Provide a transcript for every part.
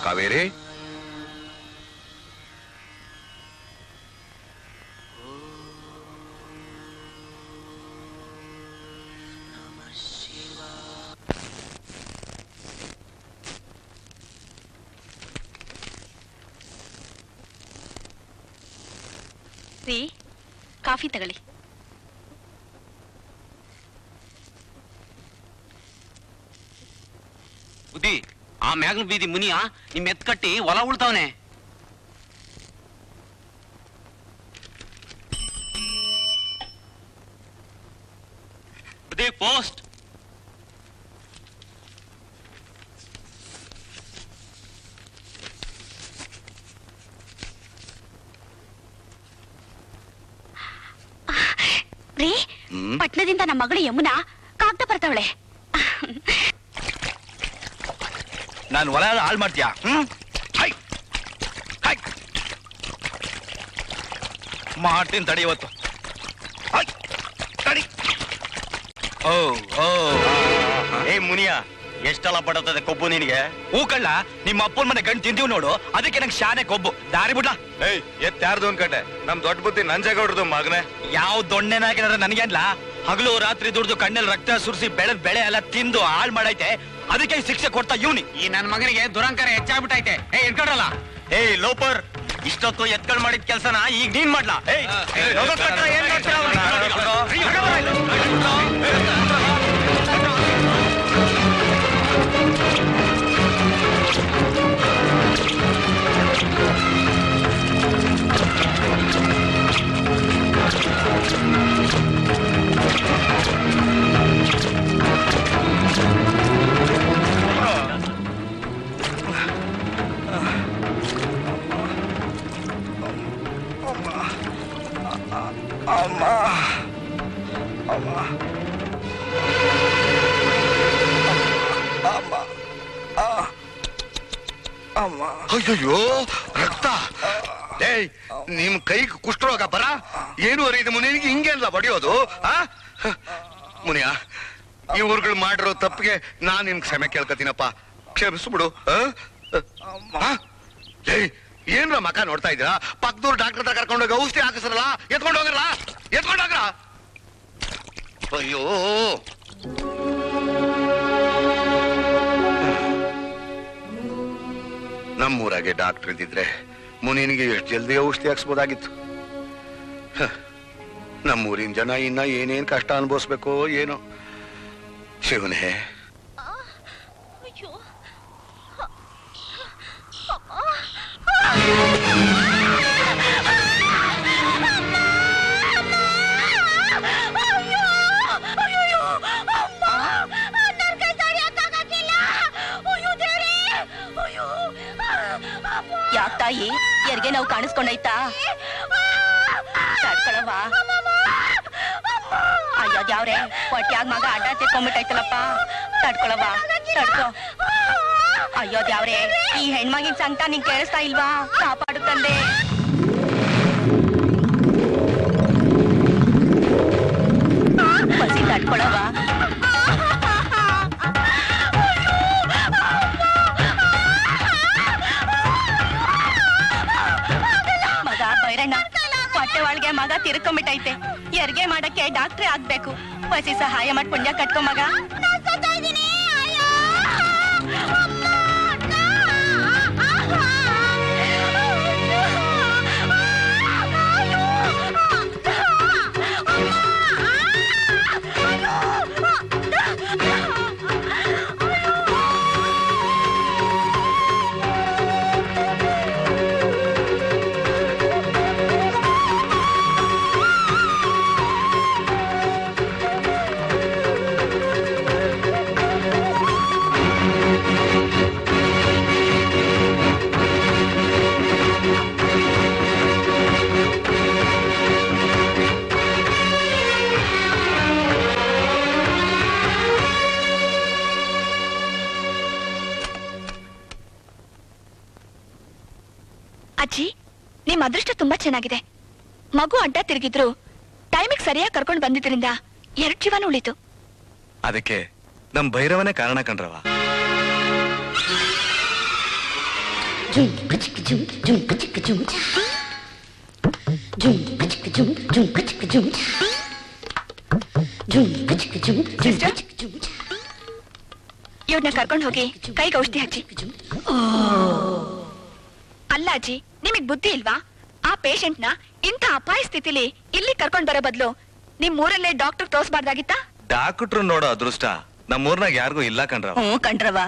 ಕಾವೇರಿ ರೀ ಕಾಫಿ ತಗೊಳ್ಳಿ ಬುದ್ಧಿ ಆ ಮ್ಯಾಗ್ಲ ಬೀದಿ ಮುನಿಯ ನಿಮ್ ಎತ್ ಕಟ್ಟಿ ಹೊಲ ಉಳ್ತಾವನೆ ಬುದ್ಧಿ ಪೋಸ್ಟ್ ರೀ ಹ್ಮ್ ಪಟ್ನದಿಂದ ನಮ್ಮ ಮಗಳು ಯಮುನಾ ಕಾಗ್ದ ಬರ್ತಾವಳೆ ನಾನು ಹೊಲ ಎಲ್ಲ ಹಾಳು ಮಾಡ್ತೀಯಾ ಹ್ಮ್ ಹೈ ಹೈ ಮಾಡ್ತೀನಿ ತಡಿ ಇವತ್ತು ಹೈ ತಡಿ ಓ ಓ ಏ ಮುನಿಯ ಎಷ್ಟೆಲ್ಲ ಬಡತದೆ ಕೊಬ್ಬು ನಿನಗೆ ಹೂ ಕಳ್ಳ ನಿಮ್ಮ ಅಪ್ಪನ ಮನೆ ಗಂಡು ತಿಂತೀವಿ ನೋಡು ಅದಕ್ಕೆ ನಂಗೆ ಶಾನೆ ಕೊಬ್ಬು ದಾರಿ ಬಿಡ್ಲ ಏಯ್ ಎತ್ ಯಾರ್ದು ಅನ್ಕಂಡೆ ನಮ್ ದೊಡ್ಡ ಬುದ್ಧಿ ನಂಜೇಗೌಡ್ರದು ಮಗನೇ ಯಾವ ದೊಣ್ಣೆನಾಗಿನಾರ ನನಗೆ ಅನ್ಲ ಹಗಲು ರಾತ್ರಿ ದುಡ್ದು ಕಣ್ಣಲ್ಲಿ ರಕ್ತ ಸುರಿಸಿ ಬೆಳೆದ ಬೆಳೆ ಎಲ್ಲ ತಿಂದು ಹಾಳು ಮಾಡೈತೆ ಅದಕ್ಕೆ ಈ ಶಿಕ್ಷೆ ಕೊಡ್ತಾ ಇವ್ನಿ ಈ ನನ್ ಮಗನಿಗೆ ದುರಂಕಾರ ಹೆಚ್ಚಾಗ್ಬಿಟ್ಟೈತೆ ಏ ಇಟ್ಕೊಡ್ರಲ್ಲ ಏಯ್ ಲೋಪರ್ ಇಷ್ಟೊತ್ತು ಎತ್ಕೊಳ್ ಮಾಡಿದ ಕೆಲ್ಸನ ಈಗ ನೀನ್ ಮಾಡ್ಲಾ ಏಯ್ ಏಯ್, ಲೋಕ ಕಟ್ರ ಏನ್ ಮಾಡ್ತೀರ ಅವ್ರನ್ನ? ಅಯ್ಯಯ್ಯೋ ರಕ್ತ ಏಯ್ ನಿಮ್ ಕೈಗೆ ಕುಷ್ಠರೋಗ ಬರ ಏನು ಅರಿದ ಮುನಿಗೆ ಹಿಂಗೆಲ್ಲ ಬಡಿಯೋದು ಆ ಹ, ಮುನಿಯ ಈ ಊರುಗಳು ಮಾಡಿರೋ ತಪ್ಪಿಗೆ ನಾನ್ ನಿನ್ ಕ್ಷಮೆ ಕೇಳ್ಕತೀನಪ್ಪ ಕ್ಷಮಿಸ್ಬಿಡು ಆ? ಆ? ಏಯ್ ಏನ್ರ ಮಕ ನೋಡ್ತಾ ಇದ್ದೀರಾ ಪಕ್ಕದೂರು ಡಾಕ್ಟರ್ ಹತ್ರ ಕರ್ಕೊಂಡೋಗಿ ಔಷಧಿ ಹಾಕಿಸ್ರಲ್ಲ ಎತ್ಕೊಂಡು ಹೋಗ್ರಲ್ಲ ಎತ್ಕೊಂಡು ಹೋಗ್ರ ಅಯ್ಯೋ ನಮ್ಮೂರಾಗೆ ಡಾಕ್ಟರ್ ಇದ್ದಿದ್ರೆ ಮುನಿನಿಗೆ ಎಷ್ಟು ಜಲ್ದಿ ಔಷಧಿ ಹಾಕ್ಸ್ಬೋದಾಗಿತ್ತು ಹ, ನಮ್ಮೂರಿನ ಜನ ಇನ್ನ ಏನೇನ್ ಕಷ್ಟ ಅನುಭವಿಸ್ಬೇಕೋ ಏನೋ ಶಿವನೇ ಅಯ್ಯೋ ಯಾಕ್ ತಾಯಿ ಯಾರಿಗೆ ನಾವು ಕಾಣಿಸ್ಕೊಂಡೈತಾ ತಡ್ಕೊಳವ್ವ ಅಯ್ಯೋ ಯಾವ್ರೆ ಹೊಟ್ಯಾಗ ಮಗ ಅಡ್ಡ ತೆಕ್ಕೊಂಬಿಟ್ಟೈತಲಪ್ಪ ತಡ್ಕೊಳವ್ವ ತಡ್ಕೊ ಅಯ್ಯೋ ಯಾವ್ರೆ ಈ ಹೆಣ್ಮಗಿನ ಸಂಕಟ ನಿಂಗ್ ಕೇಳಿಸ್ತಾ ಇಲ್ವಾ ಕಾಪಾಡು ತಂದೆ ಬಸಿ ತಡ್ಕೊಳವ್ವ ಮಗ ಬೈರಣ್ಣ ಹೊಟ್ಟೆ ಒಳಗೆ ಮಗ ತಿರ್ಕೊಂಬಿಟ್ಟೈತೆ ಹೆರಿಗೆ ಮಾಡಕ್ಕೆ ಡಾಕ್ಟ್ರೇ ಆಗ್ಬೇಕು ಬಸಿ ಸಹಾಯ ಮಾಡಿ ಪುಣ್ಯ ಕಟ್ಕೊ ಮಗ ಅಜ್ಜಿ ನಿಮ್ ಅದೃಷ್ಟ ತುಂಬಾ ಚೆನ್ನಾಗಿದೆ ಮಗು ಅಡ್ಡ ತಿರುಗಿದ್ರು ಟೈಮಿಗೆ ಸರಿಯಾಗಿ ಕರ್ಕೊಂಡು ಬಂದಿದ್ರಿಂದ ಎರಡ್ ಜೀವನ ಉಳಿತು ಅದಕ್ಕೆ ನಮ್ ಭೈರವನೇ ಕಾರಣ ಕಣ್ರವ Jum kachik jum jum kachik jum cha. Jum kachik jum jum kachik jum cha. Jum kachik jum jum Sister? kachik jum cha. ಇವ್ರನ್ನ ಕರ್ಕೊಂಡು ಹೋಗಿ ಕೈಗೆ ಔಷಧಿ ಹಚ್ಚಿ Jum. ಅಲ್ಲ ಅಜ್ಜಿ ನಿಮಗ್ ಬುದ್ಧಿ ಇಲ್ವಾ ಆ ಪೇಷಂಟ್ ನ ಇಂಥ ಅಪಾಯ ಸ್ಥಿತಿಲಿ ಇಲ್ಲಿ ಕರ್ಕೊಂಡ್ ಬರೋ ಬದಲು ನಿಮ್ ಊರಲ್ಲೇ ಡಾಕ್ಟರ್ ತೋರ್ಸ್ಬಾರ್ದಾಗಿತ್ತಾ ಡಾಕ್ಟ್ರು ನೋಡೋ ಅದೃಷ್ಟ ನಮ್ಮೂರ್ನಾಗ ಯಾರಿಗೂ ಇಲ್ಲ ಕಣ್ರವ ಹ್ಞೂ ಕಂಡ್ರವ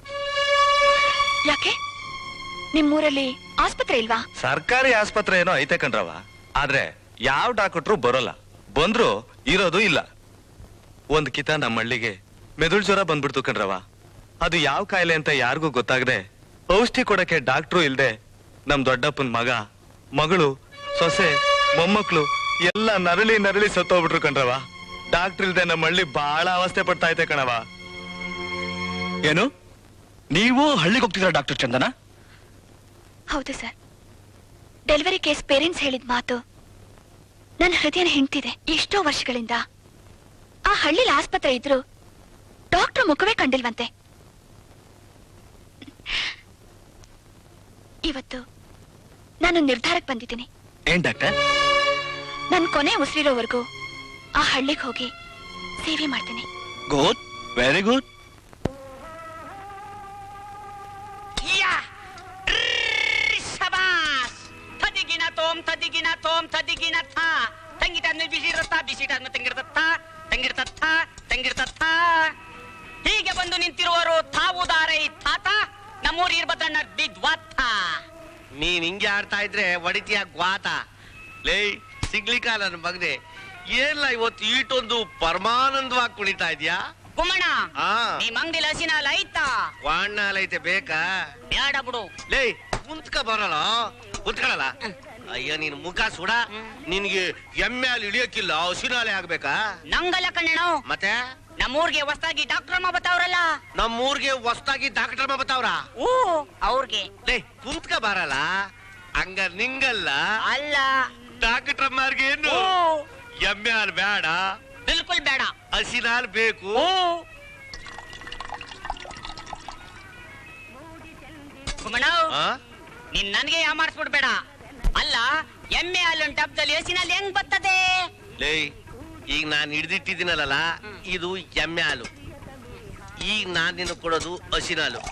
ಯಾಕೆ ನಿಮ್ ಊರಲ್ಲಿ ಆಸ್ಪತ್ರೆ ಇಲ್ವಾ ಸರ್ಕಾರಿ ಆಸ್ಪತ್ರೆ ಏನೋ ಐತೆ ಕಣ್ರವ ಆದ್ರೆ ಯಾವ ಡಾಕ್ಟ್ರು ಬರೋಲ್ಲ ಬಂದ್ರು ಇರೋದು ಇಲ್ಲ ಒಂದ್ ಕಿತ ನಮ್ಮ ಹಳ್ಳಿಗೆ ಮೆದುಳು ಜ್ವರ ಬಂದ್ಬಿಡ್ತು ಕಣ್ರವ ಅದು ಯಾವ ಕಾಯಿಲೆ ಅಂತ ಯಾರಿಗೂ ಗೊತ್ತಾಗದೆ ಔಷಧಿ ಕೊಡಕ್ಕೆ ಡಾಕ್ಟ್ರು ಇಲ್ದೆ ನಮ್ ದೊಡ್ಡಪ್ಪನ್ ಮಗ ಮಗಳು ಸೊಸೆ ಮೊಮ್ಮಕ್ಳು ಎಲ್ಲ ನರಳಿ ನರಳಿ ಸತ್ತೋಗ್ಬಿಟ್ರು ಕಣ್ರವ ಡಾಕ್ಟ್ರ್ ಇಲ್ದೆ ನಮ್ಮ ಹಳ್ಳಿ ಬಹಳ ಅವಸ್ಥೆ ಪಡ್ತಾ ಐತೆ ಕಣವ ಏನು ನೀವು ಹಳ್ಳಿಗೆ ಹೋಗ್ತಿದ್ರ ಡಾಕ್ಟರ್ ಚಂದನ ಹೌದು ಸರ್ ಡೆಲಿವರಿ ಕೇಸ್ ಪೇರೆಂಟ್ಸ್ ಹೇಳಿದ ಮಾತು ನನ್ನ ಹೃದಯನ ಹಿಂಡ್ತಿದೆ ಎಷ್ಟೋ ವರ್ಷಗಳಿಂದ ಆ ಹಳ್ಳಿಲಿ ಆಸ್ಪತ್ರೆ ಇದ್ರು ಡಾಕ್ಟರ್ ಮುಖವೇ ಕಂಡಿಲ್ವಂತೆ ಇವತ್ತು ನಾನು ನಿರ್ಧಾರಕ್ಕೆ ಬಂದಿದ್ದೀನಿ ಏನ್ ಡಾಕ್ಟರ್ ನನ್ನ ಕೊನೆ ಉಸಿರಿರೋವರೆಗೂ ಆ ಹಳ್ಳಿಗೆ ಹೋಗಿ ಸೇವೆ ಮಾಡ್ತೀನಿ ಗುಡ್ ವೆರಿ ಗುಡ್ ಶಬಾಸ್ ತದಿಗಿನ ತೋಮ್ ತದಿಗಿನ ತೋಮ್ ತದಿಗಿನ ಥಾ ತಂಗಿಟಾದ್ಮೇಲೆ ಬಿಸಿ ಇರುತ್ತಾ ಬಿಸಿ ಇಟ್ಟಾದ್ಮೇಲೆ ತಂಗಿರ್ತತ್ತ ತಂಗಿರ್ತತ್ತ ತಂಗಿರ್ತತ್ತ ಹೀಗೆ ಬಂದು ನಿಂತಿರುವರು ತಾವು ದಾರೈ ತಾತ ನಮ್ಮೂರ್ ಇರ್ಬದಣ್ಣ ಬಿದ್ವಾತ ನೀನ್ ಹಿಂಗೆ ಆಡ್ತಾ ಇದ್ರೆ ಹೊಡಿತೀಯ ಗ್ವಾತ ಲೇ ಸಿಗ್ಲಿಕ್ಕ ನನ್ನ ಮಗನೆ ಏನ್ಲ ಇವತ್ತು ಈಟೊಂದು ಪರಮಾನಂದವಾಗಿ ಕುಣಿತಾ ಇದ್ಯಾ ಕುಮ್ಮಣ್ಣ ಆ ನಿಮ್ ಅಂಗಡಿಲಿ ಹಸಿನ ಹಾಲ್ ಐತಾ ವಾಣ್ಣಾಲೈತೆ ಬೇಕಾ ಬೇಡ ಬಿಡು ಲೇ ಕುಂತ್ಕ ಬರಲ್ಲ ಕುಂತ್ಕೊಳ್ಳಲ್ಲ ಅಯ್ಯೋ ನಿನ್ ಮುಖ ಸುಡ ನಿನ್ಗೆ ಎಮ್ಮೆ ಅಲ್ಲಿ ಇಳಿಯಕ್ಕಿಲ್ಲ ಹಸಿನಾಲೆ ಆಗ್ಬೇಕಾ ನಂಗಲ್ಲ ಕಣ್ಣಣ್ಣ ಮತ್ತೆ ನಮ್ಮೂರ್ಗೆ ಹೊಸ್ದಾಗಿ ಡಾಕ್ಟರ್ ಅಮ್ಮ ಬತ್ತಾವ್ರಲ್ಲ ನಮ್ಮೂರ್ಗೆ ಹೊಸ್ದಾಗಿ ಡಾಕ್ಟರ್ ಬತ್ತಾವ್ರ ಓ ಅವ್ರಿಗೆ ಲೇ ಕುಂತ್ಕ ಬರಲ್ಲ ಹಂಗ ನಿಂಗಲ್ಲ ಅಲ್ಲ ಡಾಕ್ಟರ್ ಅಮ್ಮಾರ್ಗೆ ಏನು ಓ ಎಮ್ಮೆ ಹಾಲು ಬೇಡ ಬಿಲ್ಕುಲ್ ಬೇಡ ಹಸಿನ ಹಾಲು ಬೇಕು ಓ ಕುಮ್ಮಣ್ಣ ಆ? ನೀನ್ ನನ್ಗೆ ಯಾಮಾರಿಸ್ಬಿಡ್ಬೇಡ ಅಲ್ಲ ಎಮ್ಮೆ ಹಾಲೊಂದು ಡಬ್ದಲ್ಲಿ ಹಸಿನಲ್ಲಿ ಹೆಂಗ್ ಬರ್ತದೆ ಲೇ ಈಗ ನಾನು ಹಿಡ್ದಿಟ್ಟಿದ್ದೀನಲ್ಲ ಇದು ಎಮ್ಮೆ ಹಾಲು ಈಗ ನಾನ್ ನಿನ್ನ ಕೊಡೋದು ಹಸಿನ ಹಾಲು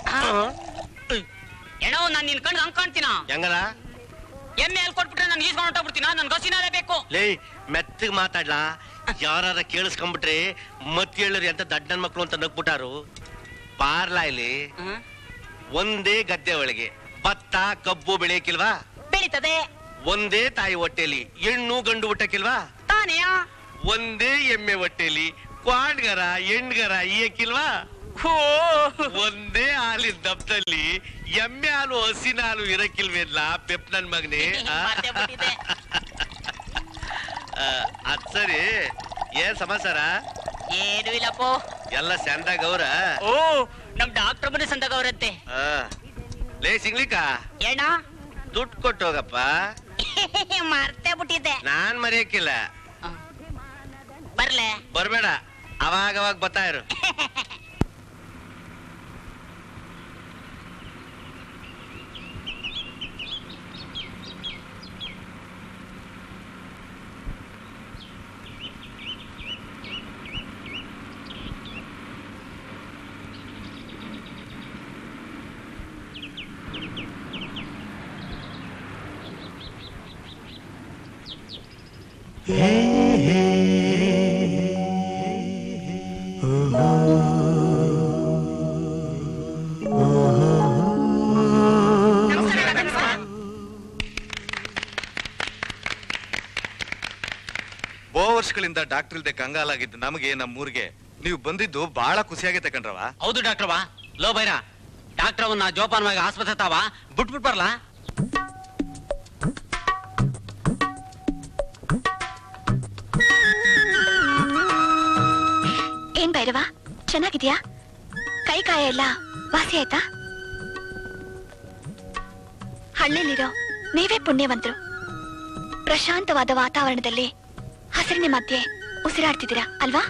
ಏನೋ ನಾನ್ ನಿನ್ ಕಣ್ಗೆ ಹಂಗ್ ಕಾಣ್ತೀನ ಹೆಂಗಲ್ಲ ಎಮ್ಮೆ ಹಾಲು ಕೊಟ್ಬಿಟ್ರೆ ನಾನು ಈಸ್ಕೊಂಡು ಹೊಟ್ಟೋಗ್ಬಿಡ್ತೀನ ನನ್ಗೆ ಹಸಿನಾಲೇ ಬೇಕು ಲೇ ಮೆತ್ತಗ್ ಮಾತಾಡ್ಲಾ ಯಾರ ಕೇಳಿಸ್ಕೊಂಡ್ಬಿಟ್ರೆ ಮತ್ ಹೇಳರಿ ಅಂತ ದಡ್ಡನ್ ಮಕ್ಳು ಅಂತ ನಗ್ಬಿಟ್ಟಾರು ಪಾರ್ಲಾ ಇಲ್ಲಿ ಒಂದೇ ಗದ್ದೆ ಒಳಗೆ ಭತ್ತ ಕಬ್ಬು ಬೆಳೆಯಕ್ಕಿಲ್ವಾ ಬೆಳೀತದೆ ಒಂದೇ ತಾಯಿ ಹೊಟ್ಟೆಲಿ ಹೆಣ್ಣು ಗಂಡು ಹುಟ್ಟಕ್ಕಿಲ್ವಾ ತಾನೆಯಾ ಒಂದೇ ಎಮ್ಮೆ ಹೊಟ್ಟೆಲಿ ಕ್ವಾಡ್ಗರ ಹೆಣ್ಗರ ಈಯಕ್ಕಿಲ್ವಾ ಹೋ ಒಂದೇ ಹಾಲಿನ ದಬ್ದಲ್ಲಿ ಎಮ್ಮೆ ಹಾಲು ಹಸಿನ ಹಾಲು ಇರಕ್ಕಿಲ್ವೇನ್ಲ ಪೆಪ್ ನನ್ ಮಗನೇ ಆ? ಮರ್ತೇ ಬಿಟ್ಟಿದ್ದೆ. ಆ, ಅದ್ ಸರಿ ಏನ್ ಸಮಾಚಾರ ಏನು ಇಲ್ಲಪ್ಪೋ ಎಲ್ಲ ಚಂದಾಗ ಅವ್ರ ಓ ನಮ್ ಡಾಕ್ಟರ್ ಬನ್ನಿ ಸಂದಾಗ ಅವರತ್ತೆ ಆ. ಲೇ ಸಿಗ್ಲಿಕ್ಕ ಏನ ದುಡ್ಡು ಕೊಟ್ಟು ಹೋಗಪ್ಪ ಮರ್ತೇ ಬಿಟ್ಟಿದ್ದೆ ನಾನ್ ಮರೆಯಕ್ಕಿಲ್ಲ ಬರ್ಲೆ ಬರ್ಬೇಡ ಅವಾಗ ಅವಾಗ ಬರ್ತಾ ಇರು ಬೋ ವರ್ಷಗಳಿಂದ ಡಾಕ್ಟರ್ ಇಲ್ದೆ ಕಂಗಾಲಾಗಿದ್ದು ನಮಗೆ ನಮ್ಮೂರಿಗೆ ನೀವು ಬಂದಿದ್ದು ಬಹಳ ಖುಷಿಯಾಗೈತೆ ಕಣ್ರವ ಹೌದು ಡಾಕ್ಟರ್ ವಾ ಲೋ ಬೈರ ಡಾಕ್ಟರ್ ಅವನ್ನ ಜೋಪಾನವಾಗಿ ಆಸ್ಪತ್ರೆ ತಾವ ಬಿಟ್ಬಿಟ್ ಬರ್ಲಾ ಏನ್ ಭೈರವ ಚೆನ್ನಾಗಿದ್ಯಾ ಕೈ ಕಾಯ ಎಲ್ಲ ವಾಸಿ ಆಯ್ತಾ ಹಳ್ಳಿಲಿರೋ ನೀವೇ ಪುಣ್ಯವಂತರು ಪ್ರಶಾಂತವಾದ ವಾತಾವರಣದಲ್ಲಿ ಹಸಿರಿನ ಮಧ್ಯೆ ಉಸಿರಾಡ್ತಿದ್ದೀರಾ ಅಲ್ವಾ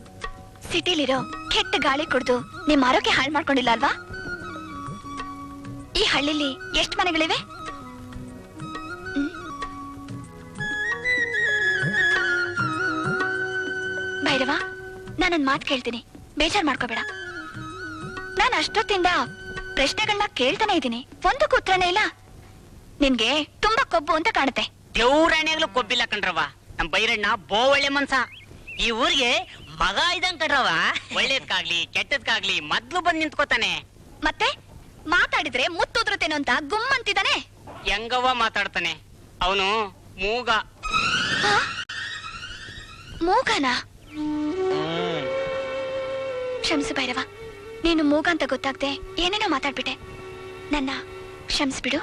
ಸಿಟಿಲಿರೋ ಕೆಟ್ಟ ಗಾಳಿ ಕುಡ್ದು ನಿಮ್ ಆರೋಗ್ಯ ಹಾಳು ಮಾಡ್ಕೊಂಡಿಲ್ಲ ಅಲ್ವಾ ಈ ಹಳ್ಳಿಲಿ ಎಷ್ಟು ಮನೆಗಳಿವೆ ಹ್ಮ್. ಭೈರವ ನಾನೊಂದ್ ಮಾತು ಕೇಳ್ತೀನಿ ಬೇಜಾರ್ ಮಾಡ್ಕೋಬೇಡ ನಾನು ಅಷ್ಟೊತ್ತಿಂದ ಪ್ರಶ್ನೆಗಳನ್ನ ಕೇಳ್ತಾನೆ ಇದ್ದೀನಿ ಒಂದಕ್ಕೂ ಉತ್ತರನೇ ಇಲ್ಲ ನಿನ್ಗೆ ತುಂಬಾ ಕೊಬ್ಬು ಅಂತ ಕಾಣುತ್ತೆ ದೇವ್ರಾಣ್ಯಾಗ್ಲೂ ಕೊಬ್ಬಿಲ್ಲ ಕಣ್ರವ ನಮ್ ಬೈರಣ್ಣ ಬೋ ಒಳ್ಳೆ ಮನ್ಸ ಈ ಊರಿಗೆ ಮಗ ಇದಂಗ್ ಕಣ್ರವ ಒಳ್ಳೇದ್ಕಾಗ್ಲಿ ಕೆಟ್ಟದ್ಕಾಗ್ಲಿ ಮೊದ್ಲು ಬಂದ್ ನಿಂತ್ಕೋತಾನೆ ಮತ್ತೆ ಮಾತಾಡಿದ್ರೆ ಮುತ್ತುದ್ರತೇನೋ ಅಂತ ಗುಮ್ ಅಂತಿದ್ದಾನೆ ಹೆಂಗವ್ವ ಮಾತಾಡ್ತಾನೆ ಅವನು ಮೂಗ ಆ? ಮೂಗನ ಕ್ಷಮಿಸು ಭೈರವ ನೀನು ಮೂಗ ಅಂತ ಗೊತ್ತಾಗ್ದೆ ಏನೇನೋ ಮಾತಾಡ್ಬಿಟ್ಟೆ ನನ್ನ ಕ್ಷಮಿಸ್ಬಿಡು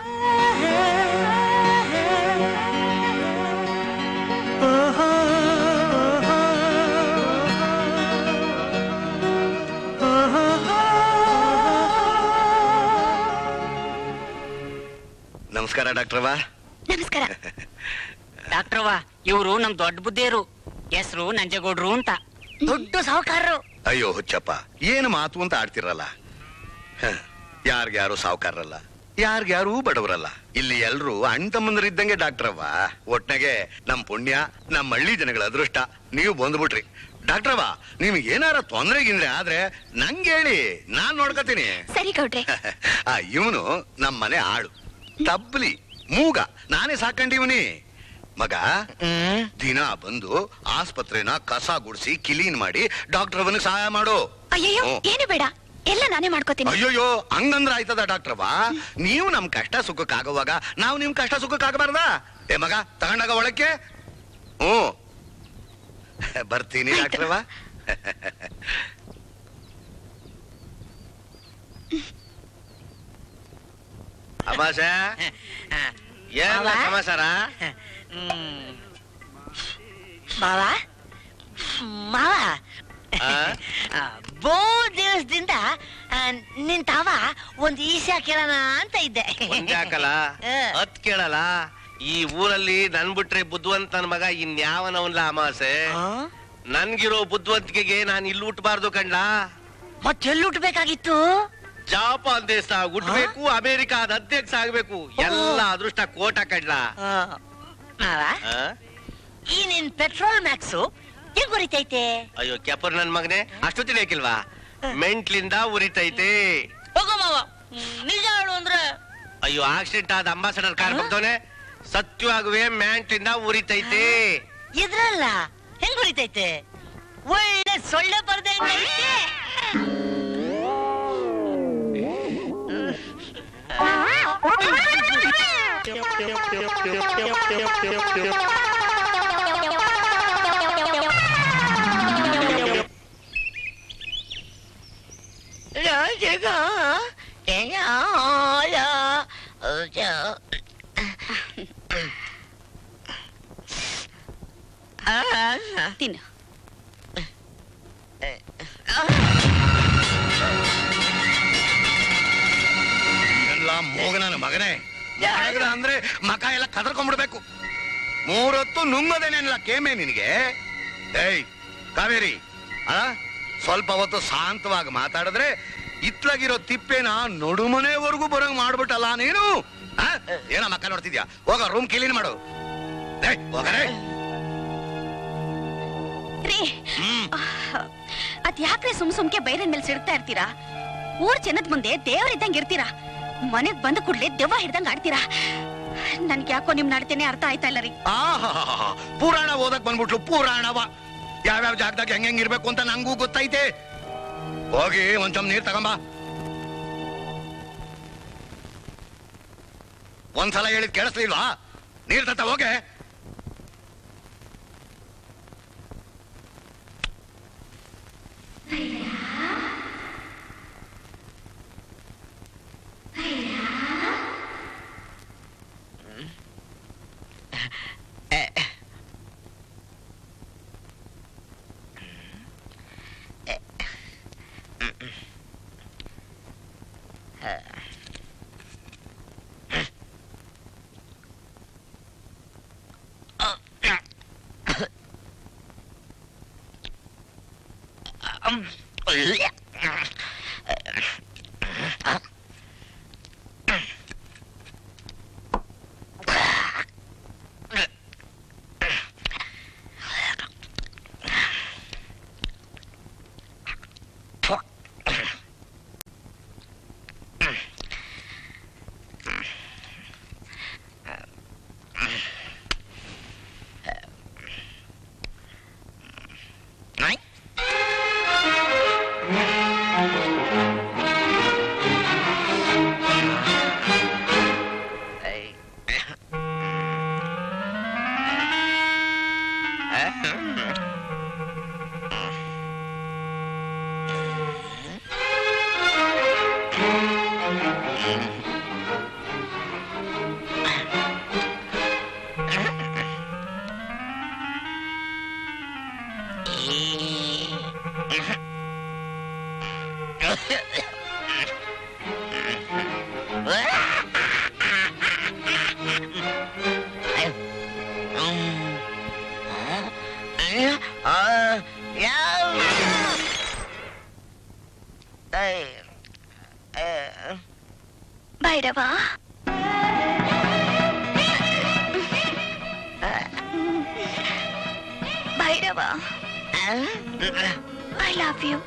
ನಮಸ್ಕಾರ ಡಾಕ್ಟ್ರವಾ ನಮಸ್ಕಾರ ಡಾಕ್ಟ್ರವ್ವ ಇವ್ರು ನಮ್ ದೊಡ್ಡ ಬುದ್ಧಿಯರು ಹೆಸರು ನಂಜೇಗೌಡ್ರು ಅಂತ ದೊಡ್ಡ ಸಾಹುಕಾರರು ಅಯ್ಯೋ ಹುಚ್ಚಪ್ಪ ಏನು ಮಾತು ಅಂತ ಆಡ್ತಿರಲ್ಲ ಹ, ಯಾರ್ಗ್ಯಾರು ಸಾವುಕಾರರಲ್ಲ ಯಾರ್ಗ್ಯಾರು ಬಡವರಲ್ಲ ಇಲ್ಲಿ ಎಲ್ರು ಅಣ್ಣ ತಮ್ಮಂದ್ರಿದ್ದಂಗೆ ಡಾಕ್ಟ್ರವ್ವ ಒಟ್ನಾಗೆ ನಮ್ ಪುಣ್ಯ ನಮ್ ಹಳ್ಳಿ ಜನಗಳ ಅದೃಷ್ಟ ನೀವು ಬಂದ್ಬಿಟ್ರಿ ಡಾಕ್ಟ್ರವ್ವ ನಿಮ್ಗೆ ಏನಾರ ತೊಂದ್ರೆ ಗಿಂದ್ರೆ ಆದ್ರೆ ನಂಗೆ ಹೇಳಿ ನಾನ್ ನೋಡ್ಕೋತೀನಿ ಸರಿ ಗೌಡ್ರೆ ಆ ಇವನು ನಮ್ಮ ಮನೆ ಆಳು ತಬ್ಲಿ ಮೂಗ ನಾನೇ ಸಾಕೊಂಡಿವ್ನಿ ಮಗ ದಿನ ಬಂದು ಆಸ್ಪತ್ರೆನ ಕಸ ಗುಡಿಸಿ ಕ್ಲೀನ್ ಮಾಡಿ ಡಾಕ್ಟರ್ ಅವನಿಗೆ ಸಹಾಯ ಮಾಡು ಅಯ್ಯಯ್ಯೋ ಹ್ಮ್. ಏನು ಬೇಡ ಎಲ್ಲ ನಾನೇ ಮಾಡ್ಕೋತೀನಿ ಅಯ್ಯೋಯ್ಯೋ ಹಂಗಂದ್ರ ಆಯ್ತದ ಡಾಕ್ಟ್ರವ್ವ ನೀವು ನಮ್ ಕಷ್ಟ ಸುಖಕ್ಕಾಗುವಾಗ ನಾವು ನಿಮ್ ಕಷ್ಟ ಸುಖಕ್ಕಾಗಬಾರ್ದಾ ಏ ಮಗ ತಗೊಂಡಾಗ ಒಳಕ್ಕೆ ಹ್ಞೂ ಬರ್ತೀನಿ ಆಯ್ತು. ಡಾಕ್ಟ್ರವ್ವ ಅಮಾಶ ಏನ್ ಮಾವ? ಸಮಾಚಾರ ಮಾವ ಮಾವ ಆ? ಬೋ ದಿವಸದಿಂದ ನಿನ್ ತಾವ ಒಂದ್ ಈಶಾ ಕೇಳೋಣ ಅಂತ ಇದ್ದೆ ಒಂದ್ಯಾಕಲ್ಲ ಆ. ಹತ್ ಕೇಳಲ್ಲ ಈ ಊರಲ್ಲಿ ನನ್ ಬಿಟ್ರೆ ಬುದ್ಧಿವಂತ ನನ್ ಮಗ ಇನ್ಯಾವನವನ್ಲ ಅಮಾಸೆ ಆ? ನನ್ಗಿರೋ ಬುದ್ಧಿವಂತಿಕೆಗೆ ನಾನ್ ಇಲ್ಲಿ ಹುಟ್ಟಬಾರ್ದು ಕಂಡ ಮತ್ತೆಲ್ಲಿ ಹುಟ್ಬೇಕಾಗಿತ್ತು ಜಾಪಾನ್ ದೇಶ ಹುಟ್ಬೇಕು ಅಮೆರಿಕಾದ ಅಧ್ಯಕ್ಷ ಆಗ್ಬೇಕು ಎಲ್ಲ ಅದೃಷ್ಟ ಕೋಟ ಕಂಡ್ಲ ಮಾವ ಈ ನಿನ್ ಪೆಟ್ರೋಲ್ ಮ್ಯಾಕ್ಸು ಹೆಂಗ್ ಉರಿತೈತೆ ಅಯ್ಯೋ ಕೆಪರ್ ನನ್ ಮಗನೇ ಅಷ್ಟು ತಿಳಿಯಕಿಲ್ವಾ ಮೆಂಟ್ಲಿಂದ ಉರಿತೈತೆ ಹೋಗೋ ಮಾವ ನಿಜ ಹೇಳು ಅಂದ್ರೆ ಅಯ್ಯೋ ಆಕ್ಸಿಡೆಂಟ್ ಆದ ಅಂಬಾಸಡರ್ ಕಾರ್ ಬಗ್ದವನೆ ಸತ್ಯವಾಗುವೆ ಮ್ಯಾಂಟ್ಲಿಂದ ಉರಿತೈತೆ ಇದ್ರಲ್ಲ ಹೆಂಗ್ ಉರಿತೈತೆ ಒಳ್ಳೆ ಸೊಳ್ಳೆ ಬರ್ದೆ ಹೆಂಗೈತೆ ತಿನ್ನು ಎಲ್ಲ ಮೂಗನ ಮಗನೇ ಮಡಗ್ದ ಅಂದ್ರೆ ಮಕ ಎಲ್ಲ ಕದರ್ಕೊಂಡ್ಬಿಡ್ಬೇಕು ಮೂರೊತ್ತು ನುಂಗೋದೇನಿಲ್ಲ ಕೇಮೆ ನಿನಗೆ ಏಯ್ ಕಾವೇರಿ ಅಲ್ಲ ಸ್ವಲ್ಪ ಹೊತ್ತು ಶಾಂತವಾಗಿ ಮಾತಾಡಿದ್ರೆ ಇತ್ಲಾಗಿರೋ ತಿಪ್ಪೆನ ನಡುಮನೆವರೆಗೂ ಬರಂಗ್ ಮಾಡ್ಬಿಟ್ಟಲ್ಲ ನೀನು ಆ? ಏನ ಮಕ್ಕ ನೋಡ್ತಿದ್ಯಾ ಹೋಗ ರೂಮ್ ಕ್ಲೀನ್ ಮಾಡು ಏಯ್, ಹೋಗರೇ ರೀ ಹ್ಮ್ ಅದ್ ಯಾಕ್ರೆ ಸುಮ್ ಸುಮ್ಕೆ ಬೈರನ್ ಮೇಲೆ ಸಿಡ್ತಾ ಇರ್ತೀರಾ ಊರ್ ಜನದ ಮುಂದೆ ದೇವ್ರಿದ್ದಂಗ್ ಇರ್ತೀರಾ ಮನೆಗ್ ಬಂದ ಕೂಡ್ಲೆ ದೆವ್ವ ಹಿಡ್ದಂಗ್ ಆಡ್ತೀರಾ ನನ್ಗೆ ಯಾಕೋ ನಿಮ್ ನಡತೆನೆ ಅರ್ಥ ಆಯ್ತಾ ಇಲ್ಲ ರೀ ಆಹಾಹಾಹಾ. ಪುರಾಣ ಓದಕ್ ಬಂದ್ಬಿಟ್ಲು ಪುರಾಣವ ಯಾವ್ಯಾವ ಜಾಗದಾಗ ಹೆಂಗ್ ಹೆಂಗ್ ಇರ್ಬೇಕು ಅಂತ ನಂಗೂ ಗೊತ್ತೈತೆ ಹೋಗಿ ಒಂದ್ ಚಮ್ ನೀರ್ ತಗೊಂಬ ಒಂದ್ಸಲ ಹೇಳಿದ್ ಕೇಳಿಸ್ಲಿಲ್ವಾ ನೀರ್ ತತ್ತ ಹೋಗೆ Bhairava Bhairava I love you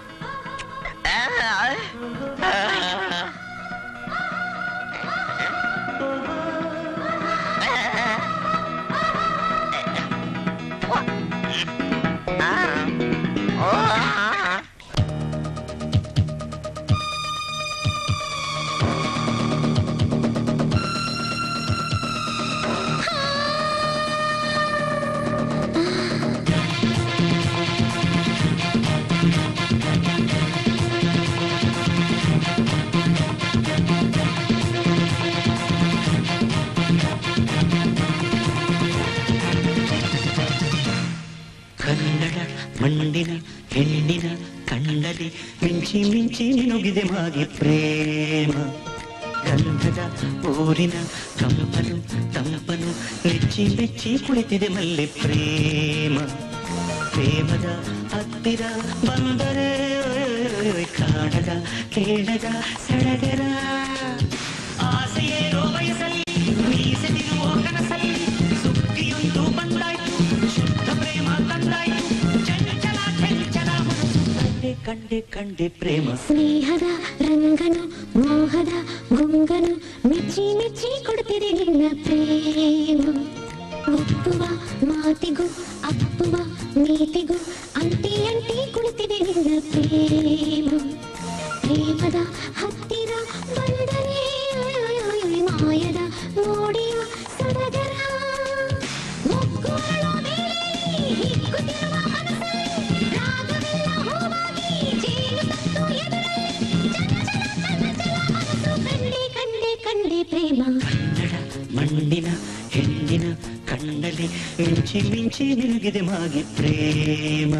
Kannada ಮಣ್ಣಿನ ಹೆಣ್ಣಿನ ಕಣ್ಣಲ್ಲಿ ಮಿಂಚಿ ಮಿಂಚಿ ಮಿನುಗಿದೆ ಮಾಗಿ ಪ್ರೇಮ ಗಂಧದ ಊರಿನ ಕಂಪನು ತಂಪನು ಮೆಚ್ಚಿ ಮೆಚ್ಚಿ ಕುಳಿತಿದೆ ಮಲ್ಲಿ ಪ್ರೇಮ ಪ್ರೇಮದ ಹತ್ತಿರ ಬಂದರೆ ಕಾಣದ ಕೇಳದ ಸಡಗರ ಆಸೆಯೇರೋ ವಯಸ್ಸಲ್ಲಿ ಮೀಸಲಿರುವ ಕನಸಲ್ಲಿ ಸುದ್ದಿಯೊಂದು ಬಂದಾಯ್ತು ಶುದ್ಧ ಪ್ರೇಮ ತಂದಾಯ್ತು ಚಂಚಲ ಚಂಚಲ ಮನಸ್ಸು ಕಂಡೆ ಕಂಡೆ ಕಂಡೆ ಪ್ರೇಮ ಸ್ನೇಹದ ರಂಗನು ಮೋಹದ ಗುಂಗನು ಮೆಚ್ಚಿ ಮೆಚ್ಚಿ ಕೊಡ್ತಿದೆ ನಿನ್ನ ಪ್ರೇಮ ಒಪ್ಪುವ ಮಾತಿಗೂ ಅಪ್ಪುವ ನೀತಿಗೂ ಅಂಟಿ ಅಂಟಿ ಕುಳಿತಿದೆ ನಿನ್ನ ಪ್ರೇಮ ಪ್ರೇಮದ ಹತ್ತಿರ ಬಂದರೆ ಮಾಯದ ಮೋಡಿಯ ಸಡಗರ ಮೊಗ್ಗುಗಳ ಮೇಲೆ ಹಿಗ್ಗುತ್ತಿರುವ ಮನಸ್ಸಲ್ಲಿ ರಾಗವೆಲ್ಲ ಹೂವಾಗಿ ಜೇನು ತತ್ತು ಎದುರಲ್ಲಿ ಚಂಚಲ ಚಂಚಲ ಮನಸ್ಸು ಕಂಡೆ ಕಂಡೆ ಕಂಡೆ ಪ್ರೇಮ ಕನ್ನಡ ಮಣ್ಣಿನ ಹೆಣ್ಣಿನ ಕಣ್ಣಲ್ಲಿ ಮಿಂಚಿ ಮಿಂಚಿ ಮಿನುಗಿದೆ ಮಾಗಿ ಪ್ರೇಮ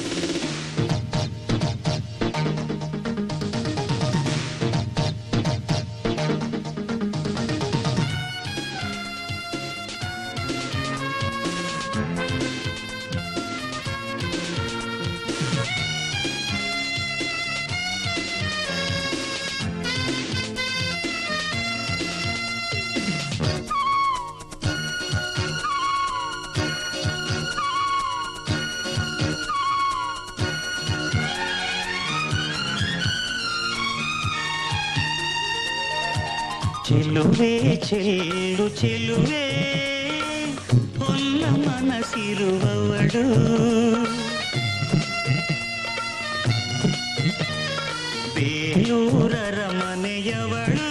ಚೆಲುವೆ ಚೆಲ್ಲು ಚೆಲುವೆ ಹೊನ್ನ ಮನಸ್ಸಿರುವವಳು ಬೇಲೂರರ ಮನೆಯವಳು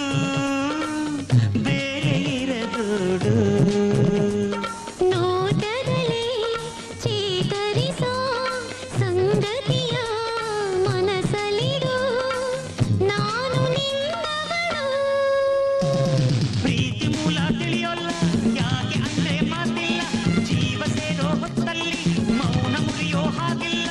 ಬೇರೆ ಇರದೋಡು ನೋಟದಲೇ ಚೇತರಿಸೋ ಸಂಗತಿಯ ಮನಸ್ಸಲ್ಲಿಡು ನಾನು ನಿನ್ನವಳು ಪ್ರೀತಿ ಮೂಲ ತಿಳಿಯೋಲ್ಲ ಯಾಕೆ ಅಂದ್ರೆ ಮಾತಿಲ್ಲ ಜೀವ ಸೇರೋ ಹೊತ್ತಲ್ಲಿ ಮೌನ ಮುರಿಯೋ ಹಾಗಿಲ್ಲ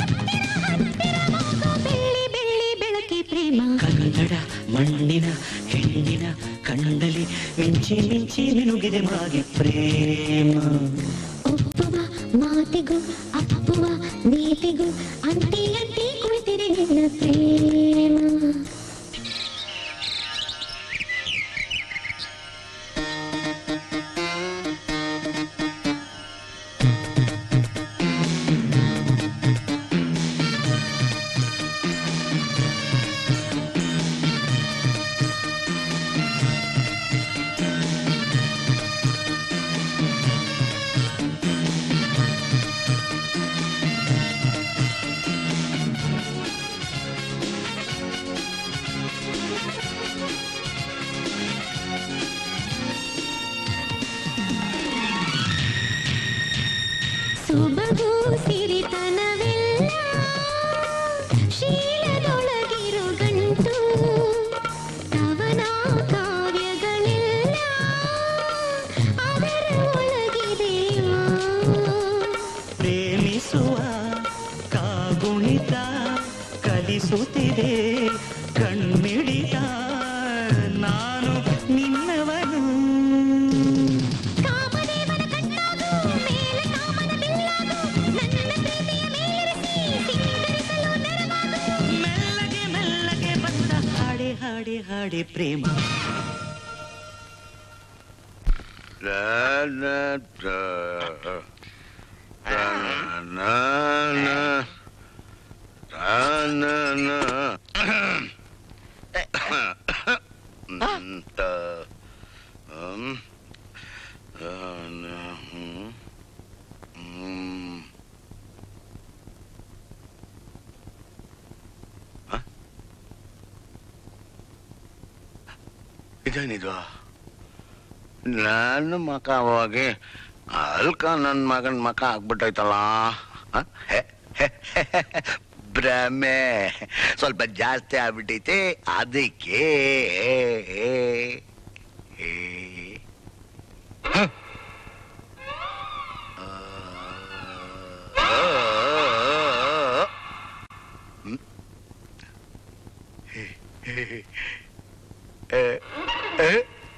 ಬೆಳ್ಳಿ ಬೆಳ್ಳಿ ಬೆಳಕಿ ಪ್ರೇಮ ಕನ್ನಡ ಮಣ್ಣಿನ ಹೆಣ್ಣಿನ ಕಣ್ಣಲ್ಲಿ ಮಿಂಚಿ ಮಿಂಚಿ ಮಿನುಗಿದೆ ಮಾಗಿ ಪ್ರೇಮ ಒಪ್ಪುವ ಮಾತಿಗೂ ಅಪ್ಪುವ ನೀತಿಗೂ ಅಂಟಿ ಅಂಟಿ ಕುಳಿತಿದೆ ನಿನ್ನ ಪ್ರೇಮ ಸುಬಗು ಸಿರಿತನವೆಲ್ಲ ಶೀಲದೊಳಗಿರೋ ಗಂಟು ಕವನ ಕಾವ್ಯಗಳೆಲ್ಲ ಅದರ ಒಳಗಿದೆಯೋ ಪ್ರೇಮಿಸುವ ಕಾಗುಣಿತ ಕಲಿಸುತ್ತಿದೆ ಕಣ್ಮಿಡಿತ ನಾನು ನಿನ್ನವನು ಕಾಮದೇವನ ಕಣ್ಣಾಗು ಮೇಲೆ ಕಾಮನ ಬಿಲ್ಲಾಗು ನನ್ನ ಪ್ರೀತಿಯ ಮೇಲಿರಿಸಿ ಸಿಂಗರಿಸಲು ನೆರವಾಗು ಮೆಲ್ಲಗೆ ಮೆಲ್ಲಗೆ ಬಂದ ಹಾಡೆ ಹಾಡೆ ಹಾಡೆ ಪ್ರೇಮ ಇದೇನಿದು ನನ್ನ ಮಕ ಹೋಗಿ ಅಲ್ಕ ನನ್ನ ಮಗನ ಮಕ ಆಗ್ಬಿಟ್ಟೈತಲ್ಲ ಆ? ಹೆ, ಹೆ, ಹೆ, ಹೆ, ಹೆ. ಭ್ರಮೆ ಸ್ವಲ್ಪ ಜಾಸ್ತಿ ಆಗ್ಬಿಟ್ಟೈತೆ ಅದಕ್ಕೆ ಹ. ಹ್ಮ್? ಏ, ಏ,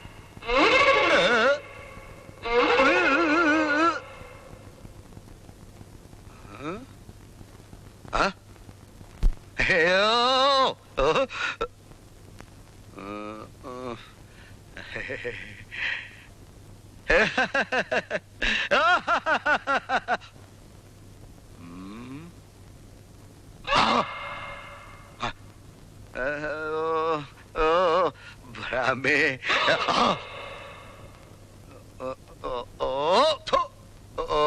ಆ? ಅಯ್ಯೋ ಹ್ಮ್. ಅಯ್ಯೋ, ಓ, ಭ್ರಮೆ ಆ. ಓ, ಓ, ಓ, ಥು. ಓ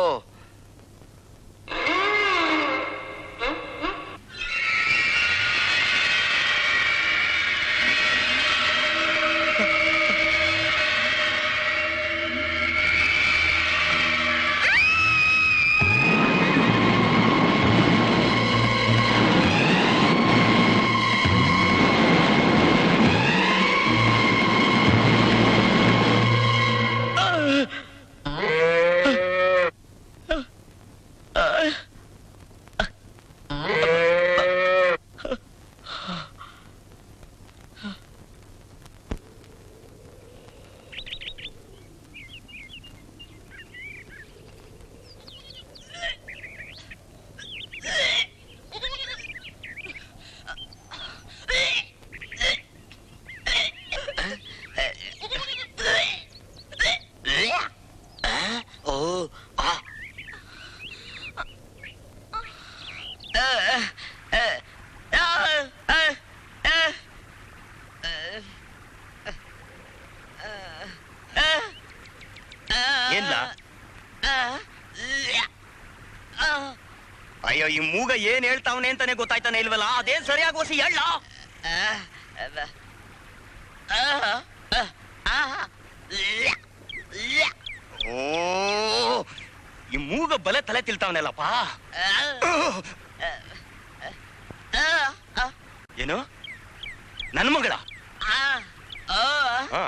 ಏನ್ಲ ಅಯ್ಯೋ ಈ ಮೂಗ ಏನ್ ಹೇಳ್ತಾವನೆ ಅಂತಾನೆ ಗೊತ್ತಾಯ್ತಾನೆ ಇಲ್ವಲ್ಲ ಅದೇನ್ ಸರಿಯಾಗಿ ಓಸಿ ಹೇಳ ಓ ಈ ಮೂಗ ಬಲೆ ತಲೆ ತಿಳ್ತಾವನೆಲ್ಲಪ್ಪ ಏನು ನನ್ ಮಗಳ ಹಾ.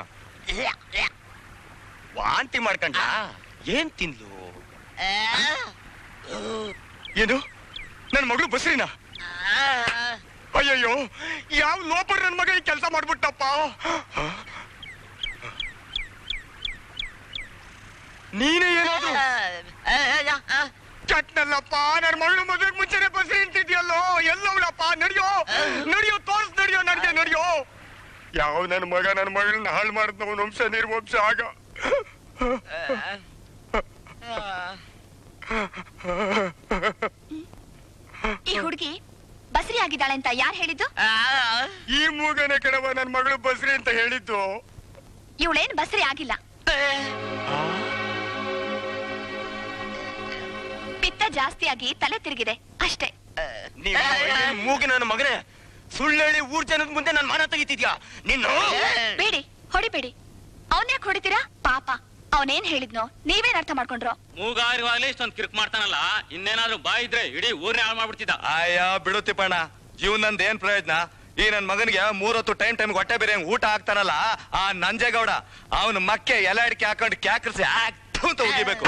ವಾಂತಿ ಮಾಡ್ಕೊಂಡ ಏನ್ ತಿನ್ಲು ಏನು ನನ್ ಮಗಳು ಬಸ್ರಿನ ಅಯ್ಯಯ್ಯೋ ಯಾವ ಲೋಪರ್ ನನ್ ಮಗ ಈ ಕೆಲಸ ಮಾಡ್ಬಿಟ್ಟಪ್ಪ ನೀನೇ ಏನಾದ್ರು ಚಟ್ನಲ್ಲಪ್ಪ ನನ್ ಮಗಳು ಮದುವೆಗೆ ಮುಂಚೆನೆ ಬಸ್ರಿ ಅಂತಿದ್ಯಲ್ಲೋ ಎಲ್ಲವಳಪ್ಪ ನಡಿಯೋ ನಡಿಯೋ ತೋರ್ಸ್ ನಡಿಯೋ ನಡ್ದೆ ನಡಿಯೋ ಯಾವ ನನ್ ಮಗ ನನ್ ಮಗಳನ್ನ ಹಾಳು ಮಾಡಿದ್ನ ಅವನ ವಂಶ ನಿರ್ವಂಶ ಆಗ ಈ ಹುಡುಗಿ ಬಸರಿ ಆಗಿದ್ದಾಳೆ ಅಂತ ಯಾರು ಹೇಳಿದ್ದು ಈ ಮೂಗನೆ ಕಣವ ನನ್ ಮಗಳು ಬಸ್ರಿ ಅಂತ ಹೇಳಿದ್ದು ಇವಳೇನ್ ಬಸರಿ ಆಗಿಲ್ಲ ಪಿತ್ತ ಜಾಸ್ತಿಯಾಗಿ ತಲೆ ತಿರುಗಿದೆ ಅಷ್ಟೇ ನೀನು ನಿನ್ ಮೂಗಿನ ನನ್ನ ಮಗನೇ ಸುಳ್ಳು ಹೇಳಿ ಊರ್ ಜನದ ಮುಂದೆ ನನ್ ಮಾನ ತೆಗಿತಿದ್ಯಾ ನಿನ್ನು ಬೇಡಿ ಹೊಡಿಬೇಡಿ ಅವನ್ಯಾಕ್ ಹೊಡಿತೀರಾ ಪಾಪ ಅವನೇನ್ ಹೇಳಿದ್ನೋ ನೀವೇನ್ ಅರ್ಥ ಮಾಡ್ಕೊಂಡ್ರೋ ಮೂಗಾರಿವಾಗ್ಲೇ ಇಷ್ಟೊಂದು ಕಿರಿಕ್ ಮಾಡ್ತಾನಲ್ಲ ಇನ್ನೇನಾದ್ರೂ ಬಾ ಇದ್ರೆ ಇಡೀ ಊರ್ನೇ ಹಾಳು ಮಾಡ್ಬಿಡ್ತಿದ್ದ ಅಯ್ಯ ಬಿಡು ತಿಪ್ಪಣ್ಣ ಜೀವನಂದ ಏನ್ ಪ್ರಯೋಜನ ಈ ನನ್ ಮಗನಿಗೆ ಮೂರೊತ್ತು ಟೈಮ್ ಟೈಮ್ ಹೊಟ್ಟೆ ಬೇರೆ ಹೆಂಗ್ ಊಟ ಹಾಕ್ತಾನಲ್ಲ ಆ ನಂಜೇಗೌಡ ಅವನ ಮಕ್ಕೆ ಎಲೆ ಅಡಿಕೆ ಹಾಕೊಂಡು ಕ್ಯಾಕರ್ಸಿ ಆಕ್ಟು ಅಂತ ಉಗಿಬೇಕು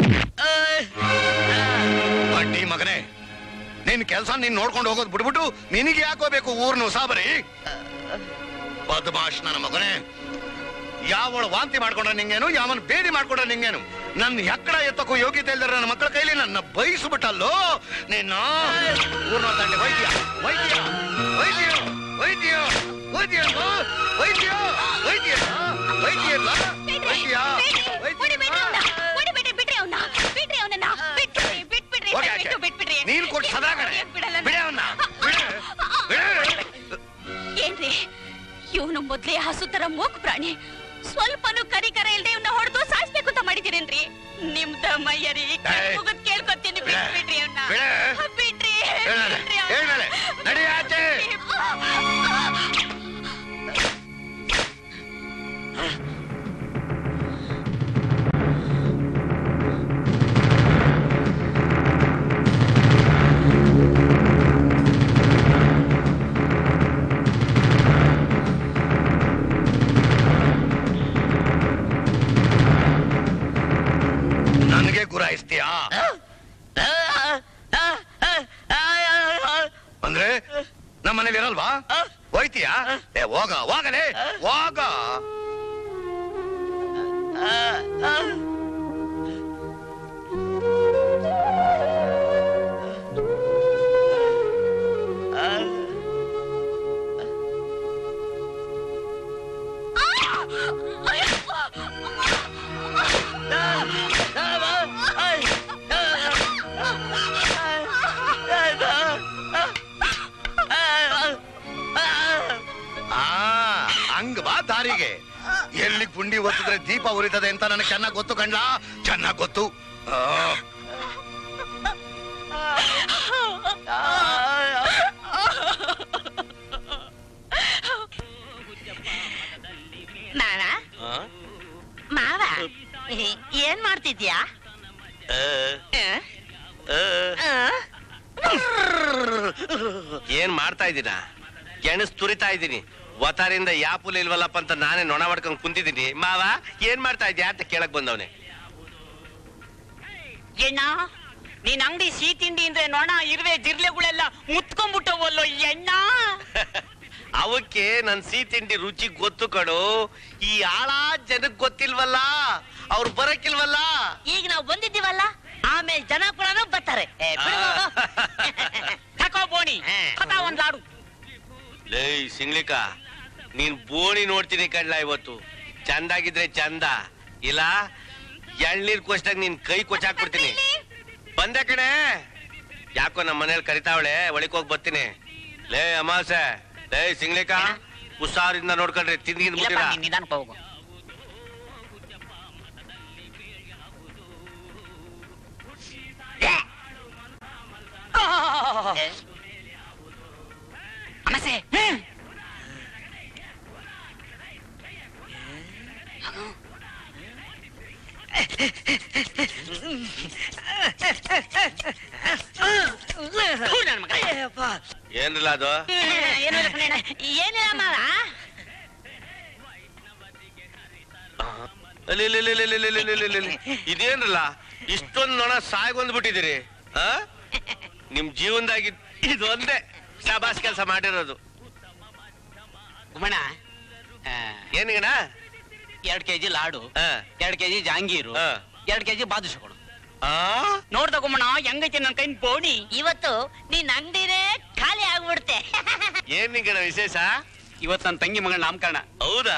ಬಡ್ಡಿ ಮಗನೇ ನಿನ್ ಕೆಲಸ ನೀನ್ ನೋಡ್ಕೊಂಡು ಹೋಗೋದು ಬಿಡ್ಬಿಟ್ಟು ನಿನಗೆ ಯಾಕೋಬೇಕು ಊರ್ನು ಸಾಬರಿ ಬದಮಾಶ್ ನನ್ನ ಮಗನೇ ಯಾವಳ ವಾಂತಿ ಮಾಡ್ಕೊಂಡ್ರೆ ನಿಂಗೇನು ಯಾವನ್ ಬೇದಿ ಮಾಡ್ಕೊಂಡ್ರೆ ನಿಂಗೇನು ನನ್ನ ಎಕ್ಕಡ ಎತ್ತಕ್ಕೂ ಯೋಗ್ಯತೆ ಇಲ್ದರೆ ನನ್ನ ಮಕ್ಕಳ ಕೈಲಿ ನನ್ನ ಬಯಸ್ಬಿಟ್ಟಲ್ಲೋ ನಿನ್ನ ಊರ್ನ ದಂಡೆ ವೈದ್ಯ ವೈದ್ಯ ವೈದ್ಯ ವೈದ್ಯ ವೈದ್ಯ ವೈದ್ಯ ವೈದ್ಯ ವೈದ್ಯ ವೈದ್ಯ ಹೋಗಿ ಆಚೆ. ನೀನ್ ಕೊಟ್ಟು ಸದಾ ಕಡೆ ಬಿಡೆ ಅವನ್ನ ಬಿಡೆ ಬಿಡೆ ಏನ್ರಿ ಇವನು ಮೊದ್ಲೇ ಹಸು ತರ ಮೂಕ್ ಪ್ರಾಣಿ ಸ್ವಲ್ಪನೂ ಕರಿಕರ ಇಲ್ದೆ ಇವನ್ನ ಹೊಡೆದು ಸಾಯಿಸ್ಬೇಕು ಅಂತ ಮಾಡಿದಿರೇನ್ರಿ ನಿಮ್ದ ಮಯ್ಯರಿ ಏಯ್. ಮುಗಿದ್ ಕೇಳ್ಕೊತೀನಿ ಬಿಡೆ. ಬಿಟ್ಬಿಡ್ರಿ ಅವ್ನ ಬಿಡೆ. ಬಿಡ್ರಿ ಹೇಳ್ಮೇಲೆ, ಬಿಡ್ರಿ ಅವ್ನ. ಹೇಳ್ಮೇಲೆ. ನಡಿ ಆಚೆ. ನನಗೆ ಗುರಾಯಿಸ್ತೀಯಾ ಅಂದ್ರೆ ನಮ್ಮನೇಲಿ ಇರಲ್ವಾ ಹೋಯ್ತೀಯಾ ಏ ಹೋಗ ಹೋಗಲೇ ಹೋಗ ಆ ಹಂಗ ಬಾ ದಾರಿಗೆ ಎಲ್ಲಿ ಗುಂಡಿ ಒತ್ತಿದ್ರೆ ದೀಪ ಉರಿತದೆ ಅಂತ ನನಗೆ ಚೆನ್ನಾಗ್ ಗೊತ್ತು ಕಣ್ಲಾ ಚೆನ್ನಾಗ್ ಗೊತ್ತು ಆ. ಮಾವ ಮಾವ ಏನ್ ಮಾಡ್ತಿದ್ಯಾ ಏನ್ ಮಾಡ್ತಾ ಇದ್ದೀನ ಗೆಣಸ್ ತುರಿತಾ ಇದ್ದೀನಿ ವತಾರಿಂದ ಯಾಪುಲ್ ಇಲ್ವಲ್ಲಪ್ಪ ಅಂತ ನಾನೇ ನೊಣ ಮಾಡ್ಕೊಂಡ್ ಕುಂತಿದ್ದೀನಿ ಮಾವ ಏನ್ ಮಾಡ್ತಾ ಇದ್ಯಾ ಅಂತ ಕೇಳಕ್ ಬಂದವನೆ ಎಣ್ಣ ನೀನ್ ಅಂಗಡಿ ಸಿಹಿ ತಿಂಡಿ ಅಂದ್ರೆ ನೋಣ ಇರುವೆ ಜಿರ್ಲೆಗಳೆಲ್ಲ ಮುತ್ಕೊಂಡ್ಬಿಟ್ಟವಲ್ಲೋ ಎಣ್ಣ ಅವಕ್ಕೆ ನನ್ ಸಿಹಿ ತಿಂಡಿ ರುಚಿ ಗೊತ್ತು ಕಡು ಈ ಆಳ ಜನಕ್ ಗೊತ್ತಿಲ್ವಲ್ಲ ಅವ್ರು ಬರಕ್ಕಿಲ್ವಲ್ಲ ಈಗ ನಾವು ಬಂದಿದ್ದೀವಲ್ಲ ಆಮೇಲೆ ಜನ ಕೂಡ ಬರ್ತಾರೆ ಏ, ಬಿಡು. ತಕೋ ಬೋಣಿ ಕಥಾ ಒಂದ್ ಲಾಡು ಲೇ ಸಿಂಗ್ಲಿಕ ನೀನ್ ಬೋಣಿ ನೋಡ್ತೀನಿ ಕಡ್ಲ ಇವತ್ತು ಚಂದಾಗಿದ್ರೆ ಚಂದ ಇಲ್ಲ ಎಳ್ನೀರ್ ಕೊಚ್ಚಾಗ ನೀನ್ ಕೈ ಕೊಚ್ಚಾಕ್ಬಿಡ್ತೀನಿ ಬಂದೆ ಕಣೆ ಯಾಕೋ ನಮ್ಮ ಮನೇಲಿ ಕರಿತಾವಳೆ ಒಳಕ್ ಹೋಗಿ ಬರ್ತೀನಿ ಲೇ ಅಮಾಸೆ ಲೇ ಸಿಂಗ್ಲಿಕ ಹುಷಾರಿಂದ ನೋಡ್ಕೊಂಡ್ರೆ ತಿಂದಿಗಿಂದ್ ಇಲ್ಲಪ್ಪ, ಬಿಟ್ಟಿರಾ ನೀನ್ ನಿಧಾನಕ್ಕೆ ಹೋಗು ಅಮಸೆ ಏನಿಲ್ಲ ಅದು ಏನಿಲ್ಲ ಕಣಣ್ಣ. ಏನಿಲ್ಲ ಮಾವ ಅಲ್ಲಿ, ಇಲ್ಲಿ, ಇಲ್ಲಿ, ಇಲ್ಲಿ, ಇಲ್ಲಿ, ಇಲ್ಲಿ, ಇಲ್ಲಿ, ಇಲ್ಲಿ. ಇದೇನ್ರಲ್ಲ ಇಷ್ಟೊಂದು ನೊಣ ಸಾಯ್ಗೊಂಡ್ಬಿಟ್ಟಿದ್ದೀರಿ ಆ ನಿಮ್ ಜೀವನದಾಗಿ ಇದೊಂದೇ ಶಾಬಾಸ್ ಕೆಲಸ ಮಾಡಿರೋದು ಗುಮಣ ಏನಿಗಣ ಎರಡ್ ಕೆಜಿ ಲಾಡು ಎರಡ್ ಕೆಜಿ ಜಾಂಗೀರು ಎರಡ್ ಕೆಜಿ ಬಾದುಷ ಕೊಡು ನೋಡ್ದ ಗುಮ್ಮಣ ಹೆಂಗೈತೆ ನನ್ ಕೈನ್ ಬೋಣಿ ಇವತ್ತು ನೀನ್ ಅಂಗಡಿನೇ ಖಾಲಿ ಆಗ್ಬಿಡ್ತೆ ಏನ್ ನಿಂಗಣ ವಿಶೇಷ ಇವತ್ ನನ್ ತಂಗಿ ಮಗಳ ನಾಮಕರಣ ಹೌದಾ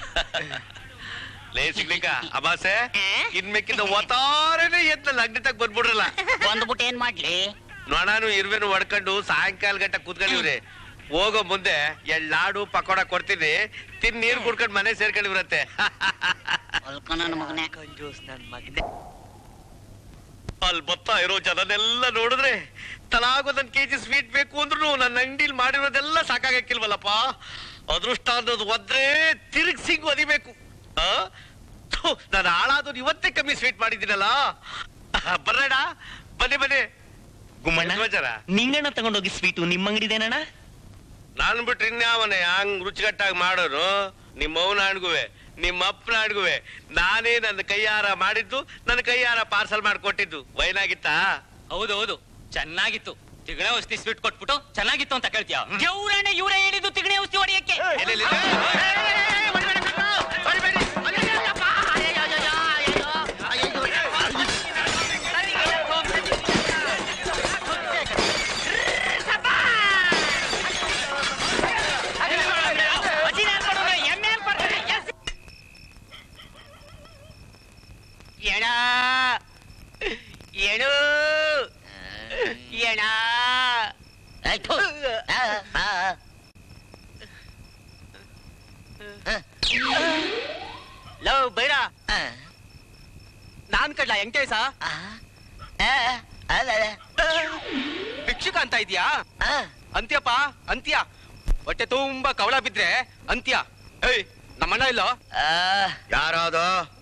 ಲೇ ಸಿಗ್ಲಿಕ್ಕ ಅಮಾಸೆ ಇನ್ಮೇಕಿಂದ ಒತ್ತಾರನೆ ಎದ್ದ ಅಂಗಡಿ ತಗ ಬಂದ್ಬಿಡ್ರಲ್ಲ ಬಂದ್ಬಿಟ್ಟು ಏನ್ ಮಾಡ್ಲಿ ನೊಣನು ಇರುವೆನು ಹೊಡ್ಕೊಂಡು ಸಾಯಂಕಾಲ ಗಂಟ ಕುತ್ಕೊಂಡಿವ್ರಿ ಹೋಗೋ ಮುಂದೆ ಎರಡ್ ಲಾಡು ಪಕೋಡ ಕೊಡ್ತೀನಿ ತಿನ್ ನೀರ್ ಕುಡ್ಕೊಂಡ್ ಮನೆ ಸೇರ್ಕೊಂಡಿವ್ರತ್ತೆ ಹೊಲ್ಕೊ ನನ್ನ ಮಗನೇ ಅಲ್ಲಿ ಬರ್ತಾ ಇರೋ ಜನನೆಲ್ಲ ನೋಡಿದ್ರೆ ತಲಾಗೊಂದೊಂದ್ ಕೆಜಿ ಸ್ವೀಟ್ ಬೇಕು ಅಂದ್ರು ನನ್ನ ಅಂಗಡಿಲಿ ಮಾಡಿರೋದೆಲ್ಲ ಸಾಕಾಗಕ್ಕಿಲ್ವಲ್ಲಪ್ಪ ಅದೃಷ್ಟ ಅನ್ನೋದು ಒದ್ರೆ ತಿರುಗ್ ಸಿಗ್ ಒದಿಬೇಕು ಆ ಥು, ನಾನು ಹಾಳಾದವ್ರು ಇವತ್ತೇ ಕಮ್ಮಿ ಸ್ವೀಟ್ ಮಾಡಿದ್ದೀನಲ್ಲ ಬರ್ರಣ ಬನ್ನಿ ಬನ್ನಿ ಗುಮ್ಮಣ್ಣ ಸಮಾಚಾರ? ನಿಂಗಣ್ಣ ತಗೊಂಡೋಗಿ ಸ್ವೀಟು ನಿಮ್ಮ ಅಂಗಡಿದೇನಣ್ಣ ನಾನು ಬಿಟ್ರೆ ಇನ್ಯಾವನೇ ಹಂಗ್ ರುಚಿಕಟ್ಟಾಗಿ ಮಾಡೋರು ನಿಮ್ಮ ಅವನ ಅಡ್ಗುವೆ ನಿಮ್ಮ ಅಪ್ಪನ ಅಡ್ಗುವೆ ನಾನೇ ನನ್ನ ಕೈಯಾರ ಮಾಡಿದ್ದು ನನ್ನ ಕೈಯಾರ ಪಾರ್ಸಲ್ ಮಾಡಿಕೊಟ್ಟಿದ್ದು ವೈನಾಗಿತ್ತಾ ಹೌದು ಹೌದು ಚೆನ್ನಾಗಿತ್ತು ತಿಗಣೆ ಔಷಧಿ ಸ್ವೀಟ್ ಕೊಟ್ಬಿಟ್ಟು ಚೆನ್ನಾಗಿತ್ತು ಅಂತ ಕೇಳ್ತೀಯ ಜೌರಣ್ಣ ಇವರೇ ಹೇಳಿದ್ದು ತಿಗಣೆ ಔಷಧಿ ಹೊಡೆಯಕ್ಕೆ ಎಲ್ಲೆಲ್ಲಿ? ಎಣ ಎಣು ಎಣ ಲವ್ ಬೈರ ನಾನ್ ಕಡ್ಲ ವೆಂಕಟೇಶ ಭಿಕ್ಷುಕ ಅಂತ ಇದೀಯಾ ಅಂತ್ಯಪ್ಪ ಅಂತ್ಯ ಹೊಟ್ಟೆ ತುಂಬಾ ಕವಳ ಬಿದ್ರೆ ಅಂತ್ಯ ಏಯ್ ನಮ್ಮಣ್ಣ ಇಲ್ಲೋ ಯಾರಾದು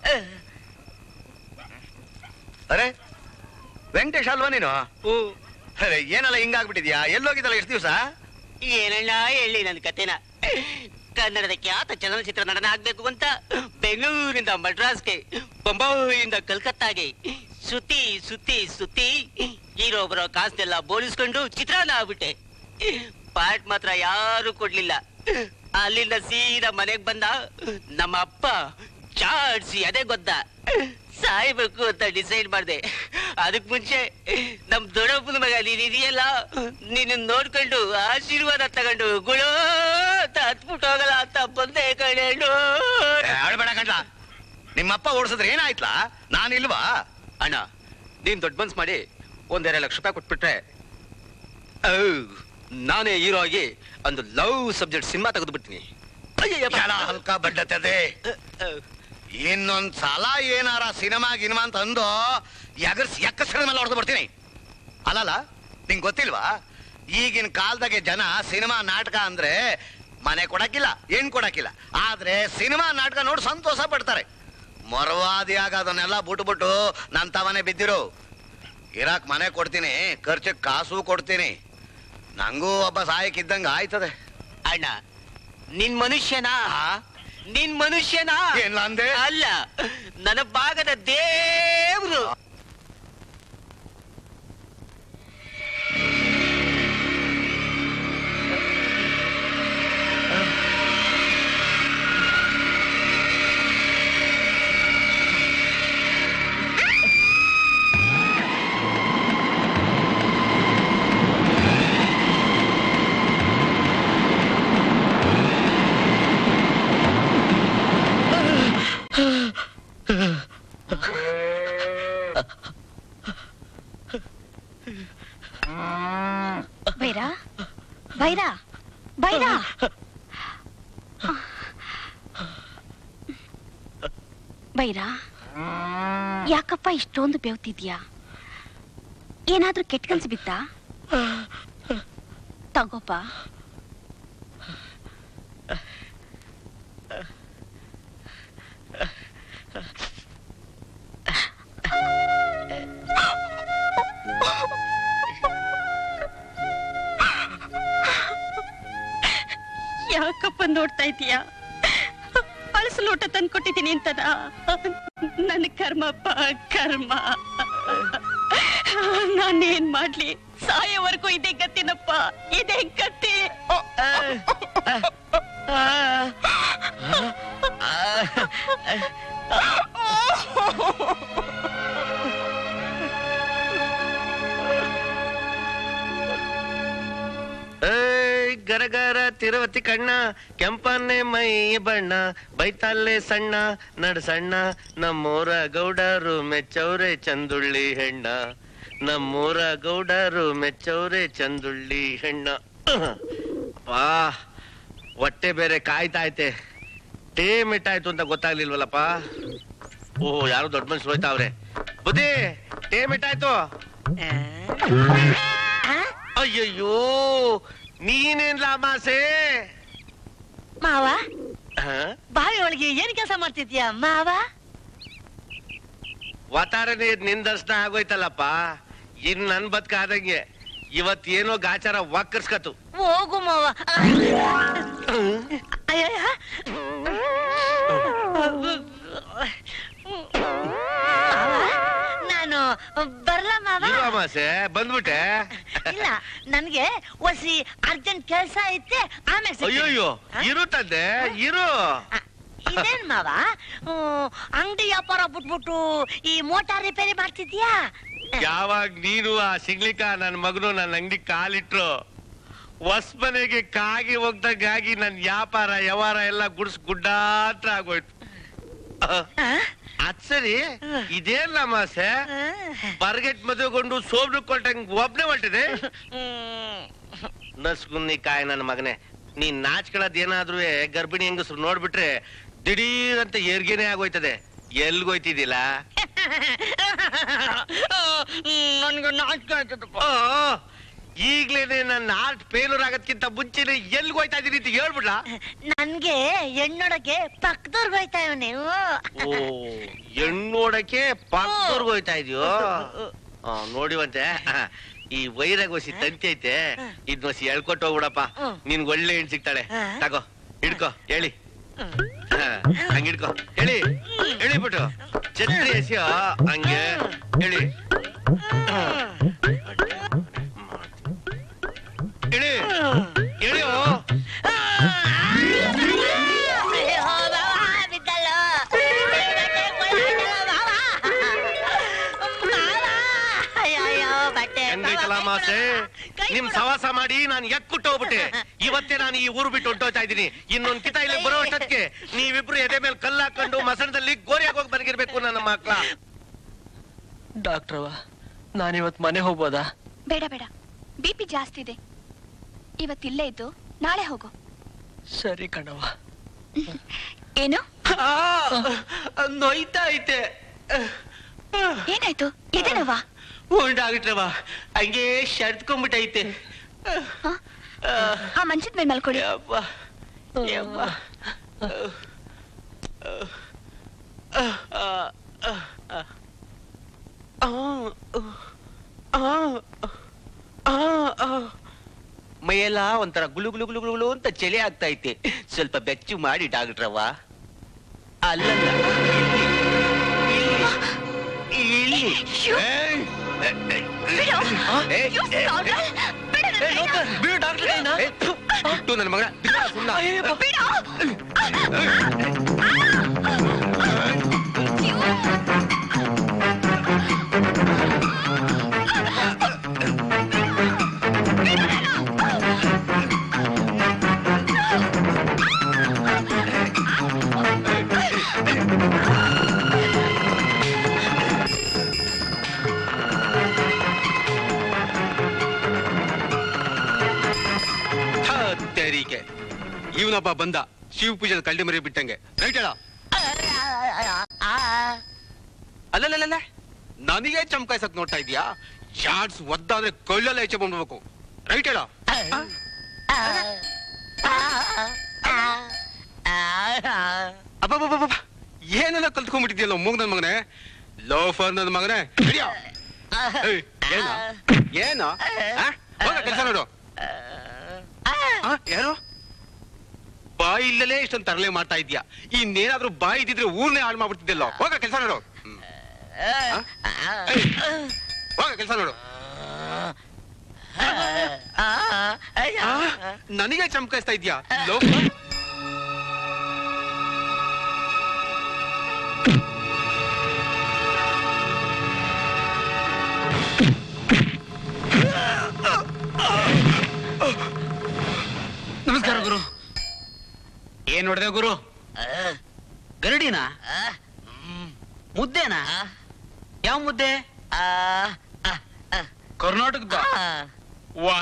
ಅರೆ ವೆಂಕಟೇಶ್ ಅಲ್ವಾ ನೀನು ಅರೆ ಏನಲ್ಲ ಹಿಂಗಾಗ್ಬಿಟ್ಟಿದ್ಯಾ ಎಲ್ಲೋಗಿದ್ದಲ್ಲ ಎಷ್ಟು ದಿವಸ ಏನಣ್ಣ ಹೇಳಿ ನನ್ನ ಕತೆನ ಕನ್ನಡದ ಖ್ಯಾತ ಚಲನಚಿತ್ರ ನಟನ ಆಗ್ಬೇಕು ಅಂತ ಬೆಂಗಳೂರಿಂದ ಮಡ್ರಾಸ್ಗೆ ಬೊಂಬಾಯಿಯಿಂದ ಕಲ್ಕತ್ತಾಗೆ ಸುತ್ತಿ ಸುತ್ತಿ ಸುತ್ತಿ ಹೀರೋ ಬರೋ ಕಾಸನ್ನೆಲ್ಲ ಬೋಳಿಸ್ಕೊಂಡು ಚಿತ್ರಾನ್ನ ಆಗ್ಬಿಟ್ಟೆ ಪಾರ್ಟ್ ಮಾತ್ರ ಯಾರು ಕೊಡ್ಲಿಲ್ಲ ಅಲ್ಲಿಂದ ಸೀದಾ ಮನೆಗ್ ಬಂದ ನಮ್ಮ ಅಪ್ಪ ಚಾಡ್ಸಿ ಅದೇ ಗೊತ್ತ ಸಾಯ್ಬೇಕು ಅಂತ ಡಿಸೈಡ್ ಮಾಡ್ದೆ ಅದಕ್ ಮುಂಚೆ ನಮ್ ದೊಡ್ಡಪ್ಪನ ಮಗ ನೀನ್ ಇದೆಯಲ್ಲ ನಿನ್ನ ನೋಡ್ಕೊಂಡು ಆಶೀರ್ವಾದ ತಗೊಂಡು ಗುಳೋ ಅಂತ ಹತ್ಬಿಟ್ಟು ಹೋಗಲ್ಲ ಅಂತ ಬಂದೆ ಕಣೇಳು ಅಳ್ಬೇಡ ಕಂಡ್ಲ ನಿಮ್ಮಪ್ಪ ಓಡಿಸಿದ್ರೆ ಏನಾಯ್ತಲ್ಲ ನಾನಿಲ್ವಾ ಅಣ್ಣ ನೀನ್ ದೊಡ್ಡ ಮನ್ಸ್ ಮಾಡಿ ಒಂದೆರಡು ಲಕ್ಷ ರೂಪಾಯಿ ಕೊಟ್ಬಿಟ್ರೆ ಔ, ನಾನೇ ಹೀರೋ ಆಗಿ ಒಂದು ಲವ್ ಸಬ್ಜೆಕ್ಟ್ ಸಿನಿಮಾ ತೆಗೆದು ಬಿಡ್ತೀನಿ ಕೆಳ ಹಲ್ಕ ಬಡ್ಡತದೆ ಇನ್ನೊಂದ್ ಸಲ ಏನಾರ ಸಿನಿಮಾ ಗಿನಿಮಾ ಅಂತ ಅಂದು ಎಗರ್ಸ್ ಎಕ್ಕಸರ ಮೇಲೆ ಹೊಡೆದು ಬರ್ತೀನಿ ಅಲ್ಲಲ್ಲ ನಿಂಗ್ ಗೊತ್ತಿಲ್ವಾ ಈಗಿನ ಕಾಲದಾಗೆ ಜನ ಸಿನಿಮಾ ನಾಟಕ ಅಂದ್ರೆ ಮನೆ ಕೊಡಕ್ಕಿಲ್ಲ ಏನ್ ಕೊಡಕ್ಕಿಲ್ಲ ಆದ್ರೆ ಸಿನಿಮಾ ನಾಟಕ ನೋಡಿ ಸಂತೋಷ ಪಡ್ತಾರೆ ಮೊರವಾದಿಯಾಗ ಅದನ್ನೆಲ್ಲ ಬಿಟ್ಬಿಟ್ಟು ನನ್ ತವನೇ ಬಿದ್ದಿರು ಇರಾಕ್ ಮನೆ ಕೊಡ್ತೀನಿ ಖರ್ಚಿಗೆ ಕಾಸು ಕೊಡ್ತೀನಿ ನಂಗೂ ಒಬ್ಬ ಸಹಾಯಕ್ಕಿದ್ದಂಗ ಆಯ್ತದೆ ಅಣ್ಣ ನಿನ್ ಮನುಷ್ಯನಾ ನಿನ್ ಮನುಷ್ಯನಾ ಏನ್ಲ ಅಂದೆ? ಅಲ್ಲ ನನ್ನ ಭಾಗದ ದೇವ್ರು ಬೈರಾ ಬೈರಾ ಬೈರಾ ಬೈರಾ ಯಾಕಪ್ಪ ಇಷ್ಟೊಂದು ಬೆವ್ತಿದ್ಯಾ ಏನಾದ್ರೂ ಕೆಟ್ಟ ಕನ್ಸು ಬಿತ್ತಾ ತಗೋಪ್ಪ ಯಾಕಪ್ಪ ನೋಡ್ತಾ ಇದೀಯಾ ಅಳಸು ಲೋಟ ತಂದ್ಕೊಟ್ಟಿದ್ದೀನಿ ಅಂತನ ನನ್ನ ಕರ್ಮಪ್ಪ ಕರ್ಮ ನಾನೇನ್ ಮಾಡ್ಲಿ ಸಾಯೋವರೆಗೂ ಇದೇ ಗತ್ತಿನಪ್ಪ ಇದೇ ಗತಿ ಏಯ್ ಗರಗರ ತಿರುವತಿ ಕಣ್ಣ ಕೆಂಪನ್ನೆ ಮೈ ಬಣ್ಣ ಬೈತಾಲೆ ಸಣ್ಣ ನಡ್ ಸಣ್ಣ ನಮ್ಮೂರ ಗೌಡರು ಮೆಚ್ಚವ್ರೆ ಚಂದುಳ್ಳಿ ಹೆಣ್ಣ ನಮ್ಮೂರ ಗೌಡರು ಮೆಚ್ಚವ್ರೆ ಚಂದುಳ್ಳಿ ಹೆಣ್ಣ ವಾ ಹೊಟ್ಟೆ ಬೇರೆ ಕಾಯ್ತಾಯ್ತೆ ಟೇ ಮಿಟ್ಟಾಯ್ತು ಅಂತ ಗೊತ್ತಾಗ್ಲಿಲ್ವಲ್ಲಪ್ಪ ಓ ಯಾರು ದೊಡ್ಡ ಮನುಷ್ಯರು ಹೋಯ್ತಾವ್ರೆ ಬುದ್ಧಿ ಟೇ ಮಿಟ್ಟಾಯ್ತು ಅಯ್ಯಯ್ಯೋ ನೀನೇನ್ ಲಾಮಾಸೆ ಮಾವ ಹ? ಬಾವಿ ಒಳಗೆ ಏನ್ ಕೆಲಸ ಮಾಡ್ತಿದ್ಯಾ ಮಾವ ವತಾರನೇ ನಿನ್ ದರ್ಶನ ಆಗೋಯ್ತಲ್ಲಪ್ಪ ಇನ್ ನನ್ ಬದುಕ ಆದಂಗೆ ಇವತ್ ಏನೋ ಗಾಚಾರ ವಕ್ಕರ್ಸ್ಕತು ಹೋಗು ಮಾವ ಅಯ್ಯಯ್ಯ. ಮಾವ, ನಾನು ಬರ್ಲ ಮಾವ ಇರು ಅಮಾಸೆ ಬಂದ್ಬಿಟ್ಟೆ ಇಲ್ಲ ನನ್ಗೆ ಒಸಿ ಅರ್ಜೆಂಟ್ ಕೆಲ್ಸ ಐತೆ ಆಮೇಲೆ ಸಿಗ್ತೀನಿ. ಅಯ್ಯೋಯ್ಯೋ ಹ? ಇರು ತಂದೆ ಇರು ಇದೇನ್ ಮಾವ ಅಂಗಡಿ ವ್ಯಾಪಾರ ಬಿಟ್ಬಿಟ್ಟು ಈ ಮೋಟಾರ್ ರಿಪೇರಿ ಮಾಡ್ತಿದ್ಯಾ ಯಾವಾಗ ನೀನು ಆ ಸಿಗ್ಲಿಕ್ಕ ನನ್ ಮಗನು ನನ್ನ ಅಂಗಡಿ ಕಾಲಿಟ್ರು ಹೊಸ್ ಮನೆಗೆ ಕಾಗಿ ಹೋಗ್ದಂಗಾಗಿ ನನ್ ವ್ಯಾಪಾರ ವ್ಯವಹಾರ ಎಲ್ಲ ಗುಡ್ಸ್ ಗುಡ್ಡಾತ್ರ ಆಗೋಯ್ತು ಅದ್ ಸರಿ ಇದೇನ್ ಅಮಾಸೆ ಬರ್ಗೆಟ್ ಮದುವೆಗೊಂಡು ಸೋಬ್ರು ಕೊಟ್ಟಂಗ್ ಒಬ್ನೇ ಹೊರಟಿದೆ ನಸ್ಗುನ್ನಿ ಕಾಯ ನನ್ನ ಮಗನೇ ನೀನ್ ನಾಚ್ಕೊಳ್ಳೋದ್ ಏನಾದ್ರೂ ಗರ್ಭಿಣಿ ಹೆಂಗಸ್ರು ನೋಡ್ಬಿಟ್ರೆ ದಿಢೀರ್ ಅಂತ ಏರ್ಗೆನೆ ಆಗೋಯ್ತದೆ ಎಲ್ಗೋಯ್ತಿದಿಲ್ಲ ನನ್ಗೆ ನಾಚಿಕೆ ಆಯ್ತದಪ್ಪ ಈಗ್ಲೇನೆ ನನ್ನ ಆರ್ಟ್ ಫೇಲ್ಯೂರ್ ಆಗೋದ್ಕಿಂತ ಮುಂಚೆನೆ ಎಲ್ಗೋಯ್ತಾ ಇದೀನಿ ಅಂತ ಹೇಳ್ಬಿಡ್ಲಾ ನನ್ಗೆ ಹೆಣ್ಣೊಡಗೆ ಪಕ್ಕದವ್ರಿಗೆ ಹೋಯ್ತಾ ನೀವು ಓ ಹೆಣ್ಣೋಡಕ್ಕೆ ಪಕ್ಕದವ್ರಿಗೆ ಹೋಯ್ತಾ ಇದೆಯೋ ನೋಡಿವಂತೆ ಈ ವೈರಾಗೋಸಿ ತಂತಿ ಐತೆ ಇದ್ನೋಸಿ ಹೇಳ್ಕೊಟ್ಟು ಹೋಗ್ಬಿಡಪ್ಪ ನಿನ್ಗೆ ಒಳ್ಳೆ ಹೆಣ್ ಸಿಗ್ತಾಳೆ ತಗೋ ಹಿಡ್ಕೋ ಹೇಳಿ ಹಂಗ ಹಿಡ್ಕೋ ಹೇಳಿ ಹೇಳಿ ಬಿಟ್ಟು ಛತ್ರಿ ಎಸಿಯೋ ಹಂಗೆ ಹೇಳಿ ಹೇಳಿ ಹೇಳಿಯೋ ಅಯ್ಯೋ, ಬಾವ, ಬಿದ್ದಲ್ಲ. ಬಟ್ಟೆ ಕೊಡಲ್ಲ, ಬಾವ. ಬಾವ. ಅಯ್ಯೋ, ಅಯ್ಯೋ, ಬಟ್ಟೆ ಹೆಂಗೈತಲ್ಲ ಮಾಸೆ ನಿಮ್ ಸವಾಸ ಮಾಡಿ ನಾನು ಎಕ್ಕುಟ್ಟು ಹೋಗ್ಬಿಟ್ಟೆ ಇವತ್ತೇ ನಾನು ಈ ಊರು ಬಿಟ್ಟು ಹೊಂಟೋಗ್ತಾ ಇದ್ದೀನಿ ಇನ್ನೊಂದ್ ಕಿತ ಇಲ್ಲಿ ಬರೋ ಅಷ್ಟೊತ್ತಿಗೆ ನೀವಿಬ್ರು ಎದೆ ಮೇಲೆ ಕಲ್ಲು ಹಾಕೊಂಡು ಮಸಣದಲ್ಲಿ ಗೋರಿಯಾಗಿ ಹೋಗಿ ಬರಗಿರ್ಬೇಕು ನನ್ನ ಮಕ್ಳ ಡಾಕ್ಟ್ರವ ನಾನಿವತ್ ಮನೆ ಹೋಗ್ಬೋದಾ ಬೇಡ ಬೇಡ ಬಿ ಪಿ ಜಾಸ್ತಿ ಇದೆ ಇವತ್ತಿಲ್ಲೇ ಇದ್ದು ನಾಳೆ ಹೋಗು ಸರಿ ಕಣವ ಏನು ನೋಯ್ತಾ ಐತೆ ಏನಾಯ್ತು ಇದೇನವಾ ಉಂಡಾಗಿಟ್ರವ ಹಂಗೆ ಶರ್ತ್ಕೊಂಡ್ಬಿಟ್ಟೈತೆ ಆ ಮಂಚದ ಮೇಲೆ ಮಲ್ಕೊಳ್ಳಿ ಯವ್ವ ಯವ್ವ ಮೈಯೆಲ್ಲ ಒಂಥರ ಗುಳು ಗುಳು ಗುಳು ಗುಳು ಅಂತ ಚಳಿ ಆಗ್ತಾ ಐತೆ ಸ್ವಲ್ಪ ಬೆಚ್ಚು ಮಾಡಿ ಡಾಕ್ಟ್ರವ್ವ ಅಲ್ಲಲ್ಲ ಇಲ್ಲಿ, ಇಲ್ಲಿ ಏಯ್! ಬಿಡು. ಏಯ್, You ಏಯ್, scoundrel. ಬಿಡು ನನ್ನ ಕೈನ. ಬಿಡು ಡಾಕ್ಟ್ರ್ ಕೈನ. ಏಯ್, ಥು, ಬಿಟ್ಟು ನನ್ನ ಮಗ ಬಿಡು, ಸುಮ್ನ. ಬಿಡು. ತೆರಿಗೆ ಇವನೊಬ್ಬ ಬಂದ ಶಿವ ಪೂಜೆ ಕಳ್ಳಿ ಮರಿ ಬಿಟ್ಟಂಗೆ ರೈಟ್ ಹೇಳ ಅಲ್ಲಲ್ಲ ನನಗೆ ಚಮಕಾಯ್ಸಕ್ ನೋಡ್ತಾ ಇದೀಯಾ ಶಾರ್ಟ್ಸ್ ಒದ್ದಾದ್ರೆ ಕೊಳ್ಳೆಲ್ಲ ಹೆಚ್ಚೆ ಬಂದ್ಬೇಕು ರೈಟ್ ಹೇಳ ಅಬ್ಬಬ್ಬಬ್ಬ ಏನೆಲ್ಲ ಕಲ್ತ್ಕೊಂಡ್ಬಿಟ್ಟಿದ್ಯಲ್ಲ ಮೂಗ್ ನನ್ ಮಗನೇ ಲೋಫರ್ ನನ್ ಮಗನೇ ಹಿಡ್ಯೋ. ಏಯ್, ಏನು ಏನು ಕೆಲಸ ನೋಡು ಆ, ಯಾರು ಬಾಯಿ ಇಲ್ಲಲೇ ಇಷ್ಟೊಂದು ತರಲೆ ಮಾಡ್ತಾ ಇದ್ಯಾ ಇನ್ನೇನಾದ್ರೂ ಬಾಯಿ ಇದ್ದಿದ್ರೆ ಊರ್ನೇ ಹಾಳು ಮಾಡ್ಬಿಡ್ತಿದ್ದಲ್ಲ ಹೋಗ ಕೆಲಸ ನೋಡು ಹ್ಮ್. ಆ? ಏಯ್, ಹೋಗ ಕೆಲಸ ನೋಡು ಆ, ನನಗೆ ಚಮಕಾಯಿಸ್ತಾ ಇದ್ಯಾ ಲೋಕ ನಮಸ್ಕಾರ ಗುರು ಏನ್ ನೋಡಿದೆ ಗುರು ಗರಡಿನಾ ಮುದ್ದೆನಾ ಯಾವ ಮುದ್ದೆ ಕರ್ನಾಟಕದ ವಾ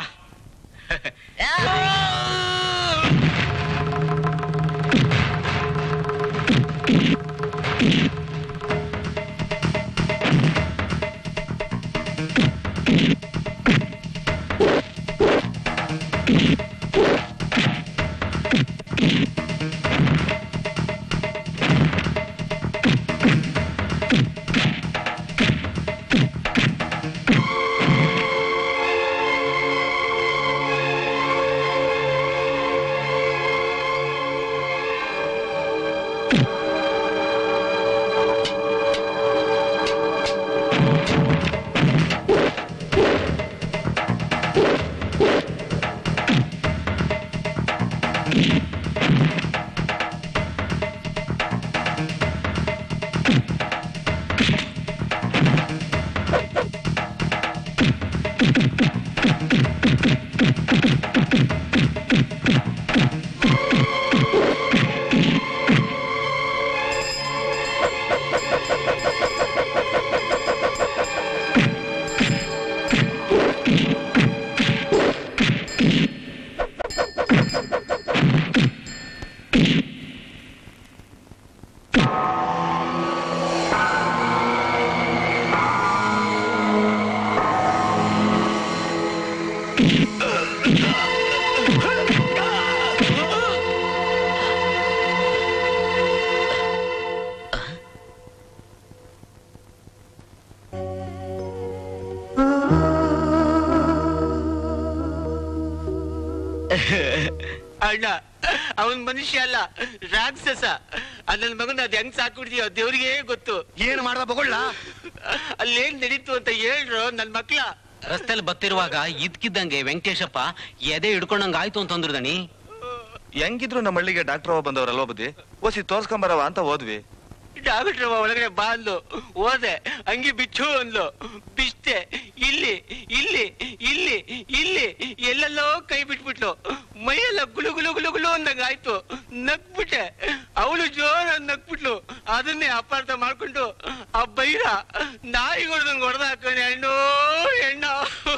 ಅಣ್ಣ ಅವನ್ ಮನುಷ್ಯ ಅಲ್ಲ ರಾಕ್ಷಸ ನನ್ನ ಮಗನ ಅದ್ ಹೆಂಗ್ ಸಾಕ್ಬಿಡ್ತೀಯೋ ದೇವ್ರಿಗೆ ಗೊತ್ತು ಏನ್ ಮಾಡ್ದ ಬಗೊಳ್ಳ ಅಲ್ಲೇನ್ ನಡೀತು ಅಂತ ಹೇಳ್ರು ನನ್ ಮಕ್ಳ ರಸ್ತೆಯಲ್ಲಿ ಬತ್ತಿರುವಾಗ ಇದ್ಕಿದ್ದಂಗೆ ವೆಂಕಟೇಶಪ್ಪ ಎದೆ ಹಿಡ್ಕೊಂಡಂಗ ಆಯ್ತು ಅಂತಂದ್ರು ದಣಿ ಹೆಂಗಿದ್ರು ನಮ್ಮ ಹಳ್ಳಿಗೆ ಡಾಕ್ಟರ್ ಬಂದವರಲ್ವ ಬುದ್ಧಿ ಓಸಿ ತೋರ್ಸ್ಕೊಂಬರವ ಅಂತ ಹೋದ್ವಿ ಡಾಕ್ಟ್ರ್ ಒಳಗಡೆ ಬಾ ಅಂದ್ಲು ಹೋದೆ ಹಂಗೆ ಬಿಚ್ಚು ಅಂದ್ಲು ಬಿಚ್ತೆ ಇಲ್ಲಿ ಇಲ್ಲಿ ಇಲ್ಲಿ ಇಲ್ಲಿ ಎಲ್ಲೆಲ್ಲೋ ಕೈ ಬಿಟ್ಬಿಟ್ಲು ಮೈಯೆಲ್ಲ ಗುಳು ಗುಳು ಗುಳು ಗುಳು ಅಂದಂಗ ಆಯ್ತು ನಕ್ಬಿಟ್ಟೆ ಅವಳು ಜೋರ ನಕ್ಬಿಟ್ಲು ಅದನ್ನೇ ಅಪಾರ್ಥ ಮಾಡ್ಕೊಂಡು ಆ ಬೈರ ನಾಯಿ ಹೊಡೆದಂಗ್ ಹೊಡೆದ ಹಾಕೊಂಡೆ ಹೆಣ್ಣು ಹೆಣ್ಣು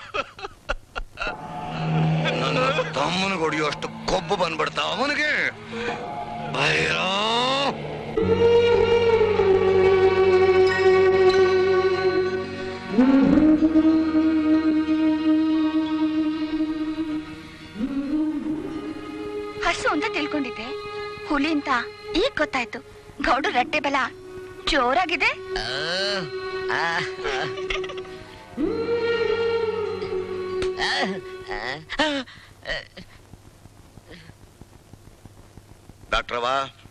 ನನ್ನ ತಮ್ಮನಿಗೆ ಹೊಡಿಯೋಷ್ಟು ಕೊಬ್ಬು ಬಂದ್ಬಿಡ್ತಾ ಅವನಿಗೆ ಭೈರೋ ಹಸು ಅಂತ ತಿಳ್ಕೊಂಡಿದ್ದೆ ಹುಲಿ ಅಂತ ಈಗ ಗೊತ್ತಾಯ್ತು ಗೌಡು ರಟ್ಟೆ ಬಲ ಜೋರಾಗಿದೆ ಡಾಕ್ಟ್ರವ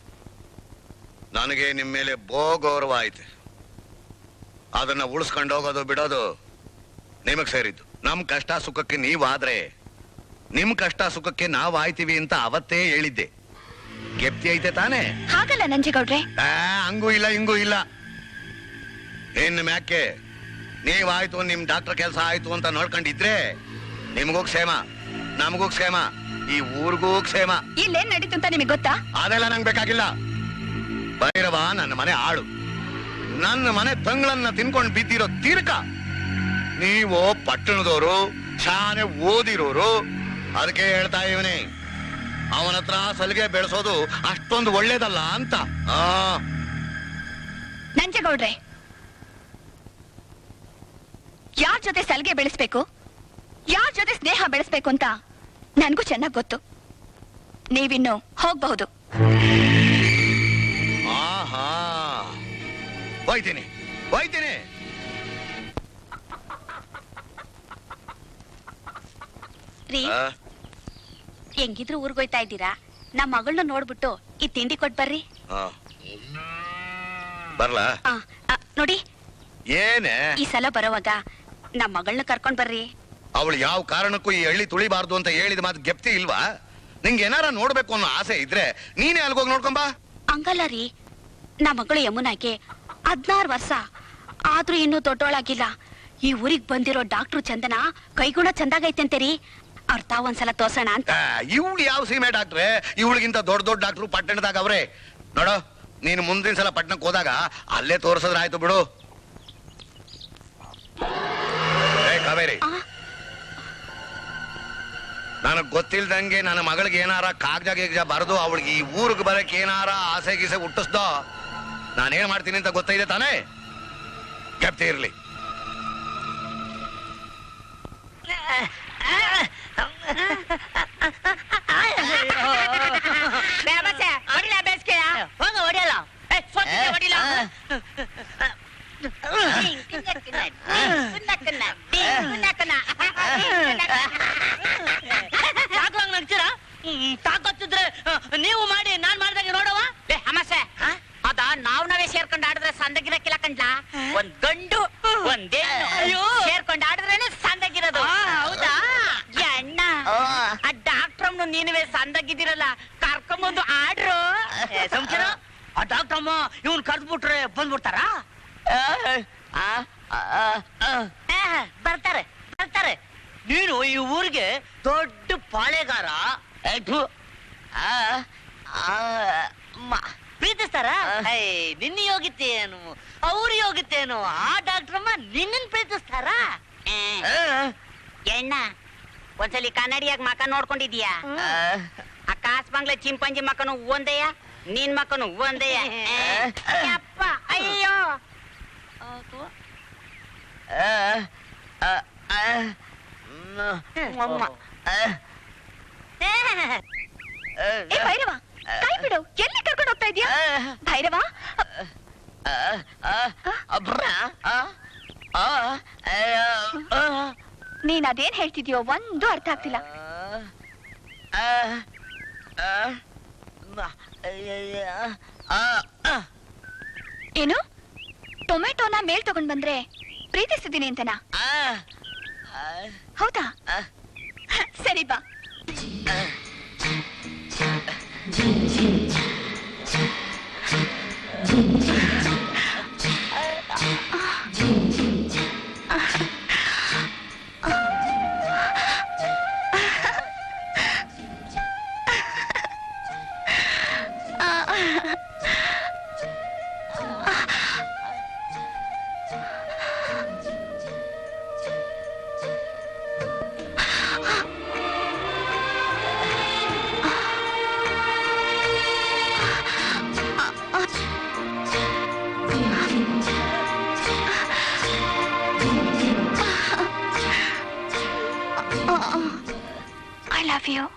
ನನಗೆ ನಿಮ್ಮ ಮೇಲೆ ಬೋ ಗೌರವ ಆಯ್ತು ಅದನ್ನ ಉಳಿಸ್ಕೊಂಡು ಹೋಗೋದು ಬಿಡೋದು ನಿಮಗ್ ಸೇರಿದ್ದು ನಮ್ ಕಷ್ಟ ಸುಖಕ್ಕೆ ನೀವಾದ್ರೆ ನಿಮ್ ಕಷ್ಟ ಸುಖಕ್ಕೆ ನಾವ್ ಆಯ್ತೀವಿ ಅಂತ ಅವತ್ತೇ ಹೇಳಿದ್ದೆ ಗೆಪ್ತಿ ಐತೆ ತಾನೇ ಹಾಗಲ್ಲ ನಂಜೇಗೌಡ್ರೆ ಆ, ಹಂಗೂ ಇಲ್ಲ ಹಿಂಗೂ ಇಲ್ಲ ಇನ್ನು ಮ್ಯಾಕೆ ನೀವಾಯ್ತು ನಿಮ್ ಡಾಕ್ಟರ್ ಕೆಲಸ ಆಯ್ತು ಅಂತ ನೋಡ್ಕೊಂಡಿದ್ರೆ ನಿಮಗೂ ಕ್ಷೇಮ ನಮಗೂ ಕ್ಷೇಮ ಈ ಊರಿಗೂ ಕ್ಷೇಮ ಇಲ್ಲೇನ್ ನಡೀತು ಅಂತ ನಿಮಗೆ ಗೊತ್ತಾ ಅದೆಲ್ಲ ನಂಗೆ ಬೇಕಾಗಿಲ್ಲ ಭೈರವ ನನ್ನ ಮನೆ ಆಳು ನನ್ನ ಮನೆ ತಂಗಳನ್ನ ತಿನ್ಕೊಂಡು ಬಿದ್ದಿರೋ ತೀರ್ಕ ನೀವು ಪಟ್ಟಣದವರು ಶಾನೆ ಓದಿರೋರು ಅದಕ್ಕೆ ಹೇಳ್ತಾ ಇವನೇ ಅವನ ಹತ್ರ ಸಲಿಗೆ ಬೆಳೆಸೋದು ಅಷ್ಟೊಂದು ಒಳ್ಳೇದಲ್ಲ ಅಂತ ಆ ನಂಜೇಗೌಡ್ರೆ ಯಾರ್ ಜೊತೆ ಸಲಿಗೆ ಬೆಳೆಸ್ಬೇಕು ಯಾರ್ ಜೊತೆ ಸ್ನೇಹ ಬೆಳೆಸ್ಬೇಕು ಅಂತ ನನ್ಗೂ ಚೆನ್ನಾಗ್ ಗೊತ್ತು ನೀವಿನ್ನು ಹೋಗ್ಬಹುದು ಆಹಾ ಹೋಯ್ತೀನಿ ಹೋಯ್ತೀನಿ ರೀ ಆ, ಹೆಂಗಿದ್ರು ಊರ್ಗೋಯ್ತಾ ಇದ್ದೀರಾ ನಮ್ಮ ಮಗಳನ್ನ ನೋಡ್ಬಿಟ್ಟು ಈ ತಿಂಡಿ ಕೊಟ್ ಬರ್ರಿ ಆ. ಬರ್ಲಾ ಆ, ಆ, ನೋಡಿ ಏನೇ ಈ ಸಲ ಬರೋವಾಗ ನಮ್ಮ ಮಗಳನ್ನ ಕರ್ಕೊಂಡ್ ಬರ್ರಿ ಅವಳು ಯಾವ ಕಾರಣಕ್ಕೂ ಈ ಹಳ್ಳಿ ತುಳಿಬಾರ್ದು ಅಂತ ಹೇಳಿದ ಮಾತು ಗೆಪ್ತಿ ಇಲ್ವಾ ನಿಂಗೆ ಏನಾರ ನೋಡ್ಬೇಕು ಅನ್ನೋ ಆಸೆ ಇದ್ರೆ ನೀನೇ ಅಲ್ಗೋಗಿ ನೋಡ್ಕೊಂಬಾ ಹಂಗಲ್ಲ ರೀ ನಮ್ಮ ಮಗಳು ಯಮುನಾಗೆ ಹದ್ನಾರು ವರ್ಷ ಆದ್ರೂ ಇನ್ನೂ ದೊಡ್ಡೋಳಾಗಿಲ್ಲ ಈ ಊರಿಗ್ ಬಂದಿರೋ ಡಾಕ್ಟ್ರು ಚಂದನ ಕೈಗುಣ ಚಂದಾಗೈತಂತೆ ರೀ ಅವ್ರ ತಾವ್ ಒಂದ್ಸಲ ತೋರ್ಸೋಣ ಅಂತ ಇವಳು ಯಾವ ಸೀಮೆ ಡಾಕ್ಟ್ರೆ ಇವಳಿಗಿಂತ ದೊಡ್ಡ ದೊಡ್ಡ ಡಾಕ್ಟ್ರು ಪಟ್ಟಣದಾಗ ಅವ್ರೆ ನೋಡೋ ನೀನು ಮುಂದಿನ ಸಲ ಪಟ್ಟಣಕ್ಕೆ ಹೋದಾಗ ಅಲ್ಲೇ ತೋರ್ಸಿದ್ರೆ ಆಯ್ತು ಬಿಡು ಏ ಕಾವೇರಿ ನನಗ್ ಗೊತ್ತಿಲ್ದಂಗೆ ನನ್ನ ಮಗಳಿಗೆ ಏನಾರ ಕಾಗ್ಜ ಗೀಗ್ಜ ಬರೆದು ಅವಳಿಗೆ ಈ ಊರಿಗೆ ಬರಕ್ಕೆ ಏನಾರ ಆಸೆ ಗೀಸೆ ಹುಟ್ಟಿಸ್ದೋ ನಾನೇನ್ ಮಾಡ್ತೀನಿ ಅಂತ ಗೊತ್ತಿದೆ ತಾನೇ ಕೆಪ್ತಿ ಇರ್ಲಿ ಹೊಡಿಲ ಬೇಸ್ಗೆಯ ಹೋಗ ಹೊಡಿಯಲ್ಲ ಏ, ಸ್ವಂತಕ್ಕೆ ಹೊಡಿಲ ಯಾಕಂಗ್ ನಗ್ತೀರಾ ತಾಕತ್ತಿದ್ರೆ ನೀವು ಮಾಡಿ ನಾನ್ ಮಾಡ್ದಂಗೆ ನೋಡವ ಲೇ ಅಮಾಸೆ ಅದ ನಾವ್ ನಾವೇ ಸೇರ್ಕೊಂಡು ಆಡಿದ್ರೆ ಸಂದಗಿರಕ್ಕಿಲ್ಲ ಕಂಡ್ಲಾ ಒಂದ್ ಗಂಡು ಒಂದ್ ಹೆಣ್ಣು ಸೇರ್ಕೊಂಡು ಆಡಿದ್ರೇನೆ ಸಂದಗಿರೋದು ಹೌದಾ ಏ ಅಣ್ಣ ಆ ಡಾಕ್ಟ್ರಮ್ನು ನೀನುವೆ ಸಂದಗಿದ್ದೀರಲ್ಲ ಕರ್ಕೊಂಬಂದು ಆಡ್ರು ಸಂಖ್ಯನ ಆ ಡಾಕ್ಟರ್ ಅಮ್ಮ ಇವ್ನ್ ಕರ್ದ್ಬಿಟ್ರೆ ಬಂದ್ಬಿಡ್ತಾರಾ ಬರ್ತಾರೆ ಬರ್ತಾರೆ ನೀನು ಈ ಊರಿಗೆ ದೊಡ್ಡ ಪಾಳೆಗಾರ ಏ, ಥು. ಆ, ಆ, ಮ- ಪ್ರೀತಿಸ್ತಾರ ಐ, ನಿನ್ನ ಯೋಗಿತೇನು ಅವ್ರ ಯೋಗಿತೇನು ಆ ಡಾಕ್ಟ್ರಮ್ಮ ನಿನ್ನನ್ ಪ್ರೀತಿಸ್ತಾರ ಎಣ್ಣ ಒಂದ್ಸಲಿ ಕನ್ನಡಿಯಾಗ ಮಕ ನೋಡ್ಕೊಂಡಿದ್ಯಾ ಆ ಕಾಸ್ ಬಂಗ್ಲೆ ಚಿಂಪಂಜಿ ಮಕನು ಒಂದೇಯ ನಿನ್ ಮಕನು ಒಂದೇಯ ಅಪ್ಪ ಅಯ್ಯೋ ಏ ಭೈರವ ಕೈ ಬಿಡು ಎಲ್ಲಿ ಕರ್ಕೊಂಡು ಹೋಗ್ತಾ ಇದೀಯಾ ಭೈರವ ನೀನ್ ಅದೇನ್ ಹೇಳ್ತಿದ್ಯೋ ಒಂದು ಅರ್ಥ ಆಗ್ತಿಲ್ಲ ಏನು ಟೊಮೆಟೊನ ಮೇಲ್ ತಗೊಂಡ್ ಬಂದ್ರೆ ಪ್ರೀತಿಸ್ತಿದ್ದೀನಿ ಅಂತನಾ ಹೌದಾ ಸರಿ ಬಾ I love you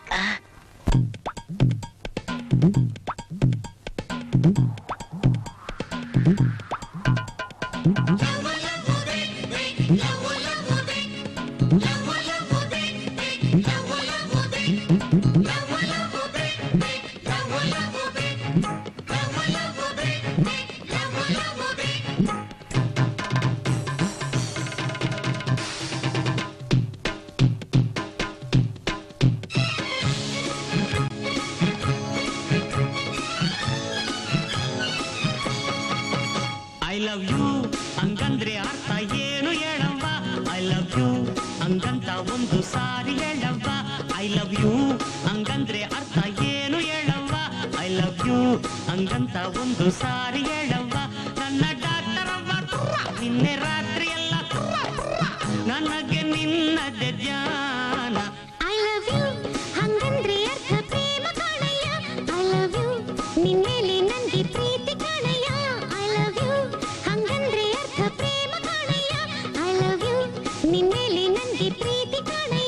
I love you ಹಂಗಂದ್ರೆ ಅರ್ಥ ಏನು ಹೇಳವ್ವ ಐ ಲವ್ ಯು ಹಂಗಂತ ಒಂದು ಸಾರಿ ಹೇಳವ್ವ ಐ ಲವ್ ಯು ಹಂಗಂದ್ರೆ ಅರ್ಥ ಏನು ಹೇಳವ್ವ ಐ ಲವ್ ಯು ಹಂಗಂತ ಒಂದು ಸಾರಿ ಹೇಳವ್ವ ನನ್ನ ಡಾಕ್ಟರ್ ಅವ್ವ ನಿನ್ನೆ ರಾತ್ರಿ ಎಲ್ಲ ನನಗೆ ನಿನ್ನದೆ ಧ್ಯಾನ ಐ ಲವ್ ಯು ಹಂಗಂದ್ರೆ ಅರ್ಥ ಪ್ರೇಮ ಕಾಣಯ್ಯ ಐ ಲವ್ ಯು ನಿನ್ಮೇಲೆ ನಂಗೆ ಪ್ರೀತಿ ಕಾಣಯ್ಯ ಐ ಲವ್ ಯು ಹಂಗಂದ್ರೆ ಅರ್ಥ ಪ್ರೇಮ ಕಾಣಯ್ಯ ಐ ಲವ್ ಯು ನಿನ್ಮೇಲೆ ನಂಗೆ ಪ್ರೀತಿ ಕಾಣಯ್ಯ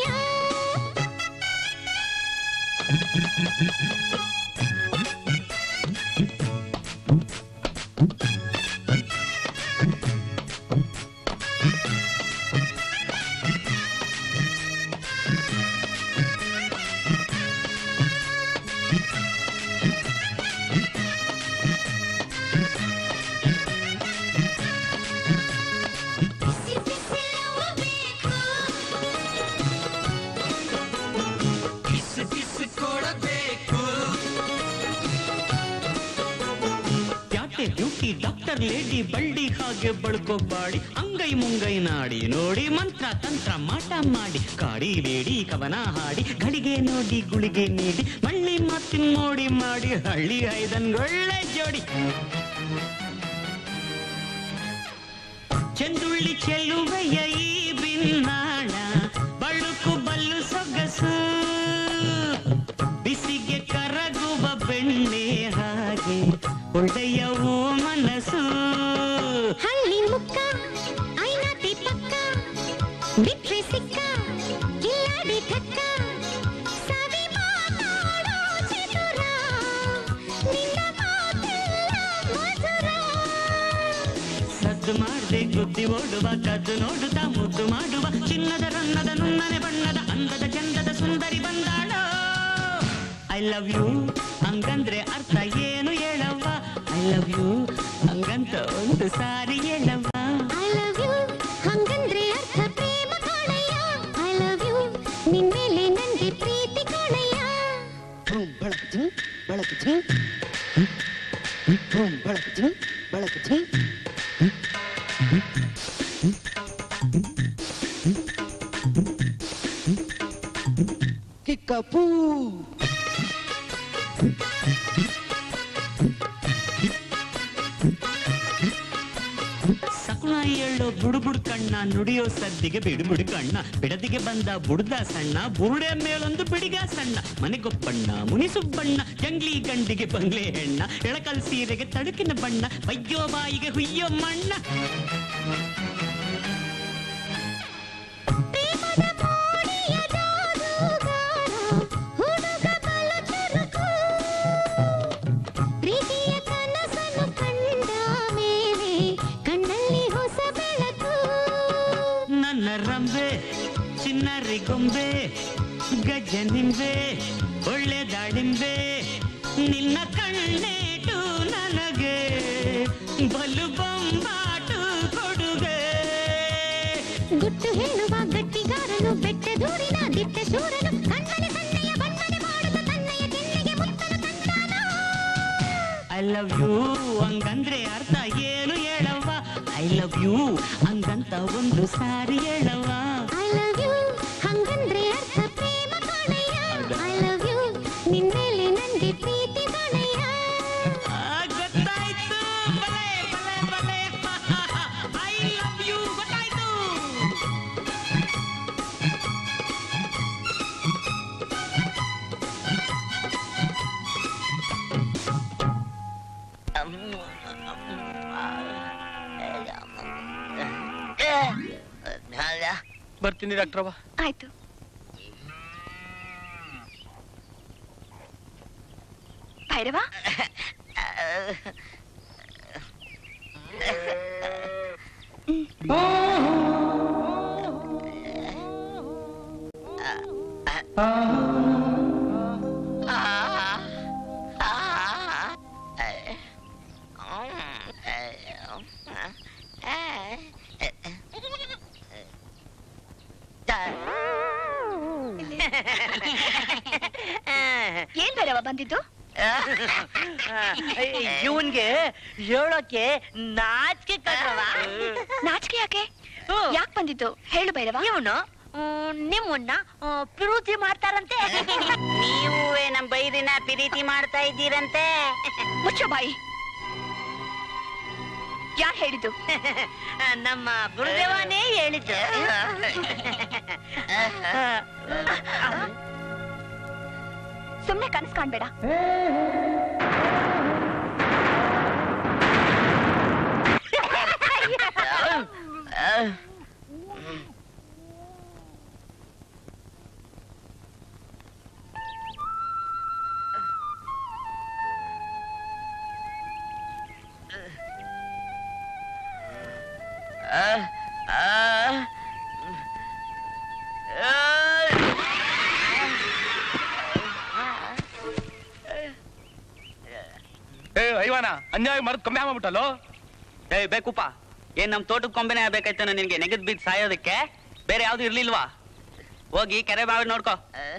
ಯಾಕೆ ಬ್ಯೂಟಿ ಡಾಕ್ಟರ್ ಲೇಡಿ ಬಳ್ಳಿ ಹಾಗೆ ಬಳ್ಕೋಬಾಡಿ ಅಂಗೈ ಮುಂಗೈ ನಾಡಿ ನೋಡಿ ಮಂತ್ರ ತಂತ್ರ ಮಾಟ ಮಾಡಿ ಕಾಡಿ ಬೇಡಿ ಕವನ ಹಾಡಿ ಗಳಿಗೆ ನೋಡಿ ಗುಳಿಗೆ ನೀಡಿ ಮಳ್ಳಿ ಮಾತಿನ ನೋಡಿ ಮಾಡಿ ಹಳ್ಳಿ ಐದನ್ಗೊಳ್ಳೆ ಜೋಡಿ ಚೆಂದುಳ್ಳಿ ಚೆಲ್ಲುವೆಯ ಈ ಬಿನ್ನಾಣ ಬಳುಕು ಬಲ್ಲು ಸೊಗಸು ಬಿಸಿಗೆ ಕರಗುವ ಬೆಣ್ಣೆ ಹಾಗೆ ಒಳ್ಳೆಯವು ಮನಸ್ಸು ಹಳ್ಳಿ ಮುಕ್ಕ ಐನಾತಿ ಪಕ್ಕ ಬಿಟ್ರೆ ಸಿಕ್ಕ ಕಿಲ್ಲಾಡಿ ಥಕ್ಕ ಸವಿ ಮಾತಾಡೋ ಚತುರ ನಿನ್ನ ಮಾತೆಲ್ಲ ಮಧುರ ಸದ್ದು ಮಾಡದೆ ಗುದ್ದಿ ಓಡುವ ಕದ್ದು ನೋಡುತ್ತಾ ಮುದ್ದು ಮಾಡುವ ಚಿನ್ನದ ರನ್ನದ ನುಣ್ಣನೆ ಬಣ್ಣದ ಅಂದದ ಚಂದದ ಸುಂದರಿ ಬಂದಾಳೋ ಐ ಲವ್ ಯು ಹಂಗಂದ್ರೆ ಅರ್ಥ ಏನು ಹೇಳವ್ವ ಐ ಲವ್ ಯು ಹಂಗಂತ ಒಂದು ಸಾರಿ ಹೇಳವ್ವ ಐ ಲವ್ ಯು ಹಂಗಂದ್ರೆ ಅರ್ಥ ಪ್ರೇಮ ಕಾಣಯ್ಯ ಐ ಲವ್ ಯು ನಿನ್ಮೇಲೆ ನಂಗೆ ಪ್ರೀತಿ ಕಾಣಯ್ಯ ಬಳಕು ಬಳಕು ಬಳಕು ಬಳಕು ಕಪೂ ಸಕುಣ ಹೇಳೋ ಬುಡುಬುಡು ಕಣ್ಣ ನುಡಿಯೋ ಸದ್ದಿಗೆ ಬಿಡುಬಿಡು ಕಣ್ಣ ಬಿಡದಿಗೆ ಬಂದ ಬುಡ್ದ ಸಣ್ಣ ಬುರುಡೆ ಮೇಲೊಂದು ಬಿಡಿಗ ಸಣ್ಣ ಮನೆಗೊಪ್ಪಣ್ಣ ಮುನಿಸುಬ್ಬಣ್ಣ ಜಂಗ್ಲಿ ಗಂಡಿಗೆ ಬಂಗ್ಲೆ ಹೆಣ್ಣ ಎಳಕಲ್ ಸೀರೆಗೆ ತಳುಕಿನ ಬಣ್ಣ ಅಯ್ಯೋ ಬಾಯಿಗೆ ಹುಯ್ಯೋ ಮಣ್ಣ ಪ್ರೀತಿಯ ಕನಸನ್ನು ಕಂಡ ಮೇಲೆ ಕಣ್ಣಲ್ಲಿ ಹೊಸ ಬೆಳಕು ನನ್ನ ರಂಬೆ ಚಿನ್ನರಿ ಗೊಂಬೆ ಗಜ್ಜ ನಿಂಬೆ ಒಳ್ಳೆ ದಾಳಿಂಬೆ ನಿನ್ನ ಕಣ್ಣೇಟು ನನಗೆ ಬಲು ಬೊಂಬಾಟು ಕೊಡುಗೆ ಗುಟ್ಟು ಹೇಳುವ ಗಟ್ಟಿಗಾರನು ಬೆಟ್ಟ ದೂರಿನ ದಿಟ್ಟ ಶೂರನು ಕಣ್ಣನೆ ಸನ್ನೆಯ ಬಣ್ಣನೆ ಮಾಡುತ್ತ ತನ್ನೆಯ ಕೆನ್ನೆಗೆ ಮುತ್ತನ ತಂದಾನ ಐ ಲವ್ ಯು ಹಂಗಂದ್ರೆ ಅರ್ಥ ಏನು ಹೇಳವ್ವ ಐ ಲವ್ ಯು ಹಂಗಂತ ಒಂದು ಸಾರಿ ಹೇಳವ್ವ ಐ ಲವ್ ಯು ಹಂಗಂದ್ರೆ ಅರ್ಥ ಪ್ರೇಮ ಕಾಣಯ್ಯ ಐ ಲವ್ ಯು ನಿನ್ಮೇಲೆ ನಂಗೆ ಪ್ರೀತಿ ಕಾಣಯ್ಯ ಗೊತ್ತಾಯ್ತು ಬಲೆ ಬಲೆ ಬಲೆ ಐ ಲವ್ ಯು ಗೊತ್ತಾಯ್ತು ಬರ್ತೀನಿ ಡಾಕ್ಟ್ರವ್ವ ಆಯ್ತು ಭೈರವ ಏನ್ ಭೈರವ ಬಂದಿದ್ದು ಇವನ್ಗೆ ಹೇಳೋಕೆ ನಾಚಿಕೆ ಕಟ್ರವ ನಾಚಿಕೆ ಯಾಕೆ ಯಾಕೆ ಬಂದಿದ್ದು ಹೇಳು ಭೈರವ ಇವನು ನಿಮ್ಮನ್ನ ಆ, ಪ್ರೀತಿ ಮಾಡ್ತಾರಂತೆ ನೀವೇ ನಮ್ ಬೈರಿನ ಪ್ರೀತಿ ಮಾಡ್ತಾ ಇದ್ದೀರಂತೆ ಮುಚ್ಚೋ ಬಾಯಿ ಯಾರು ಹೇಳಿದ್ದು ನಮ್ಮ ಗುರುದೇವನೇ ಹೇಳಿದ್ದು ಸುಮ್ನೆ ಕನಸು ಕಾಣ್ಬೇಡ ಏ ಐವಾನ ಅನ್ಯಾಯ ಮರದ ಕಮ್ಮಿ ಆಗ್ಬಿಟ್ಟಲ್ಲೋ ಏಯ್ ಬೇಕುಪ್ಪ ಏನ್ ನಮ್ ತೋಟದ ಕೊಂಬೆನೆ ಆಗ್ಬೇಕಾಯ್ತಾನ ನಿನ್ಗೆ ನೆಗದ್ ಬಿದ್ದು ಸಾಯೋದಕ್ಕೆ ಬೇರೆ ಯಾವ್ದು ಇರ್ಲಿಲ್ವಾ ಹೋಗಿ ಕೆರೆ ಬಾವಿ ನೋಡ್ಕೋ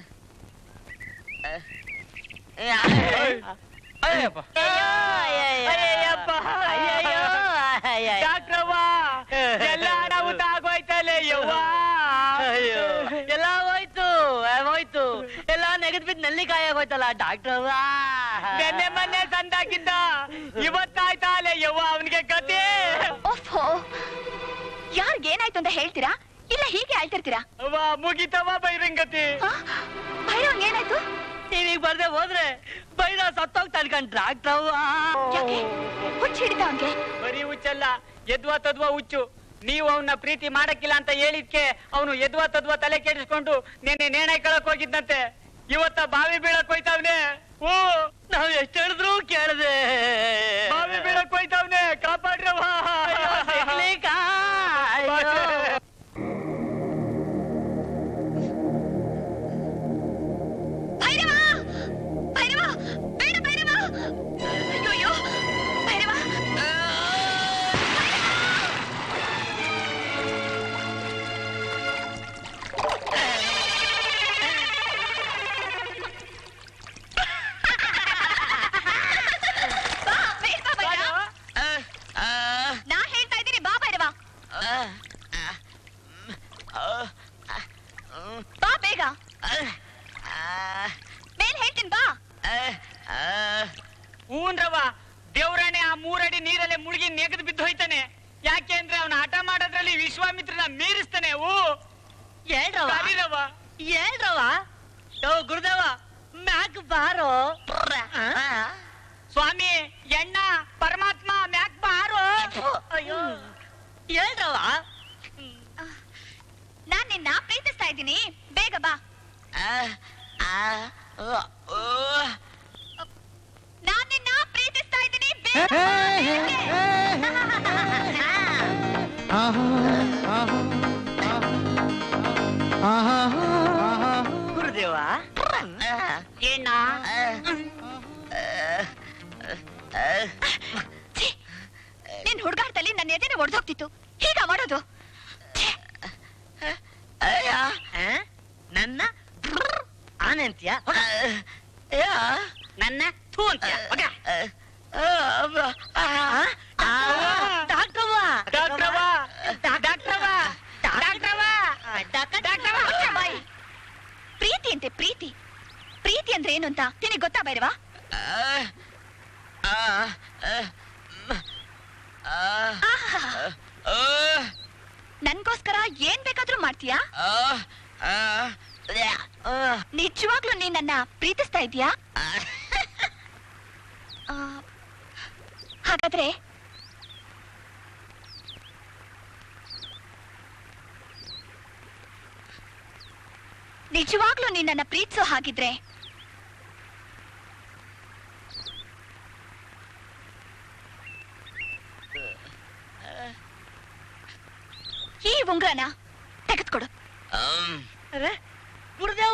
ಡಾಕ್ಟ್ರವ್ವ ಎಲ್ಲ ಅನಾಹುತ ಆಗೋಯ್ತಲ್ಲ ಯವ್ವ ಎಲ್ಲ ಹೋಯ್ತು ಆ, ಹೋಯ್ತು ಎಲ್ಲ ನೆಗದ್ ಬಿದ್ದು ನೆಲ್ಲಿಕಾಯಿ ಆಗೋಯ್ತಲ್ಲ ಡಾಕ್ಟರ್ ನೆನ್ನೆ ಮೊನ್ನೆ ಸಂದಾಕಿದ್ದ ಇವತ್ತಾಯ್ತಾ ಅಲ್ಲೇ ಯವ್ವ ಅವನಿಗೆ ಕತೆ ಓಫೋ ಯಾರಿಗೇನಾಯ್ತು ಅಂತ ಹೇಳ್ತೀರಾ ಇಲ್ಲ ಹೀಗೆ ಆಳ್ತಿರ್ತೀರಾ ಅವ್ವ ಮುಗಿತವ ಬೈರಂಗತಿ ಭೈರವ್ ಏನಾಯ್ತು ನೀವೀಗ ಬರ್ದೆ ಹೋದ್ರೆ ಬೈರ ಸತ್ತೋಗ್ತಾನೆ ಕಣ್ ಡಾಕ್ಟರ್ ಯಾಕೆ ಹುಚ್ಚ ಹಿಡಿತ ಅವ್ನ್ಗೆ ಬರೀ ಹುಚ್ಚಲ್ಲ ಎದ್ವಾ ತದ್ವಾ ಹುಚ್ಚು ನೀವು ಅವನ್ನ ಪ್ರೀತಿ ಮಾಡಕ್ಕಿಲ್ಲ ಅಂತ ಹೇಳಿದ್ಕೆ ಅವನು ಎದ್ವಾ ತದ್ವಾ ತಲೆ ಕೆಡಿಸ್ಕೊಂಡು ನಿನ್ನೆ ನೇಣೆ ಕಳಕ್ ಹೋಗಿದ್ದಂತೆ ಇವತ್ತ ಬಾವಿ ಬೀಳಕ್ ಹೋಯ್ತಾವ್ನೆ ಓ ನಾವ್ ಎಷ್ಟ್ ಹೇಳಿದ್ರು ಕೇಳದೆ ಬಾವಿ ಬೀಳಕ್ ಹೋಯ್ತಾವ್ನೆ ಕಾಪಾಡ್ರವ್ವ ಭೈರವ ಭೈರವ ಬೇಡ ಭೈರವ ಅಯ್ಯೋ ಭೈರವ ಬಾ, ಬೇಗ ಬಾ ಭೈರವ. ನಾ ಹೇಳ್ತಾ ಇದ್ದೀನಿ ಬಾ ಭೈರವ ಬಾ ಬೇಗ ಮೇಲ್ ಹೇಳ್ತೀನಿ ಬಾ ಹೂನ್ರವ ದೇವ್ರಾಣೆ ಆ ಮೂರಡಿ ನೀರಲ್ಲೇ ಮುಳುಗಿ ನೆಗೆದು ಬಿದ್ದು ಹೋಯ್ತಾನೆ ಯಾಕೆ ಅಂದ್ರೆ ಅವನ ಹಠ ಮಾಡೋದ್ರಲ್ಲಿ ವಿಶ್ವಾಮಿತ್ರನ ಮೀರಿಸ್ತಾನೆ ಹೂ ಹೇಳ್ರವ ಕರೀರವ್ವ. ಹೇಳ್ರವ ಯೋ ಗುರುದೇವ ಮ್ಯಾಕ್ ಬಾರೋ ಸ್ವಾಮಿ ಎಣ್ಣ ಪರಮಾತ್ಮ ಮ್ಯಾಕ್ ಬಾರೋ ಅಯ್ಯೋ ಹೇಳ್ರವ ನಾನ್ ನಿನ್ನ ಪ್ರೀತಿಸ್ತಾ ಇದ್ದೀನಿ ಬೇಗ ಬಾ ನಾನ್ ನಿನ್ನ ಪ್ರೀತಿಸ್ತಾ ಇದ್ದೀನಿ ಬೇಗ ಬಾ. ಗುರುದೇವ ಏನ ಛೀ, ನಿನ್ ಹುಡುಗಾಟದಲ್ಲಿ ನನ್ನ ಎದೆನೆ ಒಡೆದೋಗ್ತಿತ್ತು ಹೀಗ ಮಾಡೋದು ಅಯ್ಯ ನನ್ನ ಆನೆ ಅಂತೀಯ ನನ್ನ ಥೂ ಅಂತ್ಯ ಹೋಗ. ಡಾಕ್ಟರ್ವ ಡಾಕ್ಟ್ರವ್ವ, ಡಾಕ್ಟ್ರವ್ವ, ಡಾಕ್ಟ್ರವ್ವ, ಡಾಕ್ಟ್ರವ್ವ. ಮುಚ್ಚ ಬಾಯಿ. ಪ್ರೀತಿ ಅಂತೆ ಪ್ರೀತಿ ಪ್ರೀತಿ ಅಂದ್ರೆ ಏನು ಅಂತ ನಿನಗೆ ಗೊತ್ತಾ ಬೈರವಾ ನನ್ಗೋಸ್ಕರ ಏನ್ ಬೇಕಾದ್ರೂ ಮಾಡ್ತೀಯಾ ನಿಜವಾಗ್ಲೂ ನೀನ್ ನನ್ನ ಪ್ರೀತಿಸ್ತಾ ಇದೀಯಾ ಆ, ಹಾಗಾದ್ರೆ ನಿಜವಾಗ್ಲೂ ನೀನ್ ನನ್ನ ಪ್ರೀತಿಸೋ ಹಾಗಿದ್ರೆ ಈ ಉಂಗ್ರನ ತೆಗೆದ್ಕೊಡು ಗುರುದೇವ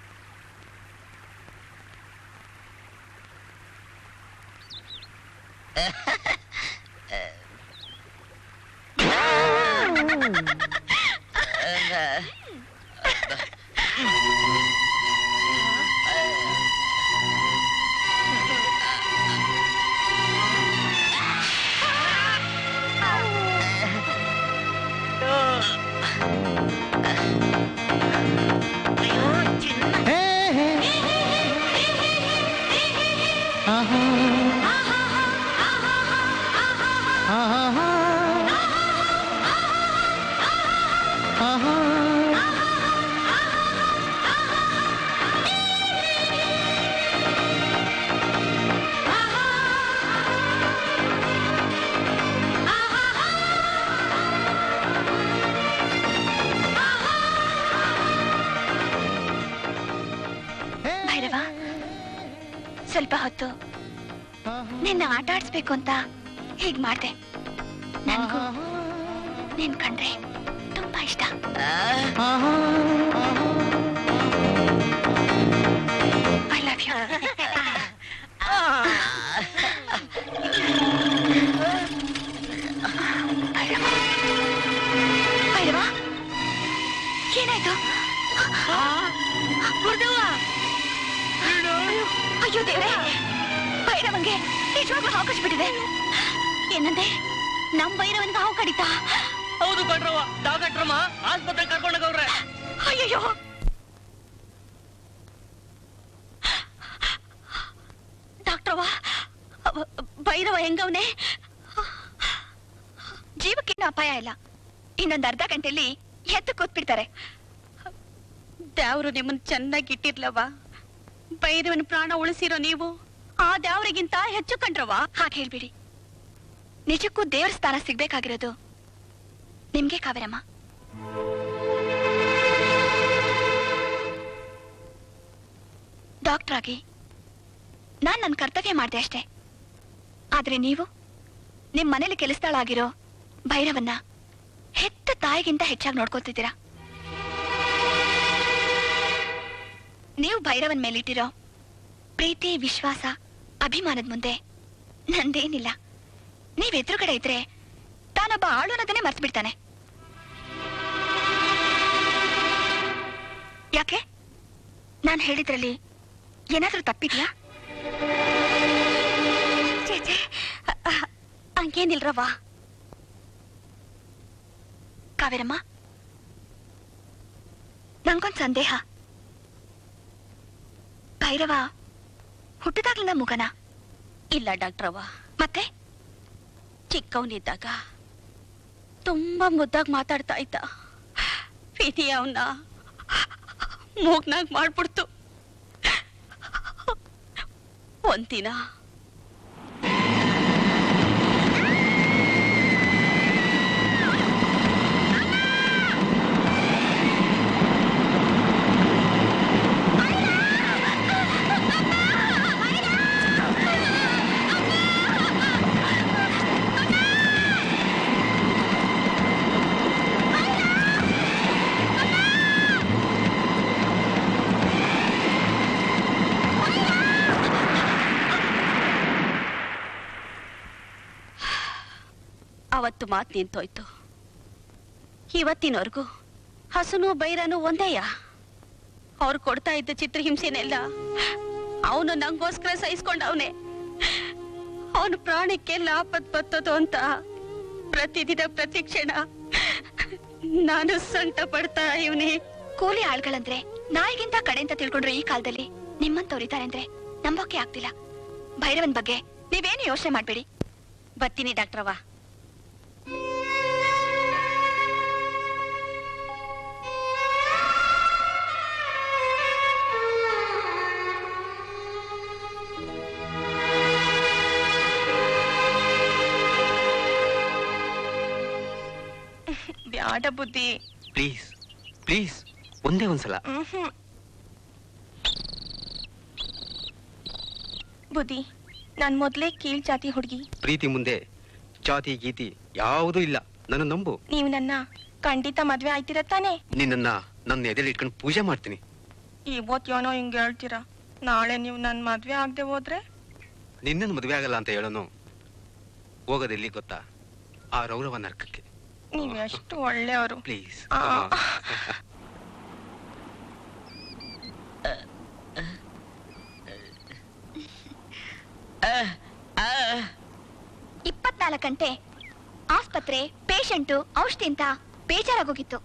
ಭೈರವ ಸ್ವಲ್ಪ ಹೊತ್ತು ನಿನ್ನ ಆಟ ಆಡಿಸ್ಬೇಕು ಅಂತ ಹೀಗ್ ಮಾಡ್ದೆ ನನ್ಗೂ ನೀನ್ ಕಂಡ್ರೆ ತುಂಬಾ ಇಷ್ಟ ಐ ಲವ್ ಯು ಭೈರವ ಏನಾಯ್ತು ಗುರುದೇವ ಅಯ್ಯೋ ದೇವ್ರೆ ಭೈರವಂಗೆ ನಿಜವಾಗ್ಲೂ ಹಾವು ಕಚ್ಬಿಟ್ಟಿದೆ ಏನಂದೆ ನಮ್ ಭೈರವನ್ಗೆ ಹಾವು ಕಡಿತಾ ಹೌದು ಕಣ್ರವ್ವ ಡಾಕ್ಟ್ರಮ್ಮ ಆಸ್ಪತ್ರೆ ಕರ್ಕೊಂಡೋಗವ್ರೆ ಅಯ್ಯಯ್ಯೋ ಡಾಕ್ಟ್ರವ್ವ ಅವ- ಭೈರವ ಹೆಂಗವನೆ ಜೀವಕ್ಕೇನು ಅಪಾಯ ಇಲ್ಲ ಇನ್ನೊಂದ್ ಅರ್ಧ ಗಂಟೆಯಲ್ಲಿ ಎದ್ದು ಕೂತ್ಬಿಡ್ತಾರೆ ದೇವ್ರು ನಿಮ್ಮನ್ ಚೆನ್ನಾಗಿ ಇಟ್ಟಿರ್ಲವ ಭೈರವನ ಪ್ರಾಣ ಉಳಿಸಿರೋ ನೀವು ಆ ದೇವ್ರಿಗಿಂತ ಹೆಚ್ಚು ಕಂಡ್ರವ ಹಾಗೆ ಹೇಳ್ಬಿಡಿ ನಿಜಕ್ಕೂ ದೇವ್ರ ಸ್ಥಾನ ಸಿಗ್ಬೇಕಾಗಿರೋದು ನಿಮ್ಗೆ ಕಾವೇರಮ್ಮ ಡಾಕ್ಟರ್ ಆಗಿ ನಾನ್ ನನ್ನ ಕರ್ತವ್ಯ ಮಾಡಿದೆ ಅಷ್ಟೇ ಆದ್ರೆ ನೀವು ನಿಮ್ ಮನೇಲಿ ಕೆಲಸದಾಳಾಗಿರೋ ಭೈರವನ್ನ ಹೆತ್ತ ತಾಯಿಗಿಂತ ಹೆಚ್ಚಾಗಿ ನೋಡ್ಕೊತಿದ್ದೀರಾ ನೀವು ಭೈರವನ್ ಮೇಲಿಟ್ಟಿರೋ ಪ್ರೀತಿ ವಿಶ್ವಾಸ ಅಭಿಮಾನದ ಮುಂದೆ ನಂದೇನಿಲ್ಲ ನೀವ್ ಎದುರುಗಡೆ ಇದ್ರೆ ತಾನೊಬ್ಬ ಆಳು ಅನ್ನೋದನ್ನೇ ಮರ್ತು ಬಿಡ್ತಾನೆ ಯಾಕೆ ನಾನು ಹೇಳಿದ್ರಲ್ಲಿ ಏನಾದ್ರೂ ತಪ್ಪಿದ್ಯಾ ಛೇ, ಛೇ, ಅ- ಅ- ಹಂಗೇನಿಲ್ರವ್ವ ಕಾವೇರಮ್ಮ ನಂಗೊಂದ್ ಸಂದೇಹ ಭೈರವ ಹುಟ್ಟಿದಾಗ್ಲಿಂದ ಮುಖನ ಇಲ್ಲ ಡಾಕ್ಟ್ರವ್ವ ಮತ್ತೆ ಚಿಕ್ಕವನಿದ್ದಾಗ ತುಂಬಾ ಮುದ್ದಾಗಿ ಮಾತಾಡ್ತಾ ಇದ್ದ ವಿಧಿ ಅವನ್ನ ಮೂಗ್ನಾಗ್ ಮಾಡ್ಬಿಡ್ತು ಒಂದಿನ ಅವತ್ತು ಮಾತು ನಿಂತೋಯ್ತು ಇವತ್ತಿನವರೆಗೂ ಹಸುನು ಬೈರನು ಒಂದೇಯ ಅವ್ರು ಕೊಡ್ತಾ ಇದ್ದ ಚಿತ್ರಹಿಂಸೆನೆಲ್ಲ ಅವನು ನಂಗೋಸ್ಕರ ಸಹಿಸ್ಕೊಂಡವನೆ ಅವನು ಪ್ರಾಣಕ್ಕೆ ಲಾಪತ್ ಬತ್ತದು ಅಂತ ಪ್ರತಿದಿನ ಪ್ರತಿ ಕ್ಷಣ ನಾನು ಸಂಕಟ ಪಡ್ತಾ ಇವನೇ ಕೂಲಿ ಆಳ್ಗಳಂದ್ರೆ ನಾಯಿಗಿಂತ ಕಡೆ ಅಂತ ತಿಳ್ಕೊಂಡ್ರು ಈ ಕಾಲದಲ್ಲಿ ನಿಮ್ಮಂತವ್ರಿದ್ದಾರೆ ಅಂದ್ರೆ ನಂಬೋಕೆ ಆಗ್ತಿಲ್ಲ ಭೈರವನ್ ಬಗ್ಗೆ ನೀವೇನು ಯೋಚನೆ ಮಾಡ್ಬೇಡಿ ಬರ್ತೀನಿ ಡಾಕ್ಟ್ರವ್ವ ಬ್ಯಾಡ ಬುದ್ಧಿ ಪ್ಲೀಸ್ ಪ್ಲೀಸ್ ಒಂದೇ ಒಂದ್ಸಲ ಮ್ಹ್ಮ್. ಬುದ್ಧಿ ನಾನ್ ಮೊದ್ಲೇ ಕೀಳ್ ಜಾತಿ ಹುಡುಗಿ ಪ್ರೀತಿ ಮುಂದೆ ಜಾತಿ ಗೀತಿ ಯಾವುದೂ ಇಲ್ಲ ನನ್ನ ನಂಬು ನೀವು ನನ್ನ ಖಂಡಿತ ಮದ್ವೆ ಆಯ್ತಿರ ತಾನೆ ನಿನ್ನನ್ನ ನನ್ನ ಎದೆಲಿ ಇಟ್ಕೊಂಡು ಪೂಜೆ ಮಾಡ್ತೀನಿ ಇವತ್ ಏನೋ ಹಿಂಗ್ ಹೇಳ್ತೀರಾ ನಾಳೆ ನೀವು ನನ್ ಮದ್ವೆ ಆಗದೆ ಹೋದ್ರೆ ನಿನ್ನನ್ನು ಮದುವೆ ಆಗಲ್ಲ ಅಂತ ಹೇಳೋನು ಹೋಗೋದೆಲ್ಲಿ ಗೊತ್ತಾ ಆ ರೌರವ ನರ್ಕಕ್ಕೆ ನೀವ್ ಎಷ್ಟು ಒಳ್ಳೆಯವರು ಪ್ಲೀಸ್ ಆ. ಇಪ್ಪತ್ನಾಲ್ಕು ಗಂಟೆ ಆಸ್ಪತ್ರೆ ಪೇಷಂಟು ಔಷಧಿ ಅಂತ ಬೇಜಾರಾಗೋಗಿತ್ತು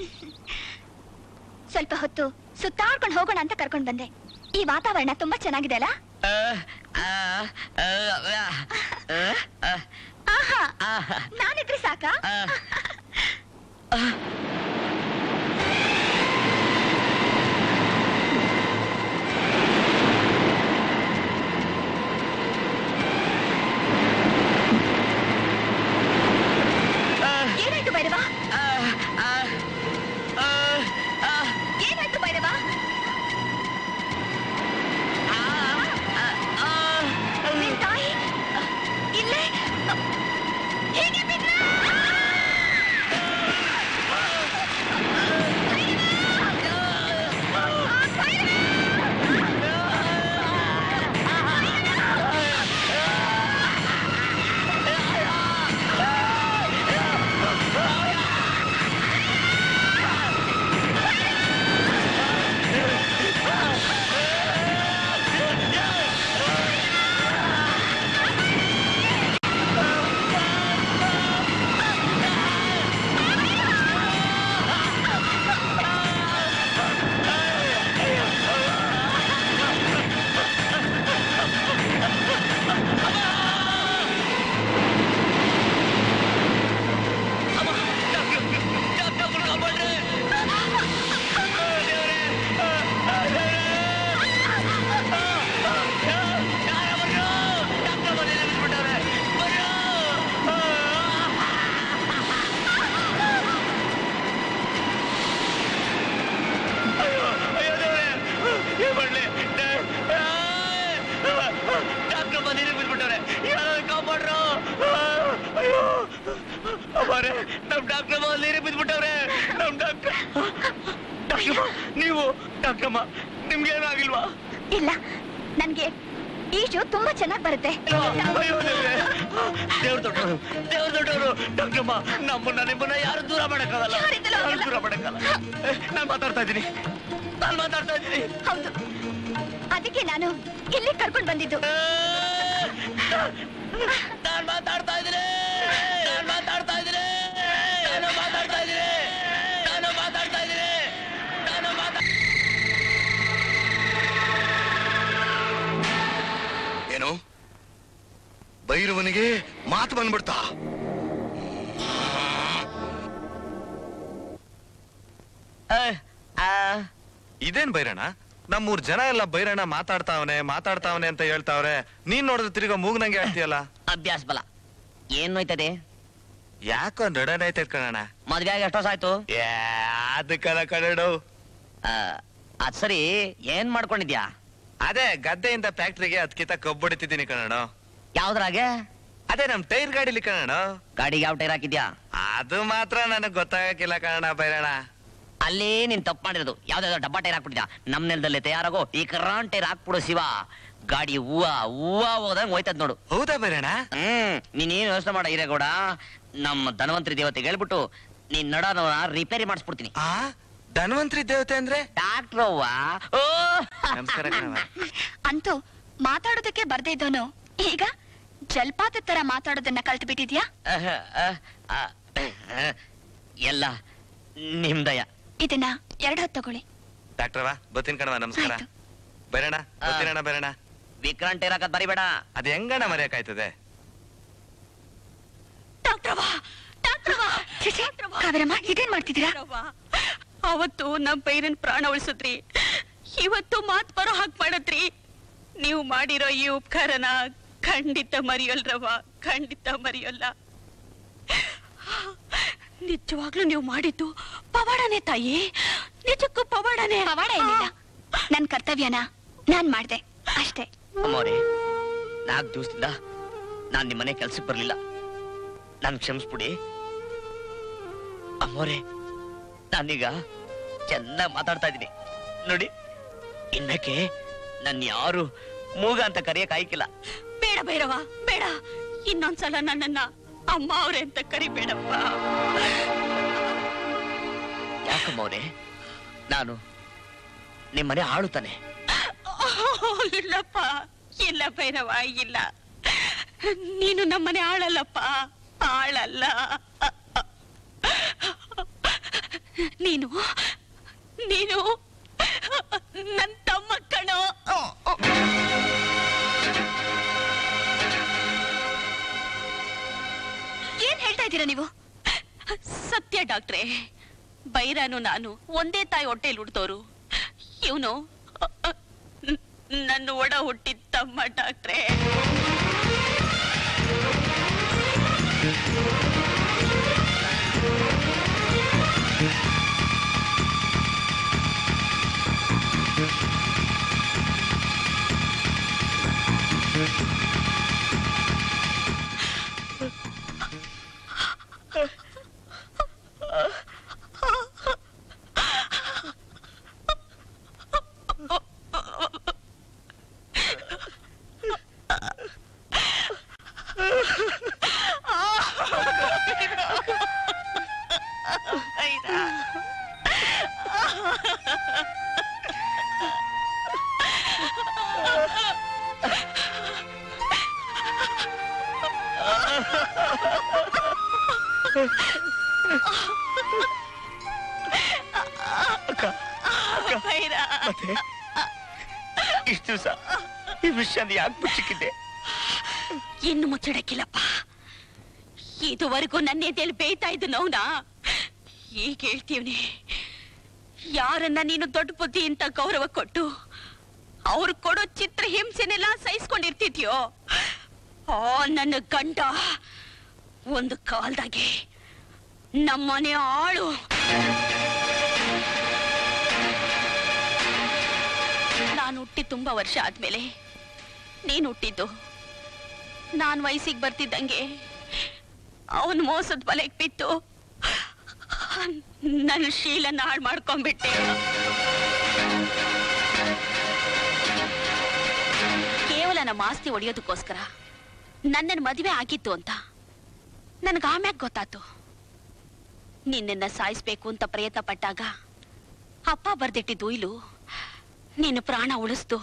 ಸ್ವಲ್ಪ ಹೊತ್ತು ಸುತ್ತಾಡ್ಕೊಂಡು ಹೋಗೋಣ ಅಂತ ಕರ್ಕೊಂಡ್ ಬಂದೆ ಈ ವಾತಾವರಣ ತುಂಬಾ ಚೆನ್ನಾಗಿದೆ ಅಲ್ಲ ಆಹಾ ನಾನಿದ್ರೆ ಸಾಕಾ ಏನಾಯ್ತು ಭೈರವ ಏನಾಯ್ತು ಭೈರವ ನಿನ್ ತಾಯಿ ಇಲ್ಲೇ ಹೇಗೆ ಬಿದ್ಲ? ಡಾಕ್ಟರ್ ಬಂದಿರಿ ಬಿಟ್ಬಿಟ್ಟವ್ರೆ ಯಾರು ಕಾಪಾಡ್ರು ಅಯ್ಯೋ ಅಮ್ಮಾರೆ ನಮ್ ಡಾಕ್ಟರ್ ನೀರಿಗೆ ಬಿದ್ಬಿಟ್ಟವ್ರೆ ನಮ್ ಡಾಕ್ಟರ್ ಡಾಕ್ಟರ್ ನೀವು ಡಾಕ್ಟರ್ಮ್ಮ ನಿಮ್ಗೇನು ಆಗಿಲ್ವಾ ಇಲ್ಲ ನನ್ಗೆ ಈಜು ತುಂಬಾ ಚೆನ್ನಾಗ್ ಬರುತ್ತೆ ಅಯ್ಯೋ ದೇವ್ರೆ ದೇವ್ರ ದೊಡ್ಡವರು ದೇವ್ರ ದೊಡ್ಡವರು ಡಾಕ್ಟರ್ಮ್ಮ ನಮ್ಮನ್ನ ನಿಮ್ಮನ್ನ ಯಾರು ದೂರ ಮಾಡಕ್ಕಾಗಲ್ಲ ಯಾರು ದೂರ ಮಾಡಕ್ಕಾಗಲ್ಲ ನಾನು ಮಾತಾಡ್ತಾ ಇದ್ದೀನಿ ನಾನು ಮಾತಾಡ್ತಾ ಇದ್ದೀನಿ ಹೌದು ಅದಕ್ಕೆ ನಾನು ಇಲ್ಲಿ ಕರ್ಕೊಂಡ್ ಬಂದಿದ್ದು ನಾನು ಮಾತಾಡ್ತಾ ಇದ್ದೀನಿ ನಾನು ಮಾತಾಡ್ತಾ ಇದ್ದೀನಿ ನಾನು ಮಾತಾಡ್ತಾ ಇದ್ದೀನಿ ನಾನು ಮಾತಾಡ್ತಾ ಇದ್ದೀನಿ ನಾನು ಮಾತಾ ಇವನಿಗೆ ಮಾತು ಬಂದ್ಬಿಡ್ತಾ ಇದೇನ್ ಬೈರಣ್ಣ ನಮ್ಮೂರ್ ಜನ ಎಲ್ಲ ಬೈರಣ್ಣ ಮಾತಾಡ್ತಾವನೆ ಮಾತಾಡ್ತಾವನೆ ಅಂತ ಹೇಳ್ತಾವ್ರೆ ನೀನ್ ನೋಡಿದ್ರೆ ತಿರ್ಗಾ ಮೂಗ್ನಂಗೆ ಹೇಳ್ತೀಯಲ್ಲ ಅಭ್ಯಾಸ ಬಲ ಏನ್ ನೋಯ್ತದೆ ಯಾಕೋ ನಡನೈತೆ ಕಣಣ್ಣ ಮದ್ವೆ ಆಗಿ ಎಷ್ಟು ವರ್ಷ ಆಯ್ತು ಅದಕ್ಕಲ್ಲ ಕಣಡು ಅದ್ ಸರಿ ಏನ್ ಮಾಡ್ಕೊಂಡಿದ್ಯಾ ಅದೇ ಗದ್ದೆಯಿಂದ ಫ್ಯಾಕ್ಟ್ರಿಗೆ ಅದ್ಕಿತ ಕಬ್ಬು ಹೊಡಿತಿದ್ದೀನಿ ಕಣಣ್ಣ ಯಾವ್ದ್ರಾಗೆ ಅದೇ ನಮ್ ಟೈರ್ ಗಾಡಿಲಿ ಕಣಣ್ಣ ಗಾಡಿಗೆ ಯಾವ ಟೈರ್ ಹಾಕಿದ್ಯಾ ಅದು ಮಾತ್ರ ನನಗ್ ಗೊತ್ತಾಗಕ್ಕಿಲ್ಲ ಕಣಣ್ಣ ಬೈರಣ್ಣ ಅಲ್ಲಿ ನೀನ್ ತಪ್ಪು ಮಾಡಿರೋದು ಯಾವ್ದಾವ್ದೋ ಡಬ್ಬಾ ಟೈರ್ ಹಾಕ್ಬಿಟ್ಟಿದ್ಯಾ ನಮ್ ನೆಲದಲ್ಲಿ ತಯಾರಾಗೋ ಈ ಕರಾನ್ ಟೈರ್ ಹಾಕ್ಬಿಡು ಶಿವ ಗಾಡಿ ಹೂವ ಹೂವ ಹೋದಂಗ್ ಹೋಯ್ತದ್ ನೋಡು ಹೌದಾ ಬೈರಣ್ಣ ಹ್ಮ್ ನೀನೇನ್ ಯೋಚನೆ ಮಾಡ ಹಿರೇಗೌಡ ನಮ್ಮ ಧನ್ವಂತರಿ ದೇವತೆಗೆ ಹೇಳ್ಬಿಟ್ಟು ನೀನ್ ನಡೋನ ರಿಪೇರಿ ಮಾಡಿಸ್ಬಿಡ್ತೀನಿ ಆ ಧನ್ವಂತರಿ ದೇವತೆ ಅಂದ್ರೆ ಡಾಕ್ಟ್ರ್ ಅವ್ವ ಓ ನಮಸ್ಕಾರ ಕಣವ್ವ. ಅಂತೂ ಮಾತಾಡೋದಕ್ಕೆ ಬರ್ದೇ ಇದ್ದೋನು ಈಗ ಜಲ್ಪಾತ ತರ ಮಾತಾಡೋದನ್ನ ಕಲ್ತು ಬಿಟ್ಟಿದ್ಯಾ ಅಹ, ಅಹ್, ಅಹ್, ಅಹ್, ಎಲ್ಲ ನಿಮ್ದಯ ಇದನ್ನ ಎರಡ್ ಹೊತ್ತು ತಗೊಳ್ಳಿ ಡಾಕ್ಟ್ರವ ಬತ್ತೀನಿ ಕಣವ ನಮಸ್ಕಾರ ಬೈರಣ್ಣ ಬತ್ತೀನಣ್ಣ ಬೈರಣ್ಣ ವಿಕ್ರಾಂಟ್ ಟೈರ್ ಹಾಕದ್ ಬರಿಬೇಡ ಅದ್ ಹೆಂಗಣ್ಣ ಮರೆಯಕ್ಕಾಯ್ತದೆ ಕಾವೇರಮ್ಮ ಇದೇನ್ ಮಾಡ್ತಿದ್ದೀರಾ ಅವತ್ತು ನಮ್ ಪೈರನ್ ಪ್ರಾಣ ಉಳಿಸಿದ್ರಿ ಇವತ್ತು ಮಾತ್ ಬರೋ ಹಾಕ್ ಮಾಡತ್ರಿ ನೀವು ಮಾಡಿರೋ ಈ ಉಪಕಾರನ ಖಂಡಿತ ಮರೆಯಲ್ರವ್ವ ಖಂಡಿತ ಮರೆಯಲ್ಲ ನಿಜವಾಗ್ಲೂ ನೀವು ಮಾಡಿದ್ದು ಪವಾಡನೆ ತಾಯಿ ನಿಜಕ್ಕೂ ಪವಾಡನೆ ಪವಾಡ ಏನಿಲ್ಲ ನನ್ ಕರ್ತವ್ಯನ ನಾನ್ ಮಾಡ್ದೆ ಅಷ್ಟೇ ಅಮ್ಮವ್ರೆ ನಾಲ್ಕು ದಿವಸದಿಂದ ನಾನ್ ನಿಮ್ಮನೆ ಕೆಲ್ಸಕ್ಕೆ ಬರ್ಲಿಲ್ಲ ನನ್ ಕ್ಷಮಿಸ್ಬಿಡಿ ಅಮ್ಮವ್ರೆ ನಾನೀಗ ಚೆನ್ನಾಗಿ ಮಾತಾಡ್ತಾ ಇದ್ದೀನಿ ನೋಡಿ ಇನ್ನಕ್ಕೆ ನನ್ ಯಾರು ಮೂಗ ಅಂತ ಕರೆಯಕ್ ಆಯ್ಕಿಲ್ಲ ಬೇಡ ಬೇಡವ ಬೇಡ ಇನ್ನೊಂದ್ಸಲ ನನ್ನನ್ನ ಅಮ್ಮ ಅವ್ರೆ ಅಂತ ಕರಿಬೇಡಪ್ಪ ಯಾಕಮ್ಮವ್ರೆ ನಾನು ನಿಮ್ಮನೆ ಆಳುತ್ತಾನೆ ಇಲ್ಲಪ್ಪ ಇಲ್ಲ ಭೈರವ ಇಲ್ಲ ನೀನು ನಮ್ಮನೆ ಆಳಲ್ಲಪ್ಪ ಆಳಲ್ಲ ನೀನು ನೀನು ನನ್ ತಮ್ಮ ಕಣೋ ಏನ್ ಹೇಳ್ತಾ ಇದ್ದೀರಾ ನೀವು ಸತ್ಯ ಡಾಕ್ಟ್ರೆ ಬೈರಾನು ನಾನು ಒಂದೇ ತಾಯಿ ಹೊಟ್ಟೆಲಿ ಹುಡ್ದೋರು ಇವನು ನನ್ನ ಒಡ ಹುಟ್ಟಿದ ತಮ್ಮ ಡಾಕ್ಟ್ರೆ ಭೈರ ಮತ್ತೆ ಇಷ್ಟು ದಿವಸ ಈ ವಿಷಯನ ಯಾಕೆ ಮುಚ್ಚಿಕ್ಕಿದ್ದೆ ಇನ್ನು ಮುಚ್ಚಡಕ್ಕಿಲ್ಲಪ್ಪ ಇದುವರೆಗೂ ನನ್ನ ಎದೆಯಲ್ಲಿ ಬೇಯ್ತಾ ಇದ್ದು ನೋವ್ನ ಈಗ ಹೇಳ್ತೀವ್ನಿ ಯಾರನ್ನ ನೀನು ದೊಡ್ಡ ಬುದ್ಧಿ ಅಂತ ಗೌರವ ಕೊಟ್ಟು ಅವ್ರು ಕೊಡೋ ಚಿತ್ರ ಹಿಂಸೆನೆಲ್ಲ ಸಹಿಸ್ಕೊಂಡಿರ್ತಿದ್ಯೋ ಆ ನನ್ನ ಗಂಡ ಒಂದು ಕಾಲ್ದಾಗೆ ನಮ್ಮನೆ ಆಳು ನಾನು ಹುಟ್ಟಿ ತುಂಬಾ ವರ್ಷ ಆದ್ಮೇಲೆ ನೀನು ಹುಟ್ಟಿದ್ದು ನಾನ್ ವಯಸ್ಸಿಗೆ ಬರ್ತಿದ್ದಂಗೆ ಅವನ್ ಮೋಸದ ಬಲೆಗ್ ಬಿತ್ತು ನನ್ನ ಶೀಲನ ಹಾಳು ಮಾಡ್ಕೊಂಡ್ಬಿಟ್ಟೆ ಕೇವಲ ನಮ್ಮ ಆಸ್ತಿ ಒಡೆಯೋದಕ್ಕೋಸ್ಕರ ನನ್ನನ್ನು ಮದುವೆ ಆಗಿತ್ತು ಅಂತ ನನ್ಗೆ ಆಮ್ಯಾಗ ಗೊತ್ತಾತು ನಿನ್ನನ್ನ ಸಾಯಿಸ್ಬೇಕು ಅಂತ ಪ್ರಯತ್ನ ಪಟ್ಟಾಗ ಅಪ್ಪ ಬರ್ದಿಟ್ಟಿದ್ದು ಇಲು ನಿನ್ನ ಪ್ರಾಣ ಉಳಿಸ್ತು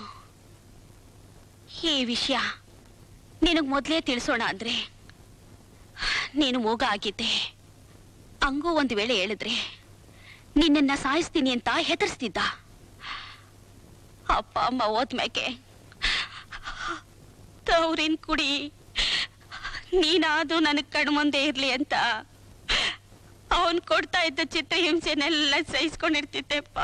ಈ ವಿಷಯ ನಿನಗ್ ಮೊದ್ಲೇ ತಿಳಿಸೋಣ ಅಂದ್ರೆ ನೀನು ಮೂಗ ಆಗಿದ್ದೆ ಹಂಗೂ ಒಂದು ವೇಳೆ ಹೇಳಿದ್ರೆ ನಿನ್ನನ್ನ ಸಾಯಿಸ್ತೀನಿ ಅಂತ ಹೆದರ್ಸ್ತಿದ್ದ ಅಪ್ಪ ಅಮ್ಮ ಹೋದ್ಮ್ಯಾಕೆ ತವ್ರಿನ್ ಕುಡಿ ನೀನಾದ್ರೂ ನನಗ್ ಕಣ್ಮುಂದೆ ಇರ್ಲಿ ಅಂತ ಅವನ್ ಕೊಡ್ತಾ ಇದ್ದ ಚಿತ್ರಹಿಂಸೆನೆಲ್ಲ ಸಹಿಸ್ಕೊಂಡಿರ್ತಿದ್ದೆಪ್ಪ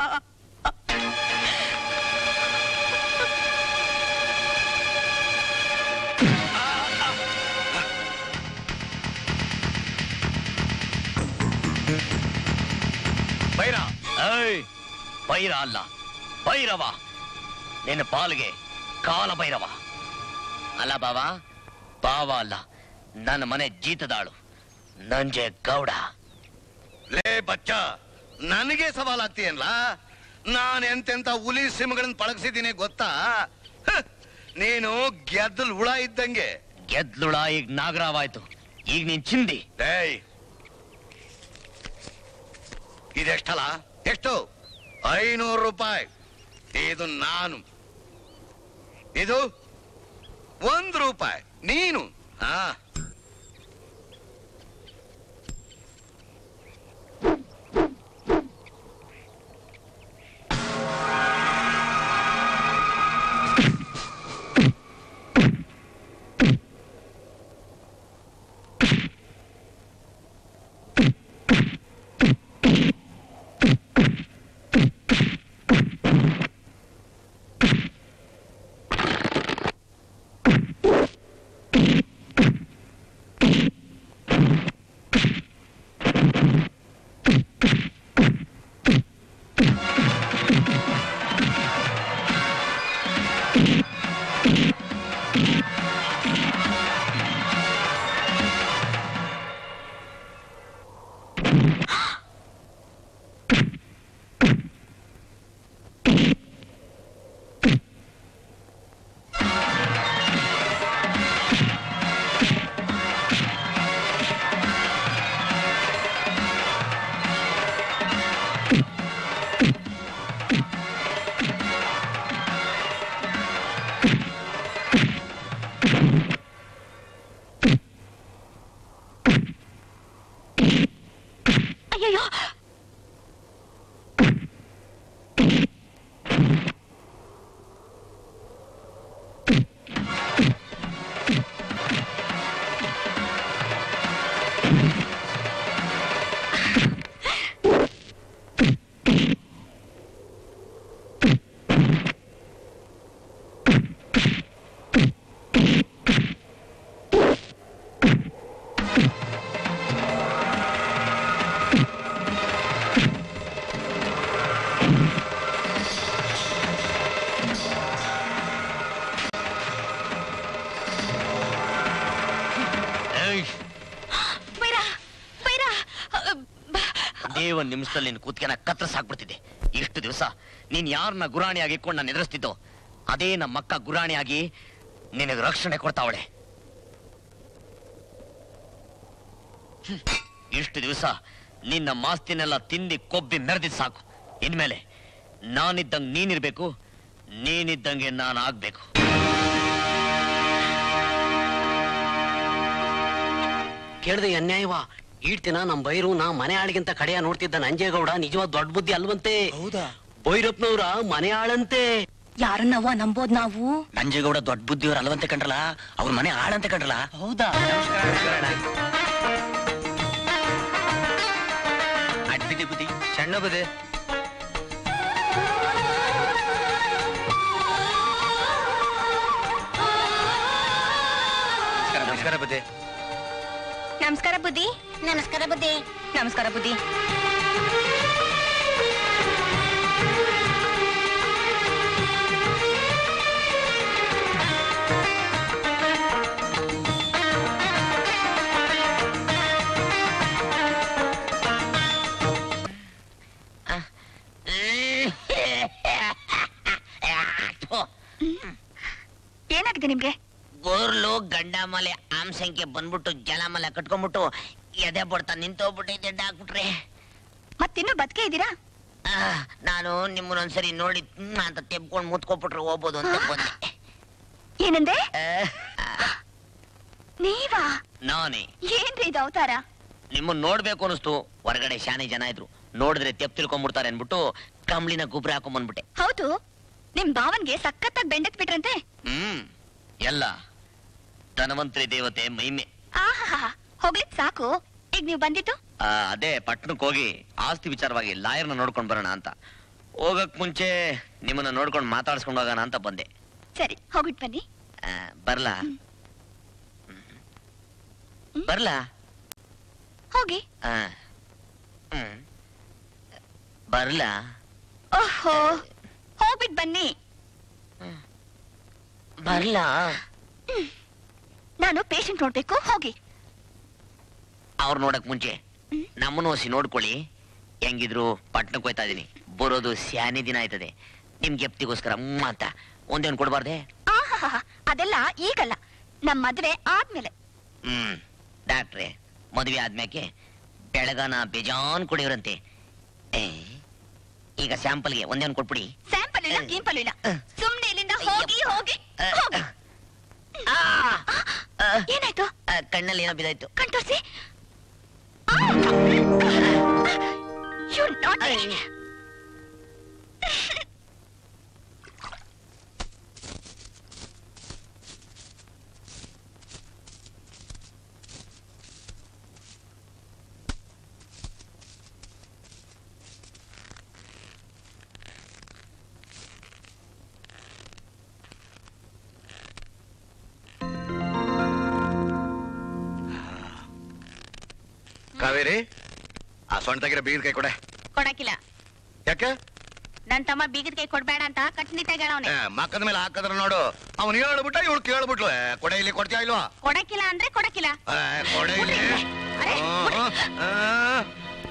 ಬೈರ ಏಯ್ ಬೈರ ಅಲ್ಲ ಭೈರವ ನಿನ್ನ ಪಾಲಿಗೆ ಕಾಲ ಭೈರವ ಅಲ್ಲ ಬಾವ ಬಾವ ಅಲ್ಲ ನನ್ನ ಮನೆ ಜೀತದಾಳು ನಂಜೆ ಗೌಡ ಲೇ ಬಚ್ಚ ನನಗೆ ಸವಾಲಾಗ್ತೀಯಲ್ಲ ನಾನು ಎಂತೆಂತ ಹುಲಿ ಸಿಂಹಗಳನ್ನ ಪಳಗಿಸಿದ್ದೀನಿ ಗೊತ್ತಾ ಹ, ನೀನು ಗೆದ್ದಲ್ ಹುಳ ಇದ್ದಂಗೆ ಗೆದ್ಲುಳ ಈಗ ನಾಗರಾವಾಯ್ತು ಈಗ ನೀನ್ ಚಿಂದಿ ಏಯ್ ಇದೆಷ್ಟಲ್ಲ ಎಷ್ಟು ಐನೂರು ರೂಪಾಯಿ ಇದು ನಾನು ಇದು ಒಂದು ರೂಪಾಯಿ ನೀನು ಹಾ ಅಯ್ಯಯ್ಯೋ ಬೈರ ಬೈರ ಅದೇ ಒಂದ್ ನಿಮಿಷದಲ್ಲಿ ನಿನ್ ಕೂತ್ಕೆನ ಕತ್ರಸ್ ಹಾಕ್ಬಿಡ್ತಿದ್ದೆ ಇಷ್ಟು ದಿವಸ ನೀನ್ ಯಾರನ್ನ ಗುರಾಣಿಯಾಗಿ ಇಟ್ಕೊಂಡು ನಾನು ಎದುರಿಸ್ತಿದ್ದೋ ಅದೇ ನಮ್ಮ ಅಕ್ಕ ಗುರಾಣಿಯಾಗಿ ನಿನಗೆ ರಕ್ಷಣೆ ಕೊಡ್ತಾವಳೆ ಹ್ಮ್. ಇಷ್ಟು ದಿವಸ ನಿನ್ನ ಮಾಸ್ತಿನೆಲ್ಲ ತಿಂದಿ ಕೊಬ್ಬಿ ಮೆರೆದಿದ್ ಸಾಕು ಇನ್ಮೇಲೆ ನಾನಿದ್ದಂಗೆ ನೀನಿರ್ಬೇಕು ನೀನಿದ್ದಂಗೆ ನಾನು ಆಗ್ಬೇಕು ಕೇಳ್ದೆ ಅನ್ಯಾಯವ ಈಡ್ತಿನ ನಮ್ ಬೈರು ನಾ ಮನೆ ಆಳಿಗಿಂತ ಕಡೆಯ ನೋಡ್ತಿದ್ದ ನಂಜೇಗೌಡ ನಿಜವಾದ ದೊಡ್ಡ ಬುದ್ಧಿ ಅಲ್ವಂತೆ ಹೌದಾ ಭೈರಪ್ಪನವ್ರ ಮನೆ ಆಳಂತೆ ಯಾರನ್ನವ್ವ ನಂಬೋದ್ ನಾವು ನಂಜೇಗೌಡ ದೊಡ್ಡ ಬುದ್ಧಿಯವ್ರು ಅಲ್ವಂತೆ ಕಂಡ್ರಲ್ಲ ಅವ್ರ ಮನೆ ಆಳಂತೆ ಕಂಡ್ರಲ್ಲ ಹೌದಾ ಅಡ್ಬಿದ್ದಿ ಬುದ್ಧಿ ಸಣ್ಣ ಬುದ್ಧಿ ನಮಸ್ಕಾರ ಬುದ್ಧಿ ನಮಸ್ಕಾರ ಬುದ್ಧಿ ನಮಸ್ಕಾರ ಬುದ್ಧಿ ನಮಸ್ಕಾರ ಬುದ್ಧಿ ಏನಾಗಿದೆ ನಿಮ್ಗೆ ಗೋರ್ಲು ಗಂಡ ಮಲೆ ಆಮ್ಸಂಖ್ಯೆ ಬಂದ್ಬಿಟ್ಟು ಜಲಮಲೆ ಕಟ್ಕೊಂಡ್ಬಿಟ್ಟು ಎದೆ ಬಡ್ತಾ ನಿಂತೋಗ್ಬಿಟ್ಟೈತೆ ಹಾಕ್ಬಿಟ್ರೆ ಮತ್ತಿನ್ನೂ ಬದುಕೆ ಇದ್ದೀರಾ ನಾನು ನಿಮ್ಮನ್ನೊಂದ್ಸರಿ ನೋಡಿ ಹ್ಮ್ ಅಂತ ತೆಬ್ಕೊಂಡು ಮುತ್ಕೊಬಿಟ್ರೆ ಹೋಗ್ಬೋದು ಅಂತ ಬಂದೆ ಏನಂದೆ ನೀವಾ ನಾನೇ ಏನ್ರಿ ಇದು ಅವತಾರ ನಿಮ್ಮನ್ನ ನೋಡ್ಬೇಕು ಅನಿಸ್ತು ಹೊರಗಡೆ ಶಾನೆ ಜನ ಇದ್ರು ನೋಡಿದ್ರೆ ತೆಪ್ ತಿಳ್ಕೊಂಡ್ಬಿಡ್ತಾರೆ ಅನ್ಬಿಟ್ಟು ಕಂಬ್ಳಿನ ಗುಬ್ರ ಹಾಕೊಂಡ್ಬಂದ್ಬಿಟ್ಟೆ ಹೌದು ನಿಮ್ ಭಾವನ್ಗೆ ಸಖತ್ತಾಗಿ ಬೆಂಡೆತ್ ಬಿಟ್ರಂತೆ ಹ್ಮ್ ಎಲ್ಲ ಧನವಂತ್ರಿ ದೇವತೆ ಮಹಿಮೆ ಆಹಾ ಹೋಗ್ಲಿಕ್ ಸಾಕು ಈಗ ನೀವು ಬಂದಿದ್ದು ಆ, ಅದೇ ಪಟ್ಟಣಕ್ಕೆ ಹೋಗಿ ಆಸ್ತಿ ವಿಚಾರವಾಗಿ ಲಾಯರ್ನ ನೋಡ್ಕೊಂಡ್ ಬರೋಣ ಅಂತ ಹೋಗಕ್ ಮುಂಚೆ ನಿಮ್ಮನ್ನ ನೋಡ್ಕೊಂಡು ಮಾತಾಡ್ಸ್ಕೊಂಡು ಹೋಗೋಣ ಅಂತ ಬಂದೆ ಸರಿ ಹೋಗ್ಬಿಟ್ ಬನ್ನಿ ಆ, ಬರ್ಲಾ ಬರ್ಲಾ ಹೋಗಿ ಆ. ಹ್ಮ್. ಬರ್ಲಾ ಓಹೋ ಹೋಗ್ಬಿಟ್ ಬನ್ನಿ ಬರ್ಲಾ ನಾನು ಪೇಷಂಟ್ ನೋಡ್ಬೇಕು ಹೋಗಿ ಅವ್ರು ನೋಡಕ್ ಮುಂಚೆ ನಮ್ಮನ್ನು ಹೊಸಿ ನೋಡ್ಕೊಳ್ಳಿ ಹೆಂಗಿದ್ರು ಪಟ್ಟಣಕ್ಕೆ ಹೋಯ್ತಾ ಇದೀನಿ ಬರೋದು ಸ್ಯಾನಿ ದಿನ ಆಯ್ತದೆ ನಿಮ್ ಗೆಪ್ತಿಗೋಸ್ಕರ ಮ್ಮ್ ಅಂತ ಒಂದೇನ್ ಕೊಡ್ಬಾರ್ದೆ ಆಹಾ ಅದೆಲ್ಲ ಈಗಲ್ಲ ನಮ್ ಮದ್ವೆ ಆದ್ಮೇಲೆ ಹ್ಮ್ ಡಾಕ್ಟ್ರೆ ಮದುವೆ ಆದ್ಮ್ಯಾಕೆ ಬೆಳಗಾನ ಬೇಜಾನ್ ಕುಡಿಯೋರಂತೆ ಏ, ಈಗ ಸ್ಯಾಂಪಲ್ಗೆ ಒಂದೇನ್ ಕೊಟ್ಬಿಡಿ ಸ್ಯಾಂಪಲ್ ಇಲ್ಲ ಗೀಂಪಲ್ ಇಲ್ಲ ಸುಮ್ನೆ ಇಲ್ಲಿಂದ ಹೋಗಿ ಹೋಗಿ ಹೋಗಿ. ಏನಾಯ್ತು ಆ, ಕಣ್ಣಲ್ಲಿ ಏನೋ ಬಿದ್ದಾಯ್ತು ಕಣ್ ತೋರ್ಸಿ You naughty. ಕಾವೇರಿ ಆ ಸೊಂಟ ತೆಗಿರೋ ಬೀಗದ ಕೈ ಕೊಡೆ ಕೊಡಕಿಲ್ಲ ಯಾಕೆ ನನ್ ತಮ್ಮ ಬೀಗದ ಕೈ ಕೊಡ್ಬೇಡ ಅಂತ ಕಟ್ನಿಟ್ಟಾಗ ಹೇಳವ್ನೆ ಏ, ಮಕ್ಕದ ಮೇಲೆ ಹಾಕದ್ರ ನೋಡು ಅವನು ಹೇಳ್ಬಿಟ್ಟ ಇವಳು ಕೇಳ್ಬಿಟ್ಲು ಏ, ಕೊಡೆ ಇಲ್ಲಿ ಕೊಡ್ತೀಯ ಇಲ್ವಾ ಕೊಡಕಿಲ್ಲ ಅಂದ್ರೆ ಕೊಡಕಿಲ್ಲ ಏ, ಕೊಡೆ ಇಲ್ಲಿ ಆ, ಆ, ಆ.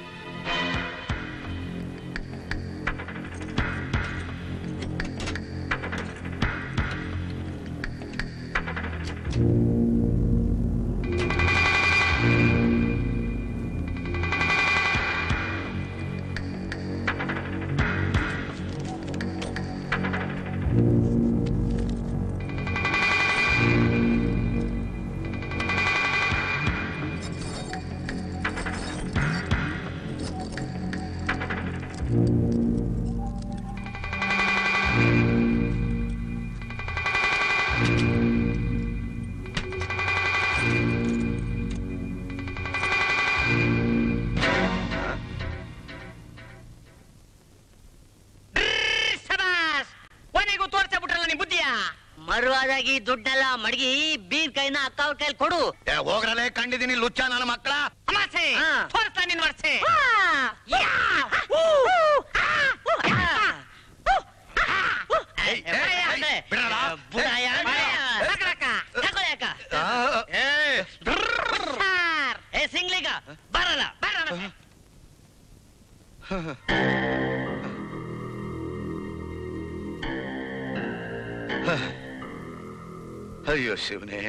ಸಬಾಸ್ ಕೊನೆಗೂ ತೋರ್ಸೇ ಬಿಟ್ರಲ್ಲ ನಿಮ್ ಬುದ್ಧಿಯ ಮರುವಾದಾಗಿ ದುಡ್ಡೆಲ್ಲ ಮಡಗಿ ಬೀರ್ ಕೈನ ಅಕ್ಕ ಅವ್ರ ಕೈಲಿ ಕೊಡು ಏ, ಹೋಗ್ರಲ್ಲೇ ಕಂಡಿದ್ದೀನಿ ಲುಚ್ಚ ನನ್ನ ಮಕ್ಕಳ ಅಮಾಸೆ ತೋರಿಸ್ತಾ ನಿನ್ ವರ್ಷೆ ಏ ಸಿಂಗ್ಲಿಗ ಬರಲ್ಲ ಅಯ್ಯೋ ಶಿವನೇ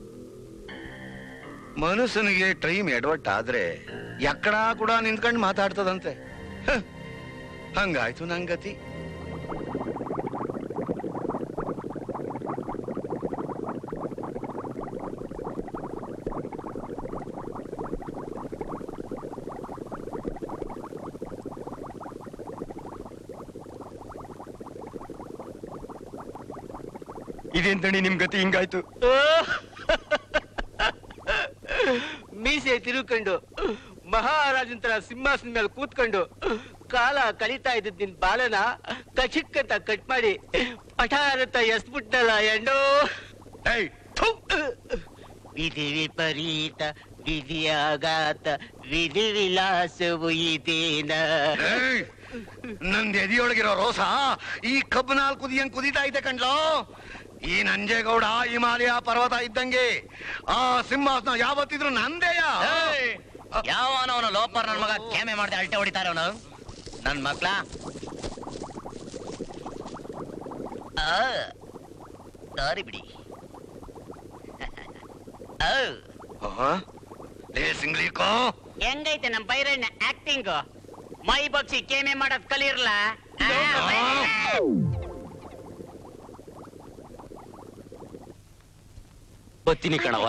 ಮನುಷ್ಯನಿಗೆ ಟೈಮ್ ಎಡವಟ್ ಆದ್ರೆ ಎಕ್ಕಡ ಕೂಡ ನಿಂತ್ಕೊಂಡು ಮಾತಾಡ್ತದಂತೆ ಹ, ಹಂಗಾಯ್ತು ನಂಗತಿ ಇದೇಂತಣಿ ನಿಮ್ ಗತಿ ಹಿಂಗಾಯ್ತು ಮೀಸೆ ತಿರುಕೊಂಡು ಮಹಾರಾಜನ್ ತರ ಸಿಂಹಾಸನ ಮೇಲೆ ಕೂತ್ಕೊಂಡು ಕಾಲ ಕಳೀತಾ ಇದ್ದಿದ್ ನಿನ್ ಬಾಲನ ಕಚಿಕ್ ಅಂತ ಕಟ್ ಮಾಡಿ ಪಠಾರತ ಎಸ್ಬಿಟ್ಟಲ್ಲ ಎಂಡೋ ವಿಧಿ ವಿಪರೀತ ವಿಧಿಯಾಗಾತ ವಿಧಿ ವಿಲಾಸವು ಇದೇನ ಏಯ್! ನಂದ್ ಎದಿಯೊಳಗಿರೋ ರೋಸ ಈ ಕಬ್ಬು ನಾಲ್ ಕುದಿಯಂಗ್ ಕುದೀತಾ ಐತೆ ಕಣ್ಲೋ ಈ ನಂಜೇಗೌಡ ಹಿಮಾಲಯ ಪರ್ವತ ಇದ್ದಂಗೆ ಆ ಸಿಂಹಾಸನ ಯಾವತ್ತಿದ್ರು ನಂದೇಯ ಯಾವನವನು ಲೋಪರ್ ನನ್ ಮಗ ಕ್ಯಾಮೆ ಮಾಡ್ದೆ ಅಲ್ಟೆ ಹೊಡಿತಾರೆ ಅವನು ನನ್ ಮಕ್ಳ ಆ, ದಾರಿ ಬಿಡಿ ಆ, ಲೇ ಸಿಂಗ್ಲಿಕೋ ಹೆಂಗೈತೆ ನಮ್ ಬೈರಣ್ಣ ಆಕ್ಟಿಂಗ್ ಮೈ ಬಗ್ಸಿ ಕೇಮೆ ಮಾಡೋದ್ ಕಲಿರ್ಲ ಬತ್ತೀನಿ ಕಣವ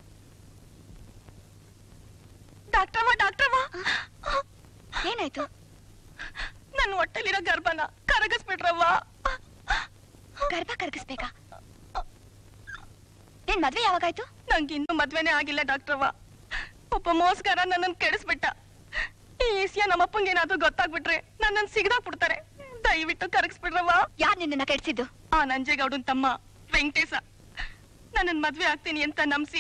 ಡಾಕ್ಟ್ರಮ್ಮ ಡಾಕ್ಟ್ರಮ್ಮ ಏನಾಯ್ತು ನನ್ನ ಹೊಟ್ಟೆಲಿರೋ ಗರ್ಭನ ಕರಗಿಸ್ಬಿಟ್ರವ್ವ ಗರ್ಭ ಕರಗಿಸ್ಬೇಕಾ ಏ ನಿನ್ ಮದ್ವೆ ಯಾವಾಗಾಯ್ತು ನಂಗೆ ಇನ್ನೂ ಮದ್ವೆನೇ ಆಗಿಲ್ಲ ಡಾಕ್ಟ್ರವ್ವ ಒಬ್ಬ ಮೋಸ್ಗಾರ ನನ್ನನ್ ಕೆಡಿಸ್ಬಿಟ್ಟ ಈ ವಿಷಯ ನಮ್ಮಪ್ಪಂಗೆ ಏನಾದ್ರೂ ಗೊತ್ತಾಗ್ಬಿಟ್ರೆ ನನ್ನನ್ ಸಿಗದಾಕ್ಬಿಡ್ತಾರೆ ದಯವಿಟ್ಟು ಕರಗಿಸ್ಬಿಡ್ರವ್ವ ಯಾರ್ ನಿನ್ನ ಕೆಡ್ಸಿದ್ದು ಆ ನಂಜೇಗೌಡನ್ ತಮ್ಮ ವೆಂಕಟೇಶ ನನ್ನನ್ ಮದ್ವೆ ಆಗ್ತೀನಿ ಅಂತ ನಂಬಿಸಿ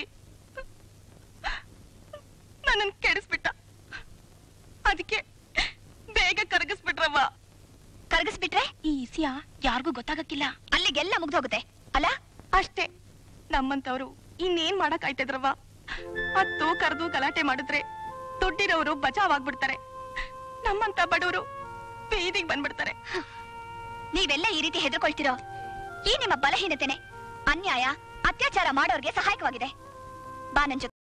ನನ್ನನ್ ಕೆಡಿಸ್ಬಿಟ್ಟ ಅದಕ್ಕೆ ಬೇಗ ಕರಗಿಸ್ಬಿಟ್ರವ್ವ ಕರಗಿಸ್ಬಿಟ್ರೆ ಈ ವಿಷಯ ಯಾರಿಗೂ ಗೊತ್ತಾಗಕ್ಕಿಲ್ಲ ಅಲ್ಲಿಗೆಲ್ಲ ಮುಗ್ದೋಗುತ್ತೆ ಅಲ್ಲ ಅಷ್ಟೇ ನಮ್ಮಂತವ್ರು ಇನ್ನೇನ್ ಮಾಡಕ್ ಆಯ್ತದ್ರವ್ವ ಹತ್ತು ಕರೆದು ಗಲಾಟೆ ಮಾಡಿದ್ರೆ ದುಡ್ಡಿರೋರು ಬಚಾವ್ ಆಗ್ಬಿಡ್ತಾರೆ ನಮ್ಮಂತ ಬಡವರು ಬೀದಿಗೆ ಬಂದ್ಬಿಡ್ತಾರೆ ನೀವೆಲ್ಲ ಈ ರೀತಿ ಹೆದರ್ಕೊಳ್ತಿರೋ ಈ ನಿಮ್ಮ ಬಲಹೀನತೆನೆ ಅನ್ಯಾಯ ಅತ್ಯಾಚಾರ ಮಾಡೋರ್ಗೆ ಸಹಾಯಕವಾಗಿದೆ ಬಾ ನನ್ ಜೊತೆ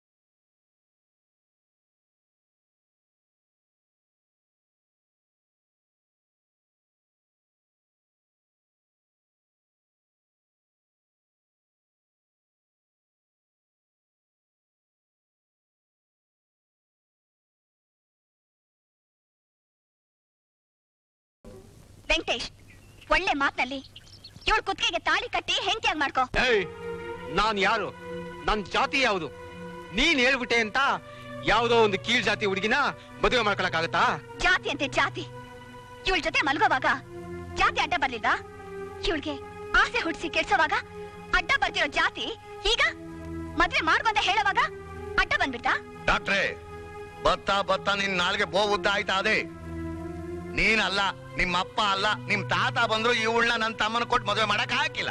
ವೆಂಕಟೇಶ್ ಒಳ್ಳೆ ಮಾತ್ನಲ್ಲಿ ಇವಳು ಕುತ್ತಿಗೆಗೆ ತಾಳಿ ಕಟ್ಟಿ ಹೆಂಡತಿಯಾಗಿ ಮಾಡ್ಕೋ ಏಯ್ ನಾನ್ ಯಾರು ನನ್ ಜಾತಿ ಯಾವುದು ನೀನ್ ಹೇಳ್ಬಿಟ್ಟೆ ಅಂತ ಯಾವ್ದೋ ಒಂದು ಕೀಳ್ ಜಾತಿ ಹುಡುಗಿನ ಮದುವೆ ಮಾಡ್ಕೊಳಕ್ಕಾಗತ್ತಾ ಜಾತಿ ಅಂತೆ ಜಾತಿ ಇವಳ ಜೊತೆ ಮಲ್ಗೋವಾಗ ಜಾತಿ ಅಡ್ಡ ಬರ್ಲಿಲ್ವಾ ಇವಳಿಗೆ ಆಸೆ ಹುಡ್ಸಿ ಕೆಡ್ಸೋವಾಗ ಅಡ್ಡ ಬರ್ತಿರೋ ಜಾತಿ ಈಗ ಮದ್ವೆ ಮಾಡ್ಕೊ ಅಂತ ಹೇಳೋವಾಗ ಅಡ್ಡ ಬಂದ್ಬಿಡ್ತಾ ಡಾಕ್ಟ್ರೇ ಬತ್ತ ಬತ್ತ ನಿನ್ ನಾಲ್ಗೆ ಬೋ ಉದ್ದ ಆಯ್ತಾ ಅದೇ ನೀನಲ್ಲ ನಿಮ್ಮ ಅಪ್ಪ ಅಲ್ಲ ನಿಮ್ ತಾತ ಬಂದ್ರು ಇವಳನ್ನ ನನ್ನ ತಮ್ಮನ ಕೊಟ್ಟು ಮದುವೆ ಮಾಡಕ್ ಹಾಕಿಲ್ಲ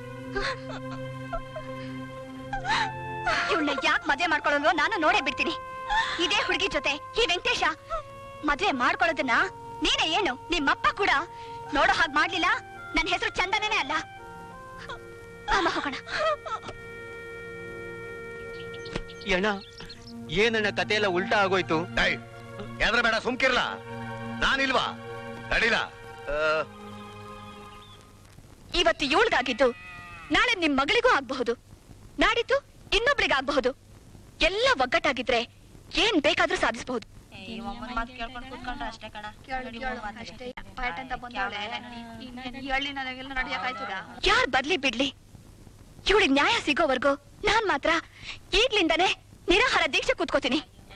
ಇವಳನ್ನ ಯಾಕೆ ಮದ್ವೆ ಮಾಡ್ಕೊಳ್ಳೋದು ನಾನು ನೋಡೇ ಬಿಡ್ತೀನಿ ಇದೇ ಹುಡುಗಿ ಜೊತೆ ಈ ವೆಂಕಟೇಶ ಮದ್ವೆ ಮಾಡ್ಕೊಳ್ಳೋದನ್ನ ನೀನೇ ಏನು ನಿಮ್ಮಪ್ಪ ಕೂಡ ನೋಡೋ ಹಾಗೆ ಮಾಡ್ಲಿಲ್ಲ ನನ್ನ ಹೆಸರು ಚಂದನೇ ಅಲ್ಲ ಅಮ್ಮ ಹೋಗೋಣ ಅಣ್ಣ ಏನಣ್ಣ ಕತೆ ಎಲ್ಲ ಉಲ್ಟಾ ಆಗೋಯ್ತು ಯಾದ್ರ ಬೇಡ ಸುಮ್ಕಿರ್ಲ ನಾನಿಲ್ವಾ ನಡಿಲ ಇವತ್ತು ಇವಳಿಗಾಗಿದ್ದು ನಾಳೆ ನಿಮ್ ಮಗಳಿಗೂ ಆಗ್ಬಹುದು ನಾಡಿದ್ದು ಇನ್ನೊಬ್ಳಿಗಾಗಬಹುದು ಎಲ್ಲ ಒಗ್ಗಟ್ಟಾಗಿದ್ರೆ ಏನ್ ಬೇಕಾದ್ರೂ ಸಾಧಿಸಬಹುದು ಯಾರ್ ಬರ್ಲಿ ಬಿಡ್ಲಿ ಇವಳಿಗೆ ನ್ಯಾಯ ಸಿಗೋವರೆಗೂ ನಾನ್ ಮಾತ್ರ ಈಗ್ಲಿಂದಾನೆ ನಿರಾಹಾರ ದೀಕ್ಷೆ ಕೂತ್ಕೋತೀನಿ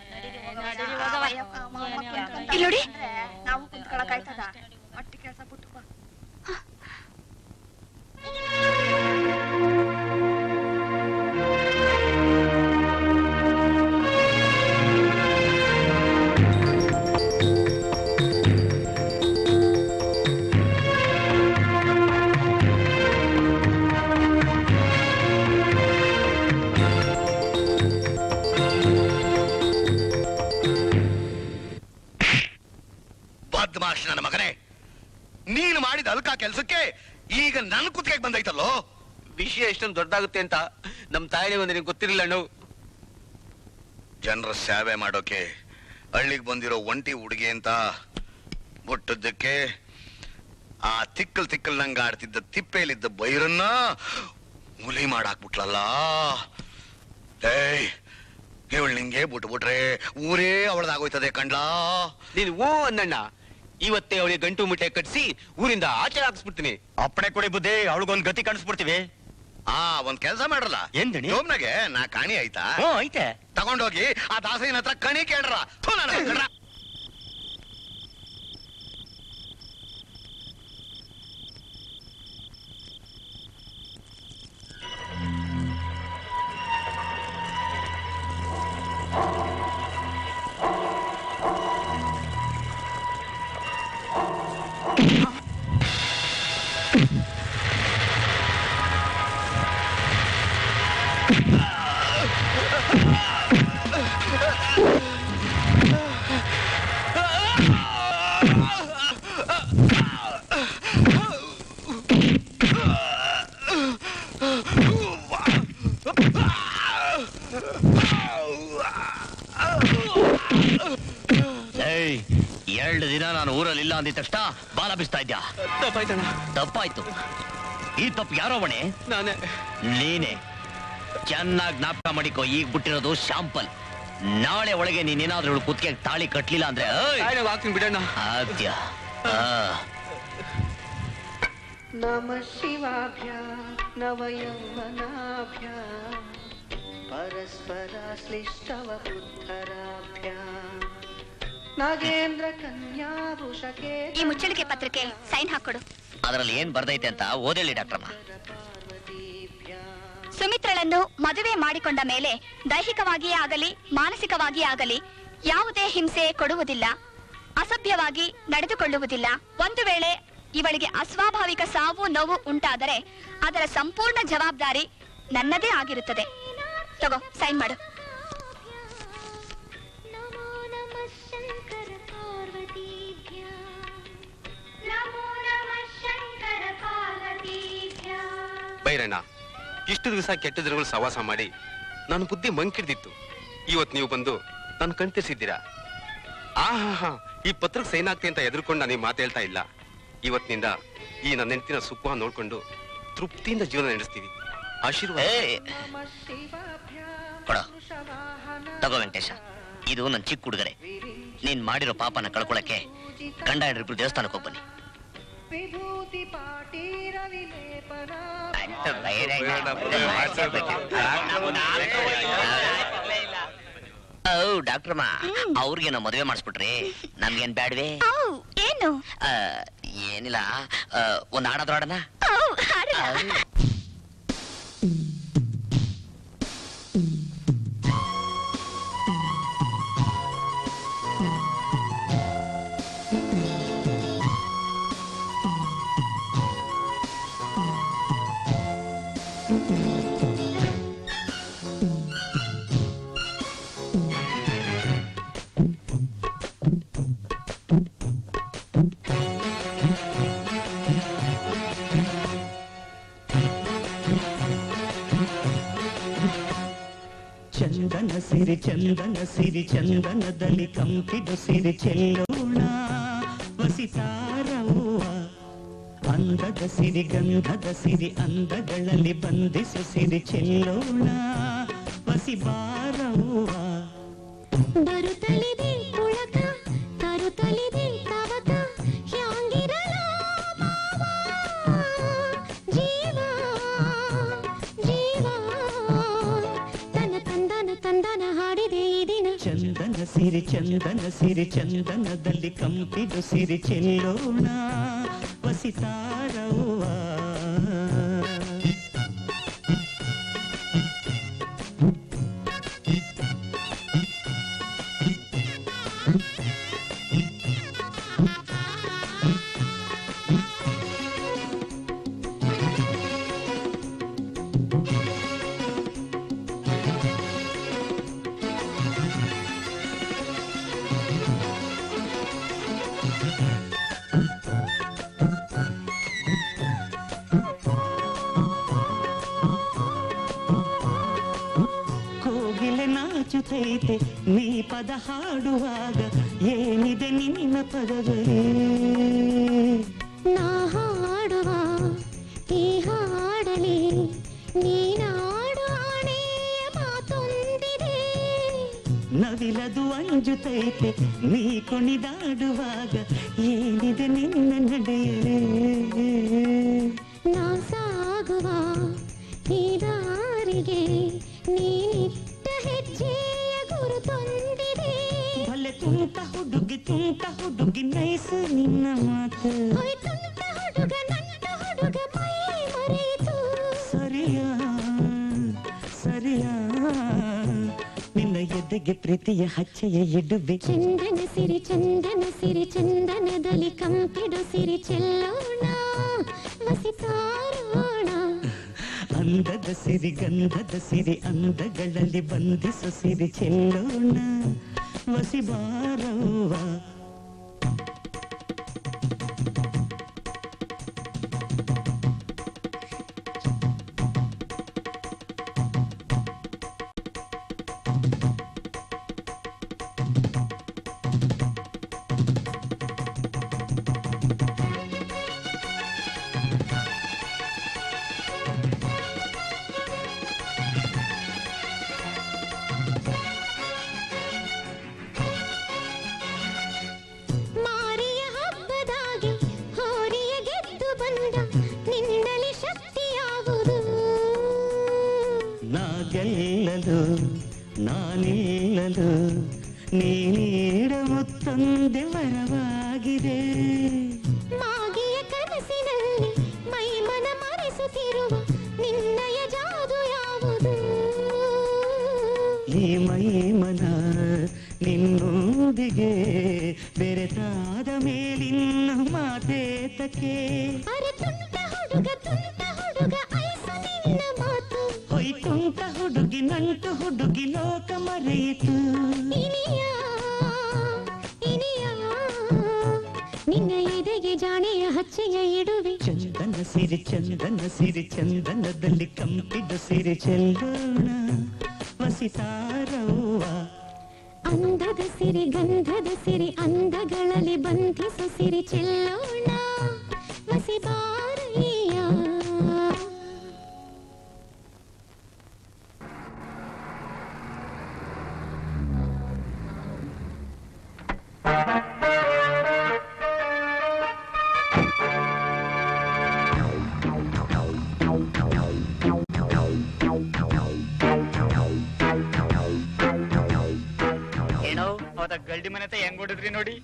ಇಲ್ಲಿ ನೋಡಿ ನಾವು ಕುಂತ್ಕೊಳಕಾಯ್ತದ ಒಟ್ಟಿ ಕೆಲಸ ಬಿಟ್ಟು ಬಾ. ಬದ್ಮಾಶ್ ನನ್ನ ಮಗನೇ ನೀನು ಮಾಡಿದ ಅಲ್ಕ ಕೆಲ್ಸಕ್ಕೆ ಈಗ ನನ್ ಕುತ್ತಿಗೆ ಬಂದೈತಲ್ಲೋ ವಿಷಯ ಎಷ್ಟೊಂದು ದೊಡ್ಡದಾಗುತ್ತೆ ಅಂತ ನಮ್ ತಾಯಿನೇ ಒಂದು ನಿನಗೆ ಗೊತ್ತಿರಲಿಲ್ಲ ಅಣ್ಣ ಜನರ ಸೇವೆ ಮಾಡೋಕೆ ಹಳ್ಳಿಗೆ ಬಂದಿರೋ ಒಂಟಿ ಹುಡುಗಿ ಅಂತ ಮುಟ್ಟದ್ದಕ್ಕೆ ಆ ತಿಕ್ಕಲ್ ತಿಕ್ಕಲ್ ನಂಗ ಆಡ್ತಿದ್ದ ತಿಪ್ಪೆಯಲ್ಲಿದ್ದ ಬೈರನ್ನ ಮುಲಿ ಮಾಡಾಕ್ಬಿಟ್ಲಲ್ಲ ಏಯ್ ಇವಳು ನಿಂಗೆ ಬಿಟ್ಬಿಟ್ರೆ ಊರೇ ಅವಳದಾಗೋಯ್ತದೆ ಕಂಡ್ಲಾ ನೀನು ಓ ಅನ್ನಣ್ಣ ಇವತ್ತೇ ಅವಳಿಗೆ ಗಂಟು ಮುಟ್ಟೆ ಕಟ್ಸಿ ಊರಿಂದ ಆಚೆ ಹಾಕ್ಸ್ಬಿಡ್ತೀನಿ ಅಪ್ಪಣೆ ಕೊಡಿ ಬುದ್ಧಿ ಅವಳಿಗೊಂದು ಗತಿ ಕಾಣಿಸ್ಬಿಡ್ತೀವಿ ಆ ಒಂದ್ ಕೆಲ್ಸ ಮಾಡ್ರಲ್ಲ ಏನ್ ದಣಿ? ಜೋಬ್ನಾಗೆ ನಾ ಕಾಣಿ ಆಯ್ತಾ ಹ್ಞೂ ಐತೆ ತಗೊಂಡೋಗಿ ಆ ದಾಸಯ್ಯನ ಹತ್ರ ಕಣಿ ಕೇಳ್ರ ಥು, ನನ್ನ ಮಗಳ್ರ. ಏಯ್ ಎರಡು ದಿನ ನಾನು ಊರಲ್ಲಿ ಇಲ್ಲ ಅಂದಿದ ತಕ್ಷಣ ಬಾಲ ಬಿಸ್ತಾ ಇದ್ಯಾ ತಪ್ಪಾಯ್ತಣ್ಣ ತಪ್ಪಾಯ್ತು ಈ ತಪ್ಪು ಯಾರೋ ಬಣೆ ನಾನೇ ನೀನೆ ಚೆನ್ನಾಗಿ ಜ್ಞಾಪಕ ಮಾಡಿಕೋ ಈಗ ಬಿಟ್ಟಿರೋದು ಶಾಂಪಲ್ ನಾಳೆ ಒಳಗೆ ನೀನೇನಾದ್ರೂ ಇವಳು ಕುತ್ತಿಗೆ ತಾಳಿ ಕಟ್ಲಿಲ್ಲ ಅಂದ್ರೆ ಏಯ್! ತಾಯಿನಾಗ ಹಾಕ್ತೀನಿ ಬಿಡಣ್ಣ ಆದ್ಯ ಆ. नमः शिवाभ्या नवयौवनाभ्या परस्पराश्लिष्टवपुत्तराभ्या नागेन्द्र कन्याभूषके ಈ ಮುಚ್ಚಳಿಕೆ ಪತ್ರಕ್ಕೆ ಸೈನ್ ಹಾಕೊಡು ಅದರಲ್ಲಿ ಏನ್ ಬರ್ದೈತೆ ಅಂತ ಓದೇಳಿ ಡಾಕ್ಟ್ರಮ್ಮ ಸುಮಿತ್ರಳನ್ನು ಮದುವೆ ಮಾಡಿಕೊಂಡ ಮೇಲೆ ದೈಹಿಕವಾಗಿಯೇ ಆಗಲಿ ಮಾನಸಿಕವಾಗಿಯೇ ಆಗಲಿ ಯಾವುದೇ ಹಿಂಸೆ ಕೊಡುವುದಿಲ್ಲ ಅಸಭ್ಯವಾಗಿ ನಡೆದುಕೊಳ್ಳುವುದಿಲ್ಲ ಒಂದು ವೇಳೆ ಇವಳಿಗೆ ಅಸ್ವಾಭಾವಿಕ ಸಾವು ನೋವು ಉಂಟಾದರೆ ಅದರ ಸಂಪೂರ್ಣ ಜವಾಬ್ದಾರಿ ನನ್ನದೇ ಆಗಿರುತ್ತದೆ ತಗೋ ಸೈನ್ ಮಾಡು ಬೈರಣ್ಣ ಇಷ್ಟು ದಿವಸ ಕೆಟ್ಟ ದಿನಗಳು ಸವಾಸ ಮಾಡಿ ನನ್ನ ಬುದ್ಧಿ ಮಂಕಿಡ್ದಿತ್ತು ಇವತ್ ನೀವು ಬಂದು ನನ್ನ ಕಣ್ತಿರ್ಸಿದ್ದೀರಾ ಆ ಹಾ ಹಾ ಈ ಪತ್ರಕ್ಕೆ ಸೈನ್ ಆಗ್ತಿ ಅಂತ ಎದುರ್ಕೊಂಡು ನಾನು ಮಾತು ಹೇಳ್ತಾ ಇಲ್ಲ ಇವತ್ತಿನಿಂದ ಈ ನನ್ನ ಹೆಂಡತಿನ ಸುಖ ನೋಡ್ಕೊಂಡು ತೃಪ್ತಿಯಿಂದ ಜೀವನ ನಡೆಸ್ತೀವಿ ಆಶೀರ್ವಾದ ಕೊಡ ತಗೋ ವೆಂಕಟೇಶ ಇದು ನನ್ನ ಚಿಕ್ಕ ಹುಡುಗರೆ ನೀನ್ ಮಾಡಿರೋ ಪಾಪನ ಕಳ್ಕೊಳಕ್ಕೆ ಗಂಡ ಹೆಂಡ್ರಿಬ್ರು ದೇವಸ್ಥಾನಕ್ಕೆ ಹೋಗ್ಬನ್ನಿ विभूति पाटीरविलेपना ಓ ಡಾಕ್ಟ್ರಮ್ಮ ಅವ್ರಿಗೆ ನಾವು ಮದುವೆ ಮಾಡಿಸ್ಬಿಟ್ರಿ ನಮ್ಗೇನ್ ಬ್ಯಾಡ್ವೆ ಏನು ಆ, ಏನಿಲ್ಲ ಆ, ಒಂದ್ ಹಾಡಾದ್ರೂ ಆಡೋಣ ಚಂದನ ಸಿರಿ ಚಂದನ ಸಿರಿ ಚಂದನದಲ್ಲಿ ಕಂಪಿದು ಸಿರಿ ಚೆಲ್ಲೋಣ ವಸಿತಾರವ್ವ ಅಂದದ ಸಿರಿ ಗಂಧದ ಸಿರಿ ಅಂದಗಳಲ್ಲಿ ಬಂಧಿಸು ಸಿರಿ ಚೆಲ್ಲೋಣ ವಸಿಬಾರವ್ವ ಬರುತ್ತಲಿದೆ ಪುಳಕ ತರುತ್ತಲಿದೆ ತವಕ ಹ್ಯಾಂಗಿರಲೋ ಮಾವ ಜೀವ ಜೀವ ತನ್ನ ತಂದನ ತಂದನ ಹಾಡಿದೆ ಈ ದಿನ ಚಂದನ ಸಿರಿ ಚಂದನ ಸಿರಿ ಚಂದನದಲ್ಲಿ ಕಂಪಿದು ಸಿರಿ ಚೆಲ್ಲೋಣ ವಸಿತಾರವ್ವ ಕೋಗಿಲೆ ನಾಚುತ್ತೈತೆ ನೀ ಪದ ಹಾಡುವಾಗ ಏನಿದೆ ನಿನ್ನ ಪದಗಳೇ ನಾ ಹಾಡುವ ಈ ಹಾಡಲಿ ನೀನಾಡು ಆಣೆಯ ಮಾತೊಂದಿದೆ ನವಿಲದು ಅಂಜುತ್ತೈತೆ ನೀ ಕುಣಿದಾಡುವಾಗ ಏನಿದೆ ನಿನ್ನ ನಡೆಯಲೇ ನಾ ಸಾಗುವ ಈ ದಾರಿಗೆ ನೀನಿಟ್ಟ ಹೆಜ್ಜೆಯ ಗುರುತೊಂದಿದೆ ಭಲೆ ತುಂಟ ಹುಡುಗಿ ತುಂಟ ಹುಡುಗಿ ನೈಸ್ ನಿನ್ನ ಮಾತು ಹೊಯ್ ತುಂಟ ಹುಡುಗ ನನ್ನ ಹುಡುಗ ಮೈ ಮರೆಯಿತು ಸರಿಯಾ ಸರಿಯಾ ನಿನ್ನ ಎದೆಗೆ ಪ್ರೀತಿಯ ಹಚ್ಚೆಯ ಇಡುವೆ ಚಂದನ ಸಿರಿ ಚಂದನ ಸಿರಿ ಚಂದನದಲ್ಲಿ ಕಂಪಿಡು ಸಿರಿ ಚೆಲ್ಲೋಣ ವಸಿತಾರೋಣ ಅಂದದ ಸಿರಿ ಗಂಧದ ಸಿರಿ ಅಂದಗಳಲ್ಲಿ ಬಂಧಿಸು ಸಿರಿ ಚೆಲ್ಲೋಣ ವಸಿಬಾರವ್ವ ಬಂದ ನಿನ್ನಲಿ ಶಕ್ತಿ ಯಾವುದು ನಾ ಗೆಲ್ಲಲು ನಾನಿಲ್ಲಲು ನೀಡ ಮುತ್ತೊಂದೆ ವರವಾಗಿದೆ ಮಾಗಿಯ ಕನಸಿನಲ್ಲಿ ಮೈ ಮನ ಮರೆಸುತ್ತಿರುವ ನಿನ್ನಯ ಜಾದು ಯಾವುದು ಈ ಮೈ ಮನ ನಿನ್ನೊಂದಿಗೆ ಬೆರೆತಾದ ಮೇಲಿನ್ನು ಮಾತೇತಕ್ಕೆ ಅರೆ ತುಂಟ ಹುಡುಗ ತುಂಟ ಹುಡುಗ ಐಸು ನಿನ್ನ ಮಾತು ಹೊಯ್ತುಂಟ ಹುಡುಗಿ ನಂಟು ಹುಡುಗಿ ಲೋಕ ಮರೆಯಿತು ಇನಿಯ ಇನಿಯ ನಿನ್ನ ಎದೆಗೆ ಜಾಣೆಯ ಹಚ್ಚೆಯ ಇಡುವೆ ಚಂದನ ಸಿರಿ ಚಂದನ ಸಿರಿ ಚಂದನದಲ್ಲಿ ಕಂಪಿದ ಸಿರಿ ಚೆಲ್ಲೋಣ ವಸಿತಾರವ್ವ ಅಂದದ ಸಿರಿ ಗಂಧದ ಸಿರಿ ಅಂದಗಳಲ್ಲಿ ಬಂಧಿಸು ಸಿರಿ ಚೆಲ್ಲೋಣ ಮಸಿಬಾರಯ್ಯ ಏನೋ ಅವತ್ತ ಗಲ್ಡಿ ಮನೆ ಹತ್ರ ಹೆಂಗ್ ಹೊಡಿದ್ರಿ ನೋಡಿ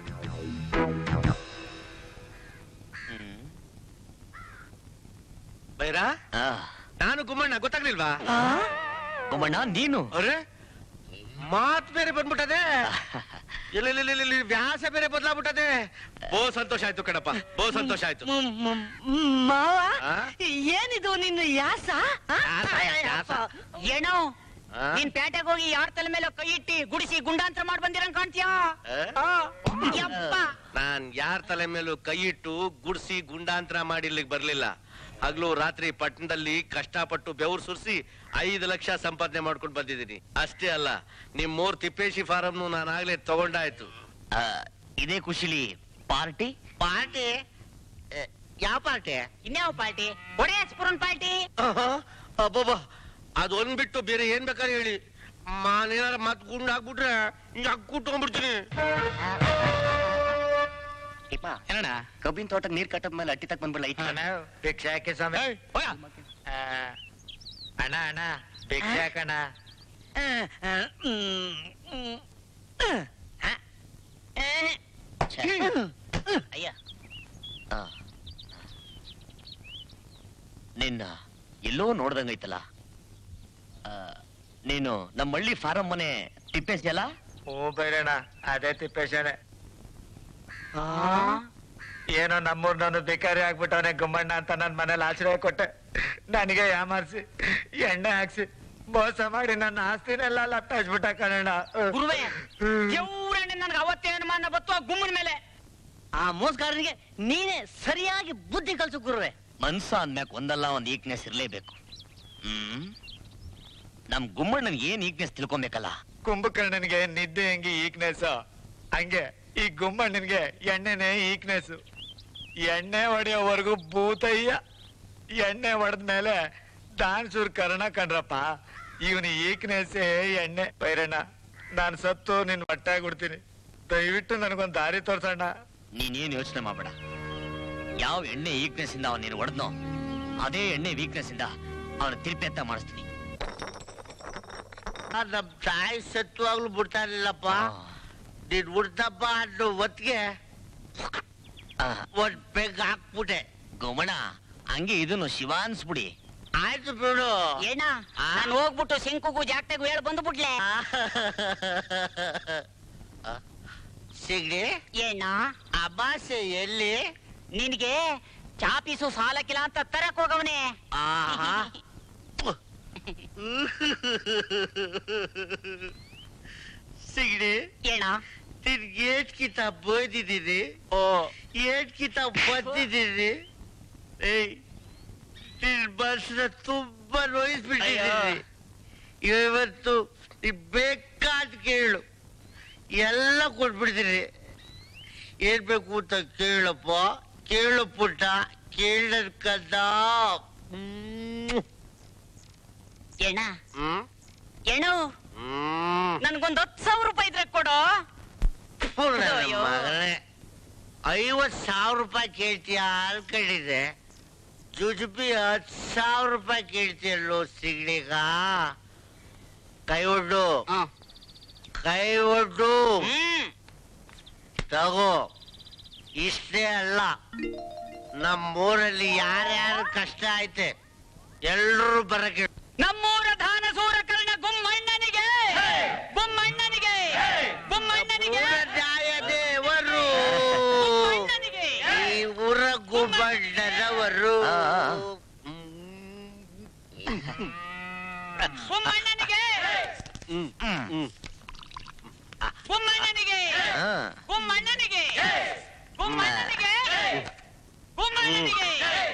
ಬೈರಾ ನಾನು ಗುಮ್ಮಣ್ಣ ಗೊತ್ತಾಗ್ಲಿಲ್ವಾ ಗುಮ್ಮಣ್ಣ ನೀನು ಅರೆ ಮಾತ್ ಬೇರೆ ಬಂದ್ಬಿಟ್ಟದೆ ಇಲ್ಲ ಇಲ್ಲ ಇಲ್ಲ, ಇಲ್ಲ ವ್ಯಾಸ ಬೇರೆ ಬದಲಾಗ್ಬಿಟ್ಟದೆ ಬಹು ಸಂತೋಷ ಆಯ್ತು ಕಣಪ್ಪ ಬಹು ಸಂತೋಷ ಆಯ್ತು ಮಾವ ಆ? ಏನಿದು ನಿನ್ನ ಯಾಸ ಆ? ಯಾಸ? ಏನೋ ಆ? ನೀನ್ ಪೇಟೆಗೆ ಹೋಗಿ ಯಾರ ತಲೆ ಮೇಲೆ ಕೈ ಇಟ್ಟಿ ಗುಡಿಸಿ ಗುಂಡಾಂತರ ಮಾಡ್ ಬಂದಿರಂಗ್ ಕಾಣ್ತೀಯಾ ಆ? ಯಪ್ಪ ನಾನ್ ಯಾರ ತಲೆ ಮೇಲೂ ಕೈ ಇಟ್ಟು ಗುಡ್ಸಿ ಗುಂಡಾಂತರ ಮಾಡಿ ಇಲ್ಲಿಗೆ ಬರ್ಲಿಲ್ಲ ಹಗ್ಲು ರಾತ್ರಿ ಪಟ್ಟಣದಲ್ಲಿ ಕಷ್ಟಪಟ್ಟು ಬೆವರು ಸುರಿಸಿ ಐದು ಲಕ್ಷ ಸಂಪಾದನೆ ಮಾಡ್ಕೊಂಡು ಬಂದಿದ್ದೀನಿ ಅಷ್ಟೇ ಅಲ್ಲ ನಿಮ್ ಮೂರ್ ತಿಪ್ಪೇಶಿ ಫಾರಂ ನಾನು ಆಗ್ಲೇ ತಗೊಂಡಾಯ್ತು ಆ, ಇದೇ ಖುಷಿಲಿ ಪಾರ್ಟಿ ಪಾರ್ಟಿ ಯಾವ ಪಾರ್ಟಿ ಇನ್ಯಾವ ಪಾರ್ಟಿ ಒಡೆ ಸ್ಪುರನ್ ಪಾರ್ಟಿ ಅಬ್ಬಬ್ಬ ಅದೊಂದ್ ಬಿಟ್ಟು ಬೇರೆ ಏನ್ ಬೇಕಾದ್ರೆ ಹೇಳಿ ಮಾನೇನಾರ ಮತ್ ಗುಂಡ್ ಹಾಕ್ಬಿಟ್ರೆ ಯಾಕೆ ಕೂತ್ಕೊಂಡ್ಬಿಡ್ತೀನಿ ಏನಣ್ಣ ಕಬ್ಬಿನ ತೋಟ ನೀರ್ ಕಟ್ಟದ ಮೇಲೆ ಅಟ್ಟಿ ತಕ್ ಬಂದ್ಬಿಡ್ಲ ಭಿಕ್ಷೆ ಹಾಕಿ ಸ್ವಾಮಿ ಆ, ಅಣ್ಣ ಅಣ್ಣ ಭಿಕ್ಷೆ ಹಾಕಣ್ಣ ಅಯ್ಯ ಆ. ನಿನ್ನ ಎಲ್ಲೋ ನೋಡ್ದಂಗೈತಲ್ಲ ಆ, ನೀನು ನಮ್ಮ ಹಳ್ಳಿ ಫಾರಂ ಮನೆ ತಿಪ್ಪೇಸಿ ಅಲ್ಲ ಹ್ಞೂ ಬೈರಣ್ಣ ಅದೇ ತಿಪ್ಪೇಶನೆ ಏನೋ ನಮ್ಮೂರ್ ನಾನು ಭಿಕಾರಿ ಆಗ್ಬಿಟ್ಟವನೆ ಗುಮ್ಮಣ್ಣ ಅಂತ ನನ್ ಮನೇಲಿ ಆಶ್ರಯ ಕೊಟ್ಟೆ ನನಗೆ ಯಾಮಾರಿಸಿ ಎಣ್ಣೆ ಹಾಕ್ಸಿ ಮೋಸ ಮಾಡಿ ನನ್ನ ಆಸ್ತಿನೆಲ್ಲ ಲಪ್ಪ ಹಚ್ಬಿಟ್ಟ ಕಣಣ್ಣ ಗುರುವೆ ದೇವ್ರಣ್ಣ ನನ್ಗೆ ಅವತ್ತೇ ಅನುಮಾನ ಬತ್ತು ಆ ಗುಮ್ಮನ ಮೇಲೆ ಆ ಮೋಸಗಾರನಿಗೆ ನೀನೇ ಸರಿಯಾಗಿ ಬುದ್ಧಿ ಕಲ್ಸು ಗುರುವೆ ಮನ್ಸ ಅಂದ್ಮ್ಯಾಕ್ ಒಂದಲ್ಲ ಒಂದ್ ಈಕ್ನೆಸ್ ಇರ್ಲೇಬೇಕು ಹ್ಮ್ ನಮ್ ಗುಮ್ಮಣ್ಣನ್ಗೆ ಏನ್ ಈಕ್ನೆಸ್ ತಿಳ್ಕೊಬೇಕಲ್ಲ ಕುಂಭಕರ್ಣನ್ಗೆ ನಿದ್ದೆ ಹೆಂಗೆ ಈಕ್ನೆಸ್ ಹಂಗೆ ಈ ಗುಮ್ಮಣ್ಣನ್ಗೆ ಎಣ್ಣೆನೆ ಈಕ್ನೆಸ್ ಎಣ್ಣೆ ಹೊಡೆಯೋವರೆಗೂ ಭೂತಯ್ಯ ಎಣ್ಣೆ ಹೊಡೆದ್ಮೇಲೆ ದಾನ್ಸೂರ್ ಕರ್ಣ ಕಣ್ರಪ್ಪ ಇವನು ಈಕ್ನೆಸ್ಸೇ ಎಣ್ಣೆ ಬೈರಣ್ಣ ನಾನ್ ಸತ್ತು ನಿನ್ ಹೊಟ್ಟಾಗಿ ಬಿಡ್ತೀನಿ ದಯವಿಟ್ಟು ನನಗೊಂದ್ ದಾರಿ ತೋರ್ಸಣ್ಣ ನೀನೇನ್ ಯೋಚನೆ ಮಾಡ್ಬೇಡ ಯಾವ ಎಣ್ಣೆ ವೀಕ್ನೆಸ್ ಇಂದ ಅವನ್ ನೀನು ಹೊಡೆದ್ನೋ ಅದೇ ಎಣ್ಣೆ ವೀಕ್ನೆಸ್ ಇಂದ ಅವನ ತಿರುಪಿ ಅಂತ ಮಾಡಿಸ್ತೀನಿ ನಮ್ ತಾಯಿ ಸತ್ವಾಗ್ಲೂ ಬಿಡ್ತಾ ಇರ್ಲಿಲ್ಲಪ್ಪ ನೀನ್ ಬಿಡ್ತಪ್ಪ ಅನ್ನೋ ಹೊತ್ತಿಗೆ ಒಂದ್ ಪೆಗ್ ಹಾಕ್ಬಿಟ್ಟೆ ಗೋಮಣ ಹಂಗೆ ಇದನ್ನು ಶಿವ ಅನ್ಸ್ಬಿಡಿ ಆಯ್ತು ಬಿಡು ಏನ ನಾನು ಹೋಗ್ಬಿಟ್ಟು ಶಂಕುಗೂ ಜಾಗ್ತೆಗೂ ಹೇಳಿ ಬಂದ್ಬಿಟ್ಲೆ ಸಿಗ್ಲಿ ಏನ ಅಮಾಸೆ ಎಲ್ಲಿ ನಿನ್ಗೆ ಚಾಪೀಸು ಸಾಲಕ್ಕಿಲ್ಲ ಅಂತ ತರಕ್ ಹೋಗವನೆ ಆಹಾ ಸಿಗ್ಲಿ ಏನ ನಿನ್ ಏಟ್ ಕಿತ ಬೋದಿದ್ದೀನಿ ಓ ಏಟ್ ಕಿತ ಬಂದಿದ್ದೀನಿ ಏಯ್ ನಿನ್ ಮನ್ಸನ್ನ ತುಂಬಾ ನೋಯಿಸ್ಬಿಟ್ಟಿದ್ದೀನಿ ಇವತ್ತು ನೀ ಬೇಕಾದ್ ಕೇಳು ಎಲ್ಲ ಕೊಟ್ಬಿಡ್ತೀನಿ ಏನ್ ಬೇಕು ಅಂತ ಕೇಳಪ್ಪ ಕೇಳು ಪುಟ್ಟ ಕೇಳದ್ ಕದ ಏನ ಹ್ಮ್ ಏನು ಹ್ಮ್ ನನ್ಗೊಂದ್ ಹತ್ತು ಸಾವಿರ ರೂಪಾಯಿ ಇದ್ರೆ ಕೊಡು ಪೂರ್ಣ ಅಯ್ಯೋ. ಮಗನೇ ಐವತ್ ಸಾವಿರ ರೂಪಾಯಿ ಕೇಳ್ತೀಯ ಅನ್ಕೊಂಡಿದ್ದೆ ಜುಜುಬಿ ಹತ್ ಸಾವಿರ ರೂಪಾಯಿ ಕೇಳ್ತೀಯಲ್ಲೋ ಸಿಗ್ಲಿಗ ಕೈ ಒಡ್ಡು ಕೈ ಒಡ್ಡು ತಗೋ ಇಷ್ಟೇ ಅಲ್ಲ ನಮ್ಮೂರಲ್ಲಿ ಯಾರ್ಯಾರು ಕಷ್ಟ ಐತೆ ಎಲ್ರೂ ಬರಕ್ಕೆ ನಮ್ಮೂರ ದಾನ ಸೂರ ಕರ್ಣ ಗುಮ್ಮಣ್ಣನಿಗೆ ಗುಮ್ಮಣ್ಣನಿಗೆ ಗುಮ್ಮಣ್ಣನಿಗೆ ದೇವರು ಈ ಊರ ಗುಬ್ಬಣ್ಣನವರು ಗುಮ್ಮಣ್ಣನಿಗೆ ಗುಮ್ಮಣ್ಣನಿಗೆ ಗುಮ್ಮಣ್ಣನಿಗೆ ಗುಮ್ಮಣ್ಣನಿಗೆ ಗುಮ್ಮಣ್ಣನಿಗೆ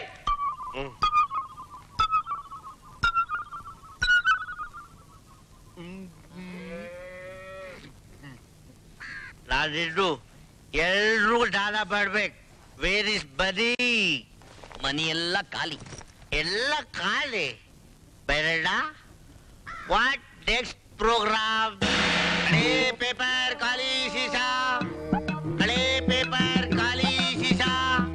ನಾನಿನ್ನು ಎಲ್ರೂ ದಾನ ಮಾಡ್ಬೇಕು ವೇರ್ ಇಸ್ ಬನಿ ಮನಿ ಎಲ್ಲ ಖಾಲಿ ಎಲ್ಲ ಖಾಲಿ ಬೇಡ ವಾಟ್ ನೆಕ್ಸ್ಟ್ ಪ್ರೋಗ್ರಾಮ್ ಹಳೆ ಪೇಪರ್ ಖಾಲಿ ಸೀಸಾ ಹಳೆ ಪೇಪರ್ ಖಾಲಿ ಸೀಸಾ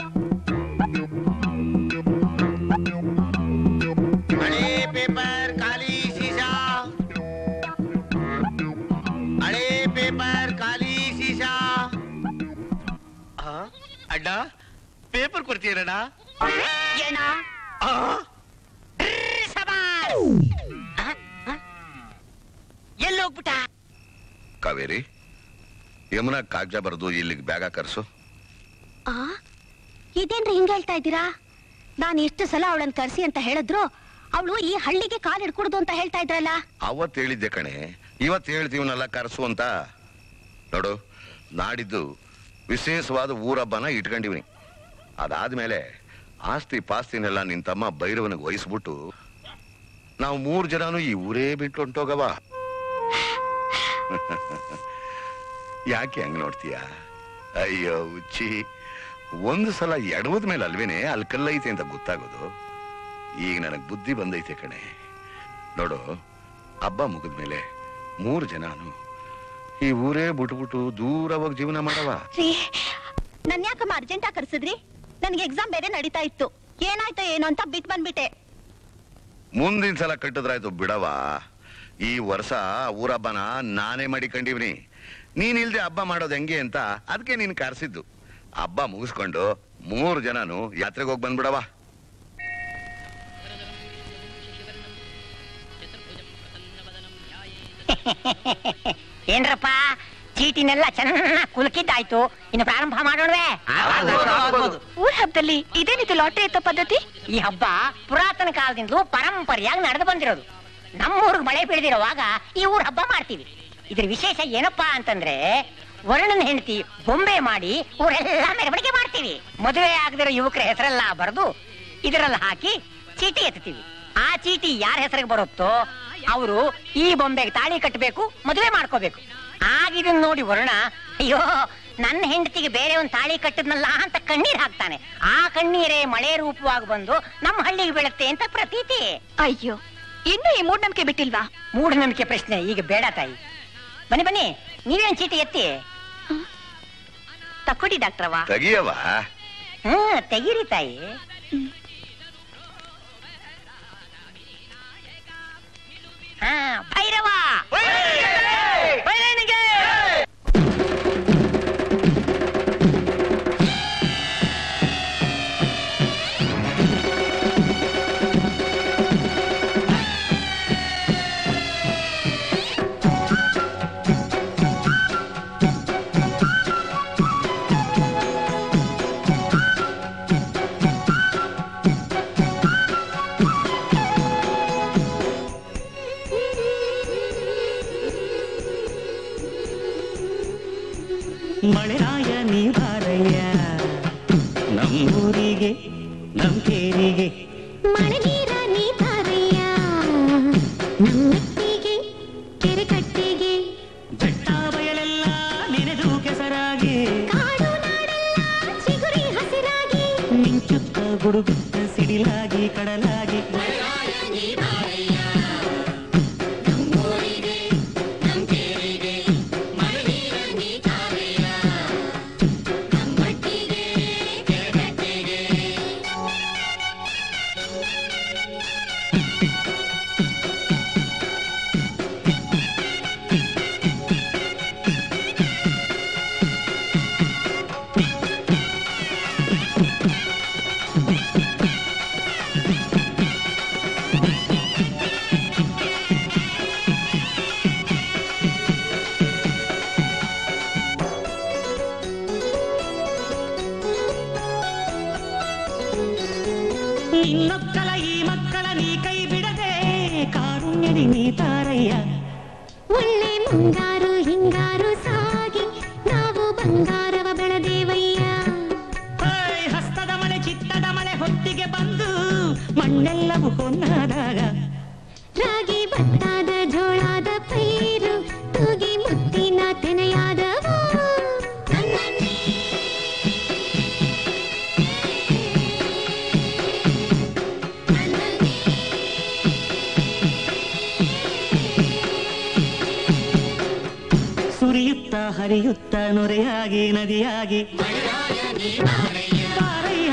ಹಳೆ ಪೇಪರ್ ಖಾಲಿ ಸೀಸಾ ಹಳೆ ಪೇಪರ್ ಖಾಲಿ ಸೀಸಾ ಅಣ್ಣ ಪೇಪರ್ ಕೊಡ್ತೀರಣ್ಣ ಎಲ್ಲಿ ಹೋಗ್ಬಿಟ್ಟ ಕಾವೇರಿ ಯಮುನಾ ಕಾಗ್ಜ ಬರೆದು ಇಲ್ಲಿಗೆ ಬ್ಯಾಗ ಕರ್ಸು ಆ ಇದೇನ್ರಿ ಹಿಂಗ್ ಹೇಳ್ತಾ ಇದ್ದೀರಾ ನಾನು ಎಷ್ಟು ಸಲ ಅವಳನ್ನ ಕರ್ಸಿ ಅಂತ ಹೇಳಿದ್ರು ಅವಳು ಈ ಹಳ್ಳಿಗೆ ಕಾಲ್ ಹಿಡ್ಕೊಡ್ದು ಅಂತ ಹೇಳ್ತಾ ಇದ್ರಲ್ಲ ಅವತ್ ಹೇಳಿದ್ದೆ ಕಣೆ ಇವತ್ ಹೇಳ್ತೀವನಲ್ಲ ಕರ್ಸು ಅಂತ ನೋಡು ನಾಡಿದ್ದು ವಿಶೇಷವಾದ ಊರಬ್ಬನ ಇಟ್ಕೊಂಡಿವ್ನಿ ಅದಾದ್ಮೇಲೆ ಆಸ್ತಿ ಪಾಸ್ತಿನೆಲ್ಲ ನಿನ್ ತಮ್ಮ ಭೈರವನಿಗೆ ವಹಿಸ್ಬಿಟ್ಟು ನಾವು ಮೂರ್ ಜನನು ಈ ಊರೇ ಬಿಟ್ಟು ಹೊಂಟೋಗವ ಯಾಕೆ ಹಂಗ್ ನೋಡ್ತೀಯ ಅಯ್ಯೋ ಉಚ್ಚಿ ಒಂದು ಸಲ ಎಡವದ ಮೇಲೆ ಅಲ್ವೇನೆ ಅಲ್ಲಿ ಕಲ್ಲೈತೆ ಅಂತ ಗೊತ್ತಾಗೋದು ಈಗ ನನಗ್ ಬುದ್ಧಿ ಬಂದೈತೆ ಕಣೆ ನೋಡು ಹಬ್ಬ ಮುಗಿದ್ಮೇಲೆ ಮೂರು ಜನನು ಈ ಊರೇ ಬಿಟ್ಬಿಟ್ಟು ದೂರ ಹೋಗಿ ಜೀವನ ಮಾಡವ ರೀ ನನ್ ಯಾಕಮ್ಮ ಅರ್ಜೆಂಟಾಗಿ ಕರ್ಸಿದ್ರಿ ನನಗೆ ಎಕ್ಸಾಮ್ ಬೇರೆ ನಡೀತಾ ಇತ್ತು ಏನಾಯ್ತೋ ಏನೋ ಅಂತ ಬಿಟ್ ಬಂದ್ಬಿಟ್ಟೆ ಮುಂದಿನ ಸಲ ಕಟ್ಟಿದ್ರಾಯ್ತು ಬಿಡವ ಈ ವರ್ಷ ಊರಬ್ಬನ ನಾನೇ ಮಾಡಿಕೊಂಡಿವ್ನಿ ನೀನ್ ಇಲ್ದೆ ಹಬ್ಬ ಮಾಡೋದು ಹೆಂಗೆ ಅಂತ ಅದಕ್ಕೆ ನೀನ್ ಕರ್ಸಿದ್ದು ಹಬ್ಬ ಮುಗಿಸ್ಕೊಂಡು ಮೂರು ಜನನು ಯಾತ್ರೆಗೆ ಹೋಗಿ ಬಂದ್ಬಿಡವ ಏನ್ರಪ್ಪ ಚೀಟಿನೆಲ್ಲ ಚೆನ್ನಾಗಿ ಕುಲುಕಿದ್ದಾಯ್ತು ಇನ್ನು ಪ್ರಾರಂಭ ಮಾಡೋಣವೇ ಊರ್ ಹಬ್ಬದಲ್ಲಿ ಇದೇನಿದು ಲಾಟ್ರಿ ಎತ್ತೋ ಪದ್ಧತಿ ಈ ಹಬ್ಬ ಪುರಾತನ ಕಾಲದಿಂದಲೂ ಪರಂಪರೆಯಾಗಿ ನಡೆದು ಬಂದಿರೋದು ನಮ್ಮೂರಿಗೆ ಮಳೆ ಬೀಳದಿರುವಾಗ ಈ ಊರ್ ಹಬ್ಬ ಮಾಡ್ತೀವಿ ಇದ್ರ ವಿಶೇಷ ಏನಪ್ಪಾ ಅಂತಂದ್ರೆ ವರ್ಣನ ಹೆಂಡತಿ ಬೊಂಬೆ ಮಾಡಿ ಊರೆಲ್ಲ ಮೆರವಣಿಗೆ ಮಾಡ್ತೀವಿ ಮದುವೆ ಆಗದಿರೋ ಯುವಕರ ಹೆಸರೆಲ್ಲ ಬರೆದು ಇದರಲ್ಲಿ ಹಾಕಿ ಚೀಟಿ ಎತ್ತೀವಿ ಆ ಚೀಟಿ ಯಾರ ಹೆಸರಿಗೆ ಬರುತ್ತೋ ಅವರು ಈ ಬೊಂಬೆಗೆ ತಾಳಿ ಕಟ್ಟಬೇಕು ಮದುವೆ ಮಾಡ್ಕೋಬೇಕು ಆಗ ಇದನ್ನ ನೋಡಿ ವರ್ಣ ಅಯ್ಯೋ ನನ್ನ ಹೆಂಡತಿಗೆ ಬೇರೆ ಒಂದು ತಾಳಿ ಕಟ್ಟದ್ನಲ್ಲ ಅಂತ ಕಣ್ಣೀರ್ ಹಾಕ್ತಾನೆ ಆ ಕಣ್ಣೀರೇ ಮಳೆ ರೂಪವಾಗಿ ಬಂದು ನಮ್ಮ ಹಳ್ಳಿಗೆ ಬೀಳುತ್ತೆ ಅಂತ ಪ್ರತೀತಿ ಅಯ್ಯೋ ಇನ್ನು ಈ ಮೂಢನಂಬಿಕೆ ಬಿಟ್ಟಿಲ್ವಾ ಮೂಢನಂಬಿಕೆ ಪ್ರಶ್ನೆ ಈಗ ಬೇಡ ತಾಯಿ ಬನ್ನಿ ಬನ್ನಿ ನೀವೇನ್ ಚೀಟಿ ಎತ್ತಿ ತಕ್ಕೊಡಿ ಡಾಕ್ಟ್ರವ್ವ ತೆಗಿಯವ ಹ್ಮ್ ತೆಗೀರಿ ತಾಯಿ ಹಾ ಭೈರವ ಭೈರವನಿಗೆ ಮಳೆರಾಯ ನೀರಾರಯ್ಯ ನಮ್ಮೂರಿಗೆ ನಮ್ ಕೇರಿಗೆ ಮಳೆ ನೀರ ನೀ ತಾರಯ್ಯ ನಮ್ಮಟ್ಟಿಗೆ ಕೆರೆ ಕಟ್ಟೆಗೆ ಬೆಟ್ಟ ಬಯಲೆಲ್ಲ ನೆನೆದು ಕೆಸರಾಗಿ ಕಾಡು ನಾಡೆಲ್ಲ ಚಿಗುರಿ ಹಸಿರಾಗಿ ಮಿಂಚುತ್ತ ಗುಡುಗುತ್ತ ಸಿಡಿಲಾಗಿ ಕಡಲಾಗಿ ನಮ್ಮಟ್ಟಿಗೆ ನಿನ್ನೊಕ್ಕಲ ಈ ಮಕ್ಕಳ ನೀ ಕೈ ಬಿಡದೆ ಕಾರುಣ್ಯದಿ ನೀ ತಾರಯ್ಯ ಒಳ್ಳೆ ಮುಂಗಾರು ಹಿಂಗಾರು ಸಾಗಿ ನಾವು ಬಂಗಾರವ ಬೆಳೆದೇವಯ್ಯ ಓಯ್, ಹಸ್ತದ ಮಳೆ ಚಿತ್ತದ ಮಳೆ ಹೊತ್ತಿಗೆ ಬಂದು ಮಣ್ಣೆಲ್ಲವೂ ಹೊನ್ನಾದಾಗ ರಾಗಿ ಭತ್ತಾದ ಜೋಳಾದ ಪೈರು ತೂಗಿ ಮುತ್ತಿನ ತೆನೆಯಾದವು ಸುರಿಯುತ್ತ ಹರಿಯುತ್ತ ನೊರೆಯಾಗಿ ನದಿಯಾಗಿ ಬಾರಯ್ಯ.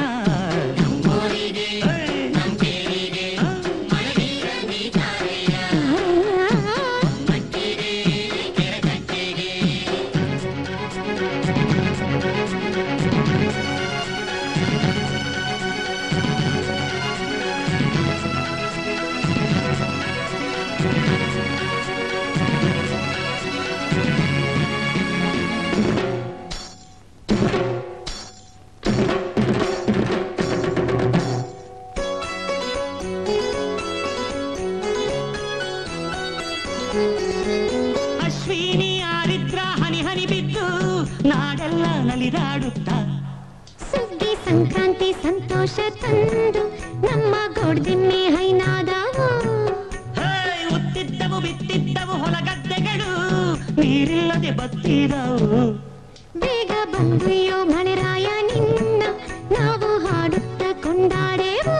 ಅಶ್ವಿನಿ ಆರಿದ್ರ ಹನಿ ಹನಿ ಬಿದ್ದು ನಾಡೆಲ್ಲ ನಲಿದಾಡುತ್ತ ಸುಗ್ಗಿ ಸಂಕ್ರಾಂತಿ ಸಂತೋಷ ತಂದು ನಮ್ಮ ಗೋಡ್ದಿಮ್ಮೆ ಹೈನಾದವು ಹೇಯ್, ಉತ್ತಿದ್ದವು ಬಿತ್ತಿದ್ದವು ಹೊಲಗದ್ದೆಗಳು ನೀರಿಲ್ಲದೆ ಬತ್ತಿದವು ಬೇಗ ಬಂದುಯೋ ಮಳೆರಾಯ ನಿನ್ನ ನಾವು ಹಾಡುತ್ತ ಕೊಂಡಾಡೆವು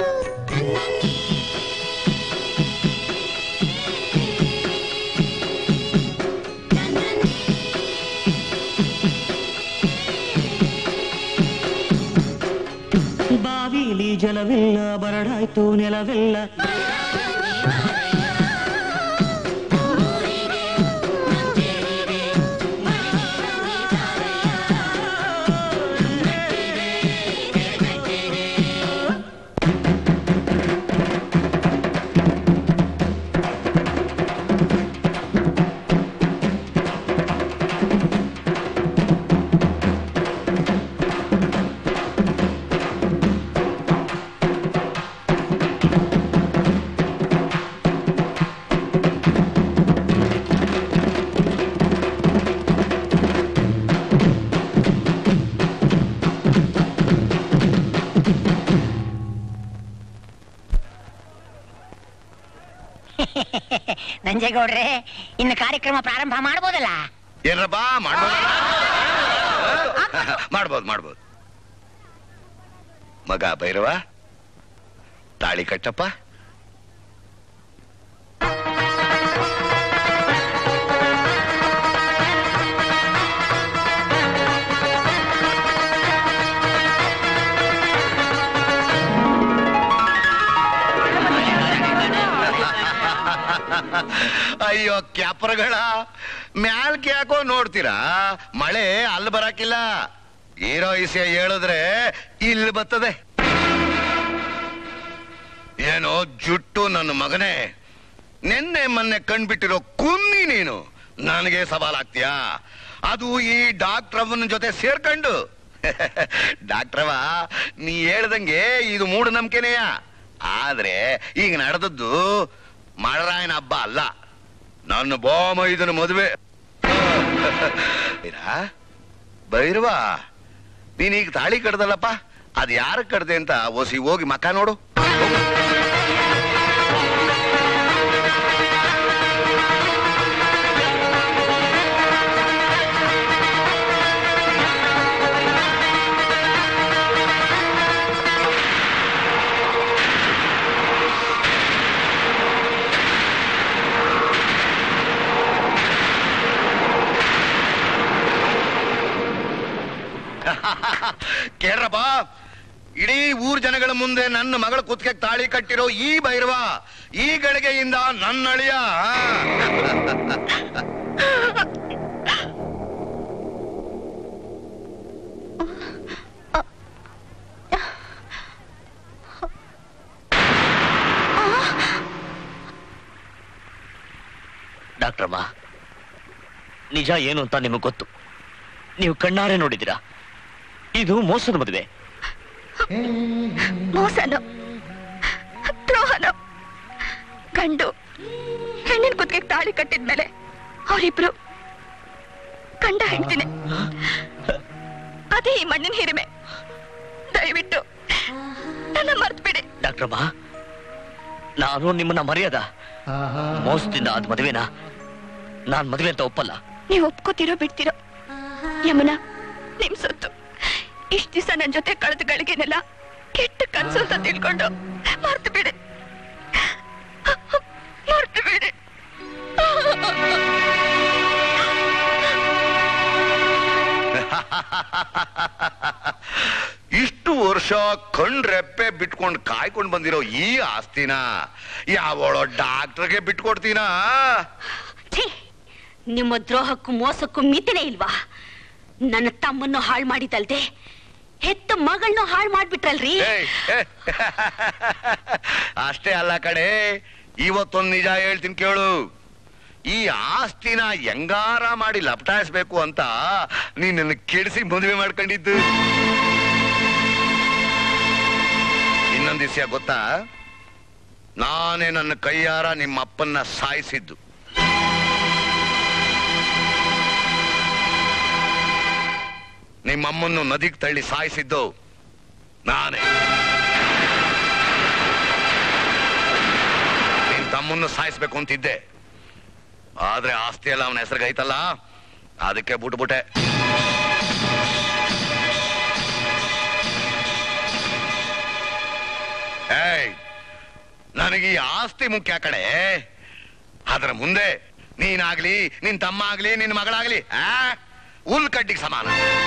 ಬಾವಿಲಿ ಜಲವಿಲ್ಲ ಬರಡಾಯ್ತು ನೆಲವೆಲ್ಲ ನಂಜೇಗೌಡ್ರೆ ಇನ್ನು ಕಾರ್ಯಕ್ರಮ ಪ್ರಾರಂಭ ಮಾಡ್ಬೋದಲ್ಲ ಏನ್ರಪ್ಪ ಮಾಡ್ಬೋದಲ್ಲ ಮಾಡ್ಬೋದು ಮಾಡ್ಬೋದು ಮಗ ಭೈರವ ತಾಳಿ ಕಟ್ಟಪ್ಪ ಅಯ್ಯೋ ಕ್ಯಾಪರ್ಗಳ ಮ್ಯಾಲ್ಕ್ ಯಾಕೋ ನೋಡ್ತೀರಾ ಮಳೆ ಅಲ್ಲಿ ಬರಾಕಿಲ್ಲ ಹೀರೋ ಇಸೆ ಹೇಳಿದ್ರೆ ಇಲ್ಲಿ ಬರ್ತದೆ ಏನೋ ಜುಟ್ಟು ನನ್ನ ಮಗನೇ ನಿನ್ನೆ ಮೊನ್ನೆ ಕಣ್ಬಿಟ್ಟಿರೋ ಕುನ್ನಿ ನೀನು ನನಗೆ ಸವಾಲಾಗ್ತೀಯಾ ಅದು ಈ ಡಾಕ್ಟ್ರವನ ಜೊತೆ ಸೇರ್ಕೊಂಡು ಡಾಕ್ಟ್ರವ ನೀ ಹೇಳ್ದಂಗೆ ಇದು ಮೂಢನಂಬಿಕೆನೆಯ ಆದ್ರೆ ಈಗ ನಡೆದದ್ದು ಮಳರಾಯನ ಹಬ್ಬ ಅಲ್ಲ ನನ್ನ ಬಾಮ ಇದನ್ನ ಮದುವೆ ಏರಾ? ಬೈರವ ನೀನೀಗ ತಾಳಿ ಕಡ್ದಲ್ಲಪ್ಪ ಅದ್ ಯಾರ ಕಡ್ದೆ ಅಂತ ಓಸಿ ಹೋಗಿ ಮಕ್ಕ ನೋಡು ಕೇಳ್ರಪ್ಪ ಇಡೀ ಊರ್ ಜನಗಳ ಮುಂದೆ ನನ್ನ ಮಗಳ ಕುತ್ತಿಗೆ ತಾಳಿ ಕಟ್ಟಿರೋ ಈ ಭೈರವ ಈ ಗಳಿಗೆಯಿಂದ ನನ್ನ ಅಳಿಯ ಡಾಕ್ಟ್ರಮ್ಮ ನಿಜ ಏನು ಅಂತ ನಿಮಗೆ ಗೊತ್ತು ನೀವು ಕಣ್ಣಾರೆ ನೋಡಿದ್ದೀರಾ ಇದು ಮೋಸದ ಮದುವೆ ಮೋಸನೋ ದ್ರೋಹನೋ ಗಂಡು ಹೆಣ್ಣಿನ ಕುತ್ತಿಗೆ ತಾಳಿ ಕಟ್ಟಿದ್ಮೇಲೆ ಅವರಿಬ್ರು ಗಂಡ ಹೆಂಡ್ತಿನೇ ಅದೇ ಈ ಮಣ್ಣಿನ ಹಿರಿಮೆ ದಯವಿಟ್ಟು ನನ್ನ ಮರ್ತ್ಬಿಡಿ ಡಾಕ್ಟ್ರಮ್ಮ ನಾನು ನಿಮ್ಮನ್ನ ಮರೆಯದ ಮೋಸದಿಂದ ಆದ ಮದುವೆನ ನಾನ್ ಮದುವೆ ಅಂತ ಒಪ್ಪಲ್ಲ ನೀವು ಒಪ್ಕೋತಿರೋ ಬಿಡ್ತಿರೋ ಯಮುನಾ ನಿಮ್ ಸೊತ್ತು ಇಷ್ಟ ದಿವಸ ನನ್ ಜೊತೆ ಕಳೆದ ಗಳಿಗೆನೆಲ್ಲ ಕೆಟ್ಟ ಕನ್ಸು ಅಂತ ತಿಳ್ಕೊಂಡು ಮರ್ತು ಬಿಡಿ ಮರ್ತು ಬಿಡಿ ಇಷ್ಟು ವರ್ಷ ಕಣ್ರೆಪ್ಪೆ ಬಿಟ್ಕೊಂಡು ಕಾಯ್ಕೊಂಡು ಬಂದಿರೋ ಈ ಆಸ್ತಿನ ಯಾವಳೋ ಡಾಕ್ಟರ್ಗೆ ಬಿಟ್ಕೊಡ್ತೀನಾ ಛೀ ನಿಮ್ಮ ದ್ರೋಹಕ್ಕೂ ಮೋಸಕ್ಕೂ ಮಿತಿನೇ ಇಲ್ವಾ ನನ್ನ ತಮ್ಮನ್ನು ಹಾಳು ಮಾಡಿದಲ್ದೆ ಹೆತ್ತ ಮಗಳನ್ನೂ ಹಾಳು ಮಾಡ್ಬಿಟ್ರಲ್ರಿ ಏಯ್, ಏ, ಅಷ್ಟೇ ಅಲ್ಲ ಕಡೆ ಇವತ್ತೊಂದ್ ನಿಜ ಹೇಳ್ತೀನಿ ಕೇಳು ಈ ಆಸ್ತಿನ ಹೆಂಗಾರ ಮಾಡಿ ಲಪಟಾಯಿಸ್ಬೇಕು ಅಂತ ನೀನನ್ನು ಕೆಡಿಸಿ ಮದುವೆ ಮಾಡ್ಕೊಂಡಿದ್ದು ಇನ್ನೊಂದ್ ವಿಷಯ ಗೊತ್ತಾ ನಾನೇ ನನ್ನ ಕೈಯಾರ ನಿಮ್ಮ ಅಪ್ಪನ್ನ ಸಾಯಿಸಿದ್ದು ನಿಮ್ಮಮ್ಮನ್ನು ನದಿಗೆ ತಳ್ಳಿ ಸಾಯಿಸಿದ್ದು ನಾನೇ ನಿನ್ ತಮ್ಮನ್ನು ಸಾಯಿಸ್ಬೇಕು ಅಂತಿದ್ದೆ ಆದ್ರೆ ಆಸ್ತಿ ಎಲ್ಲ ಅವನ ಹೆಸರಿಗೆ ಐತಲ್ಲ ಅದಕ್ಕೆ ಬಿಟ್ಬಿಟ್ಟೆ ಏಯ್ ನನಗೆ ಈ ಆಸ್ತಿ ಮುಖ್ಯ ಕಡೆ ಅದರ ಮುಂದೆ ನೀನಾಗ್ಲಿ ನಿನ್ ತಮ್ಮ ಆಗ್ಲಿ ನಿನ್ ಮಗಳಾಗ್ಲಿ ಆ ಹುಲ್ ಕಡ್ಡಿಗೆ ಸಮಾನ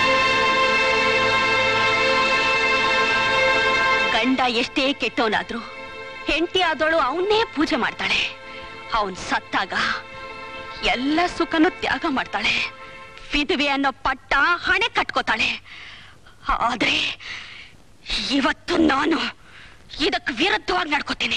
ಗಂಡ ಎಷ್ಟೇ ಕೆಟ್ಟವನಾದ್ರು ಹೆಂಡತಿ ಆದವಳು ಅವನ್ನೇ ಪೂಜೆ ಮಾಡ್ತಾಳೆ ಅವನ್ ಸತ್ತಾಗ ಎಲ್ಲ ಸುಖನು ತ್ಯಾಗ ಮಾಡ್ತಾಳೆ ವಿಧವೆ ಅನ್ನೋ ಪಟ್ಟ ಹಣೆ ಕಟ್ಕೋತಾಳೆ ಆದ್ರೆ ಇವತ್ತು ನಾನು ಇದಕ್ಕೆ ವಿರುದ್ಧವಾಗಿ ನಡ್ಕೋತೀನಿ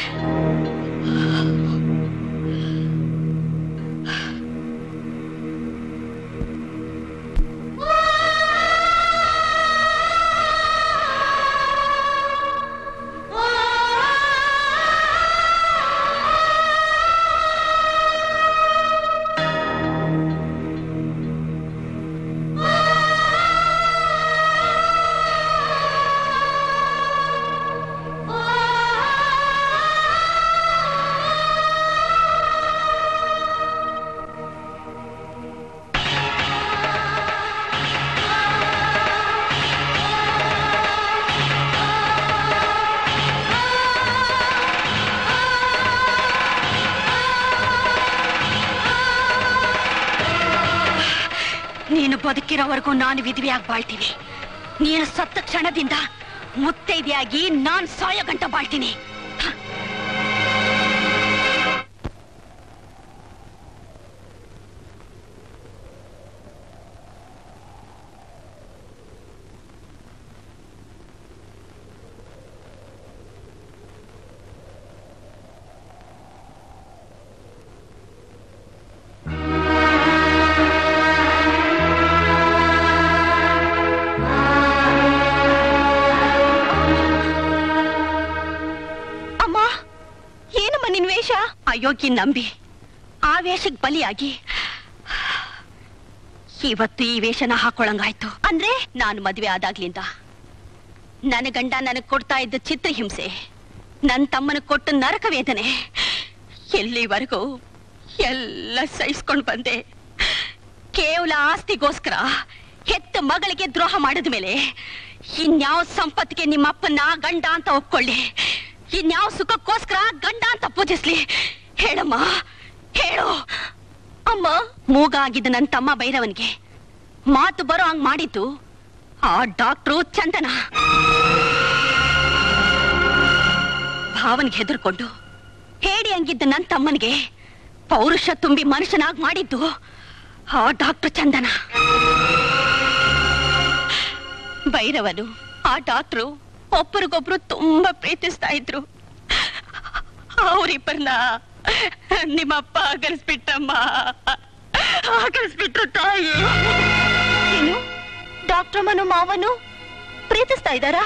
ನೀನು ಬದುಕಿರೋವರೆಗೂ ನಾನು ವಿಧವೆಯಾಗಿ ಬಾಳ್ತೀನಿ ನೀನು ಸತ್ತ ಕ್ಷಣದಿಂದ ಮುತ್ತೈದೆಯಾಗಿ ನಾನ್ ಸಾಯೋ ಗಂಟ ಬಾಳ್ತೀನಿ ಅಮ್ಮ ಏನಮ್ಮ ನಿನ್ ವೇಷ ಅಯೋಗ್ಯ ನಂಬಿ ಆ ವೇಷಕ್ ಬಲಿಯಾಗಿ ಇವತ್ತು ಈ ವೇಷನ ಹಾಕೊಳ್ಳಂಗಾಯ್ತು ಅಂದ್ರೆ ನಾನು ಮದುವೆ ಆದಾಗ್ಲಿಂದ ನನ್ನ ಗಂಡ ನನಗ್ ಕೊಡ್ತಾ ಇದ್ದ ಚಿತ್ರಹಿಂಸೆ ನನ್ನ ತಮ್ಮನ ಕೊಟ್ಟ ನರಕ ವೇದನೆ ಎಲ್ಲಿವರೆಗೂ ಎಲ್ಲ ಸಹಿಸ್ಕೊಂಡ್ ಬಂದೆ ಕೇವಲ ಆಸ್ತಿಗೋಸ್ಕರ ಹೆತ್ತ ಮಗಳಿಗೆ ದ್ರೋಹ ಮಾಡಿದ ಮೇಲೆ ಇನ್ಯಾವ ಸಂಪತ್ತಿಗೆ ನಿಮ್ಮ ಅಪ್ಪನ ಗಂಡ ಅಂತ ಒಪ್ಕೊಳ್ಳಿ ಇನ್ಯಾವ ಸುಖಕ್ಕೋಸ್ಕರ ಗಂಡ ಅಂತ ಪೂಜಿಸ್ಲಿ ಹೇಳಮ್ಮ ಹೇಳು ಅಮ್ಮ ಮೂಗ ಆಗಿದ್ದ ನನ್ನ ತಮ್ಮ ಭೈರವನ್ಗೆ ಮಾತು ಬರೋ ಹಂಗ್ ಮಾಡಿದ್ದು ಆ ಡಾಕ್ಟ್ರು ಚಂದನ ಭಾವನ್ಗೆ ಹೆದರ್ಕೊಂಡು ಹೇಡಿ ಹಂಗಿದ್ದ ನನ್ನ ತಮ್ಮನಿಗೆ ಪೌರುಷ ತುಂಬಿ ಮನುಷ್ಯನಾಗ್ ಮಾಡಿದ್ದು ಆ ಡಾಕ್ಟರ್ ಚಂದನ ಭೈರವನು ಆ ಡಾಕ್ಟ್ರು ಒಬ್ಬರಿಗೊಬ್ರು ತುಂಬಾ ಪ್ರೀತಿಸ್ತಾ ಇದ್ರು ಅವರಿಬ್ಬರನ್ನ ನಿಮ್ಮಪ್ಪ ಆಗಲ್ಸ್ಬಿಟ್ಟಮ್ಮ ಆಗಲ್ಸ್ಬಿಟ್ರು ತಾಯಿ ಏನು ಡಾಕ್ಟರ್ ಮನು ಮಾವನು ಪ್ರೀತಿಸ್ತಾ ಇದ್ದಾರಾ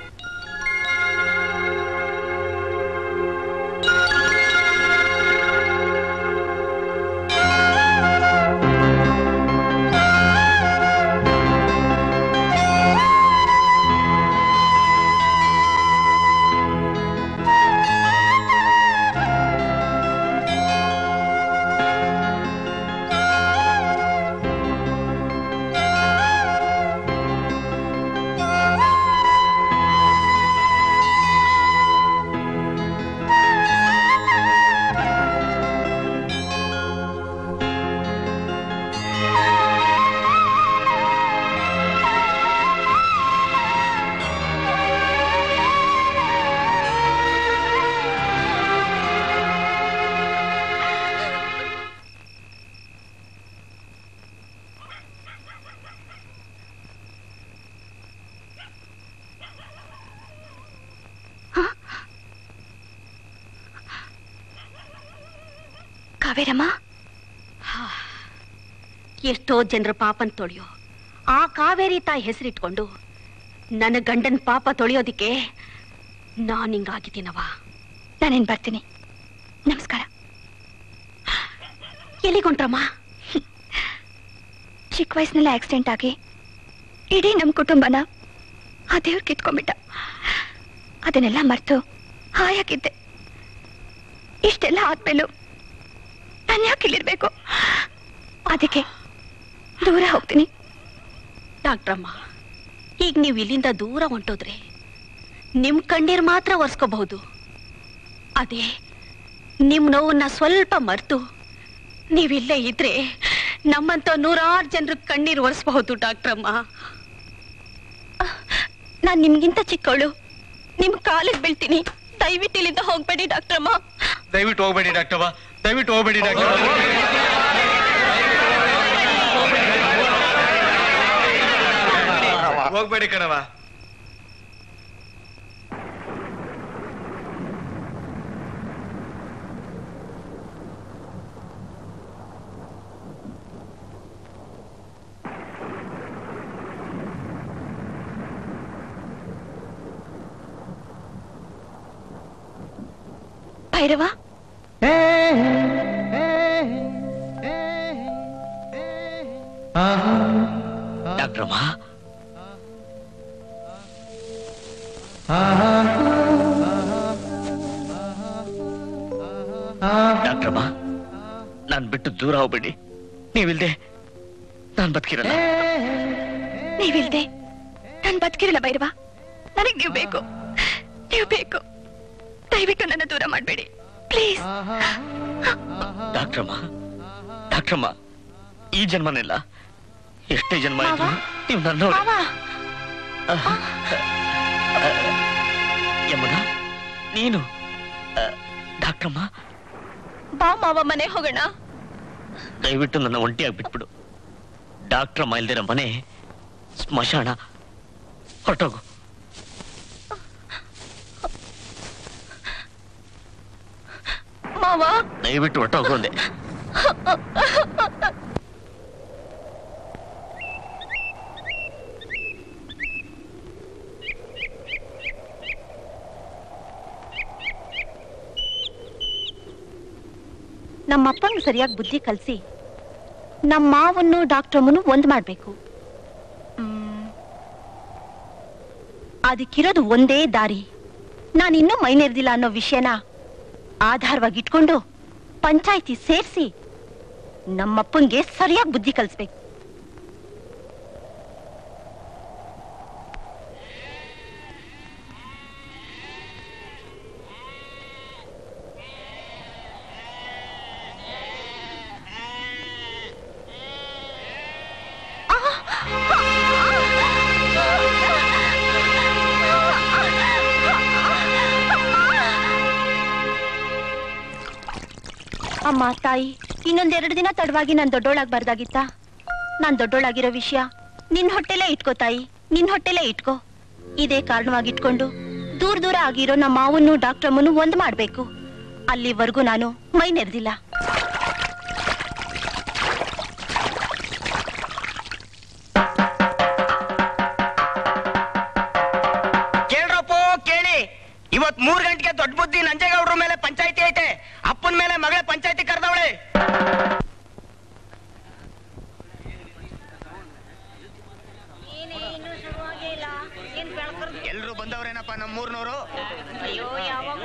ಕಾವೇರಮ್ಮ ಎಷ್ಟೋ ಜನರ ಪಾಪನ್ ತೊಳೆಯೋ ಆ ಕಾವೇರಿ ತಾಯಿ ಹೆಸರಿಟ್ಕೊಂಡು ನನ್ನ ಗಂಡನ್ ಪಾಪ ತೊಳೆಯೋದಿಕ್ಕೆ ನಾನ್ ಹಿಂಗಾಗಿದ್ದೀನವ ನಾನೇನ್ ಬರ್ತೀನಿ ನಮಸ್ಕಾರ ಎಲ್ಲಿಗೊಂಟ್ರಮ್ಮ ಚಿಕ್ಕ ವಯಸ್ಸಿನಲ್ಲಿ ಆಕ್ಸಿಡೆಂಟ್ ಆಗಿ ಇಡೀ ನಮ್ಮ ಕುಟುಂಬನ ಆ ದೇವ್ರು ಕಿತ್ಕೊಂಡ್ಬಿಟ್ಟ ಅದನ್ನೆಲ್ಲ ಮರ್ತು ಹಾಯಾಗಿದ್ದೆ ಇಷ್ಟೆಲ್ಲ ಆದ್ಮೇಲೂ ನಾನು ಯಾಕೆ ಇಲ್ಲಿರ್ಬೇಕು ಅದಕ್ಕೆ ದೂರ ಹೋಗ್ತೀನಿ ಡಾಕ್ಟ್ರಮ್ಮ ಈಗ ನೀವು ಇಲ್ಲಿಂದ ದೂರ ಹೊಂಟೋದ್ರೆ ನಿಮ್ ಕಣ್ಣೀರ್ ಮಾತ್ರ ಒರೆಸ್ಕೋಬಹುದು ಅದೇ ನಿಮ್ ನೋವನ್ನ ಸ್ವಲ್ಪ ಮರ್ತು ನೀವಿಲ್ಲೇ ಇದ್ರೆ ನಮ್ಮಂತ ನೂರಾರು ಜನರ ಕಣ್ಣೀರ್ ಒರೆಸಬಹುದು ಡಾಕ್ಟ್ರಮ್ಮ ನಾನ್ ನಿಮ್ಗಿಂತ ಚಿಕ್ಕವಳು ನಿಮ್ ಕಾಲಿಗೆ ಬೀಳ್ತೀನಿ ದಯವಿಟ್ಟು ಇಲ್ಲಿಂದ ಹೋಗ್ಬೇಡಿ ಡಾಕ್ಟ್ರಮ್ಮ ದಯವಿಟ್ಟು ಹೋಗ್ಬೇಡಿ ಡಾಕ್ಟರ್ವ ದಯವಿಟ್ಟು ಹೋಗ್ಬೇಡಿ ಡಾಕ್ಟರ್ ಹೋಗ್ಬೇಡಿ ಕಣವ ಭೈರವ ಡಾಕ್ಟ್ರಮ್ಮ ಡಾಕ್ಟ್ರಮ್ಮ ನಾನ್ ಬಿಟ್ಟು ದೂರ ಹೋಗ್ಬೇಡಿ ನೀವಿಲ್ದೆ ನಾನ್ ಬದುಕಿರಲ್ಲ ನೀವಿಲ್ದೆ ನಾನ್ ಬದುಕಿರಲ್ಲ ಭೈರವ ನನಗ್ ನೀವು ಬೇಕು ನೀವು ಬೇಕು ದಯವಿಟ್ಟು ನನ್ನ ದೂರ ಮಾಡಬೇಡಿ ಪ್ಲೀಸ್ ಡಾಕ್ಟ್ರಮ್ಮ ಡಾಕ್ಟ್ರಮ್ಮ ಈ ಜನ್ಮನೆಲ್ಲ ಎಷ್ಟೇ ಜನ್ಮ ಆಯ್ತು ನೀವು ನನ್ನ ಯಮುನಾ ನೀನು ಆ, ಡಾಕ್ಟ್ರಮ್ಮ ಬಾ ಮಾವ ಮನೆ ಹೋಗೋಣ ದಯವಿಟ್ಟು ನನ್ನ ಒಂಟಿಯಾಗಿ ಬಿಟ್ಬಿಡು ಡಾಕ್ಟ್ರಮ್ಮ ಇಲ್ದಿರೋ ಮನೆ ಸ್ಮಶಾನ ಹೊರಟೋಗು ಮಾವ ದಯವಿಟ್ಟು ಹೊರಟೋಗು ಅಂದೆ ನಮ್ಮಪ್ಪಂಗ್ ಸರಿಯಾಗಿ ಬುದ್ಧಿ ಕಲಿಸಿ ನಮ್ಮ ಮಾವನ್ನು ಡಾಕ್ಟ್ರಮ್ಮನು ಒಂದ್ ಮಾಡ್ಬೇಕು ಮ್, ಅದಕ್ಕಿರೋದು ಒಂದೇ ದಾರಿ ನಾನಿನ್ನೂ ಮೈನೇರ್ದಿಲ್ಲ ಅನ್ನೋ ವಿಷಯನ ಆಧಾರವಾಗಿ ಇಟ್ಕೊಂಡು ಪಂಚಾಯಿತಿ ಸೇರಿಸಿ ನಮ್ಮಪ್ಪಂಗೆ ಸರಿಯಾಗಿ ಬುದ್ಧಿ ಕಲಿಸ್ಬೇಕು ಅಮ್ಮ ತಾಯಿ ಇನ್ನೊಂದೆರಡು ದಿನ ತಡವಾಗಿ ನಾನು ದೊಡ್ಡೋಳಾಗ್ಬಾರ್ದಾಗಿತ್ತ ನಾನ್ ದೊಡ್ಡೋಳಾಗಿರೋ ವಿಷಯ ನಿನ್ ಹೊಟ್ಟೆಲೇ ಇಟ್ಕೋ ತಾಯಿ ನಿನ್ ಹೊಟ್ಟೆಲೇ ಇಟ್ಕೋ ಇದೇ ಕಾರಣವಾಗಿ ಇಟ್ಕೊಂಡು ದೂರ ದೂರ ಆಗಿರೋ ನಮ್ಮ ಮಾವನ್ನು ಡಾಕ್ಟ್ರಮ್ಮನ್ನು ಒಂದ್ ಮಾಡ್ಬೇಕು ಅಲ್ಲಿವರೆಗೂ ನಾನು ಮೈ ನೆರೆದಿಲ್ಲ ಕೇಳ್ರಪ್ಪೋ ಕೇಳಿ ಇವತ್ ಮೂರ್ ಗಂಟೆಗೆ ದೊಡ್ಡ ಬುದ್ಧಿ ನಂಜೇಗೌಡ್ರ ಮೇಲೆ ಪಂಚಾಯತಿ ಐತೆ ಅಪ್ಪನ ಮೇಲೆ ಮಗಳೇ ಪಂಚಾಯತಿ ಕರೆದವಳೆ ಎಲ್ರು ಬಂದವ್ರೇನಪ್ಪ ನಮ್ಮೂರ್ನವರು ಅಯ್ಯೋ ಯಾವಾಗ್ಲೂ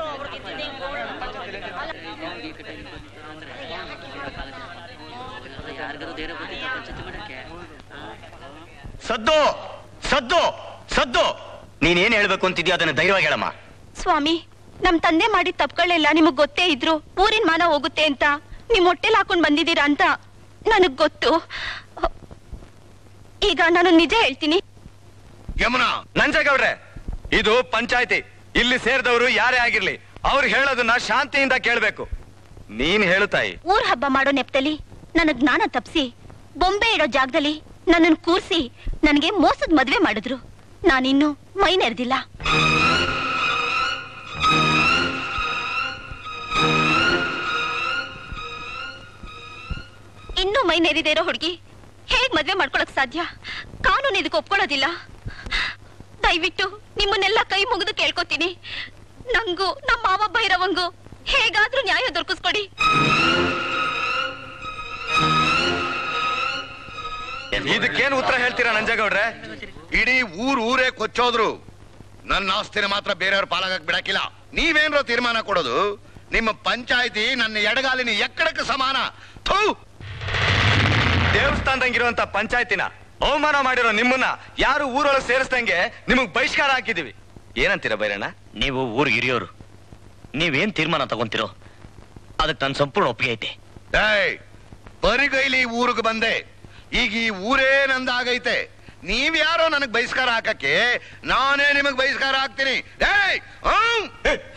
ಸದ್ದು ಸದ್ದು ಸದ್ದು ನೀನೇನ್ ಹೇಳ್ಬೇಕು ಅಂತಿದ್ಯಾ ಅದನ್ನ ಧೈರ್ಯವಾಗಿ ಹೇಳಮ್ಮ ಸ್ವಾಮಿ ನಮ್ ತಂದೆ ಮಾಡಿದ ತಪ್ಪುಗಳೆಲ್ಲ ನಿಮಗ್ ಗೊತ್ತೇ ಇದ್ರು ಊರಿನ ಮಾನ ಹೋಗುತ್ತೆ ಅಂತ ನಿಮ್ ಹೊಟ್ಟೆಲ್ ಹಾಕೊಂಡ್ ಬಂದಿದ್ದೀರಾ ಅಂತ ನನಗ್ ಗೊತ್ತು ಈಗ ನಾನು ನಿಜ ಹೇಳ್ತೀನಿ ಯಮುನಾ ನಂಜೇಗೌಡ್ರೆ ಇದು ಪಂಚಾಯತಿ ಇಲ್ಲಿ ಸೇರಿದವರು ಯಾರೇ ಆಗಿರ್ಲಿ ಅವ್ರು ಹೇಳೋದನ್ನ ಶಾಂತಿಯಿಂದ ಕೇಳ್ಬೇಕು ನೀನ್ ಹೇಳು ತಾಯಿ ಊರ್ ಹಬ್ಬ ಮಾಡೋ ನೆಪದಲ್ಲಿ ನನ್ನ ಜ್ಞಾನ ತಪ್ಸಿ ಬೊಂಬೆ ಇಡೋ ಜಾಗದಲ್ಲಿ ನನ್ನನ್ನು ಕೂರ್ಸಿ ನನಗೆ ಮೋಸದ ಮದ್ವೆ ಮಾಡಿದ್ರು ನಾನಿನ್ನು ಮೈ ನೆರೆದಿಲ್ಲ ಇನ್ನೂ ಮೈ ನೆರೆದೇ ಇರೋ ಹುಡುಗಿ ಹೇಗ್ ಮದ್ವೆ ಮಾಡ್ಕೊಳಕ್ ಸಾಧ್ಯ ಕಾನೂನು ಇದಕ್ಕೆ ಒಪ್ಕೊಳ್ಳೋದಿಲ್ಲ ದಯವಿಟ್ಟು ನಿಮ್ಮನ್ನೆಲ್ಲ ಕೈ ಮುಗಿದು ಕೇಳ್ಕೊತೀನಿ ನಂಗೂ ನಮ್ಮ ಮಾವ ಭೈರವಂಗೂ ಹೇಗಾದ್ರೂ ನ್ಯಾಯ ದೊರಕಿಸ್ಕೊಡಿ ಇದಕ್ಕೇನು ಉತ್ತರ ಹೇಳ್ತೀರಾ ನಂಜೇಗೌಡ್ರೆ ಇಡೀ ಊರ್ ಊರೇ ಕೊಚ್ಚೋದ್ರು ನನ್ನ ಆಸ್ತಿನ ಮಾತ್ರ ಬೇರೆಯವ್ರ ಪಾಲಾಗಕ್ ಬಿಡಕ್ಕಿಲ್ಲ ನೀವೇನ್ರೋ ತೀರ್ಮಾನ ಕೊಡೋದು ನಿಮ್ಮ ಪಂಚಾಯತಿ ನನ್ನ ಎಡಗಾಲಿನ ಎಕ್ಕಡಕ್ಕೆ ಸಮಾನ ಥೂ ದೇವಸ್ಥಾನದಂಗಿರುವಂತ ಪಂಚಾಯತಿನ ಅವಮಾನ ಮಾಡಿರೋ ನಿಮ್ಮನ್ನ ಯಾರು ಊರೊಳಗೆ ಸೇರಿಸ್ದಂಗೆ ನಿಮಗ್ ಬಹಿಷ್ಕಾರ ಹಾಕಿದೀವಿ ಏನಂತೀರ ಬೈರಣ್ಣ ನೀವು ಊರ್ ಹಿರಿಯೋರು ನೀವೇನ್ ತೀರ್ಮಾನ ತಗೊಂತಿರೋ ಅದಕ್ಕೆ ನನ್ನ ಸಂಪೂರ್ಣ ಒಪ್ಪಿಗೆ ಐತೆ ಏಯ್ ಬರಿಗೈಲಿ ಈ ಊರಿಗೆ ಬಂದೆ ಈಗ ಈ ಊರೇ ನಂದಾಗೈತೆ ನೀವ್ಯಾರೋ ನನಗ್ ಬಹಿಷ್ಕಾರ ಹಾಕಕ್ಕೆ ನಾನೇ ನಿಮಗ್ ಬಹಿಷ್ಕಾರ ಹಾಕ್ತೀನಿ ಏಯ್ ಹ್ಮ್.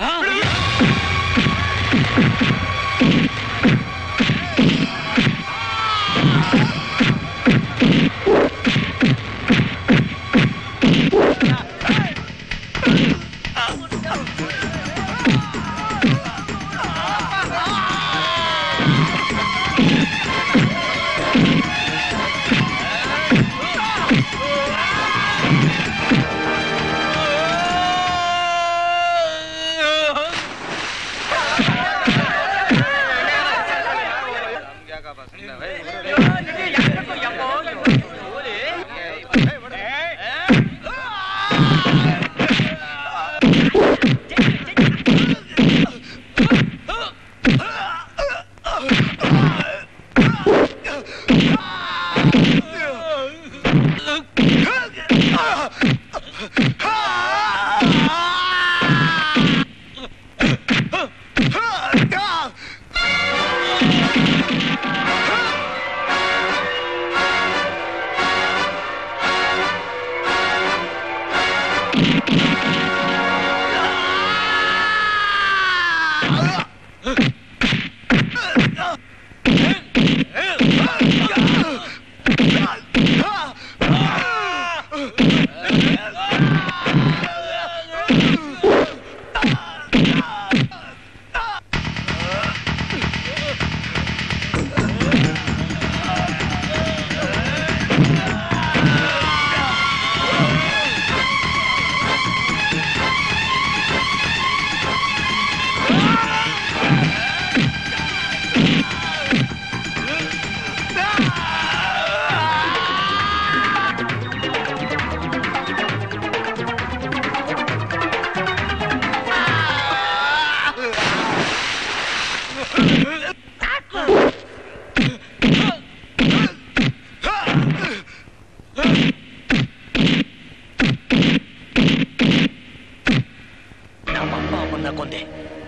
ನಮ್ಮಪ್ಪ ಅಮ್ಮನ್ನ ಕೊಂದೆ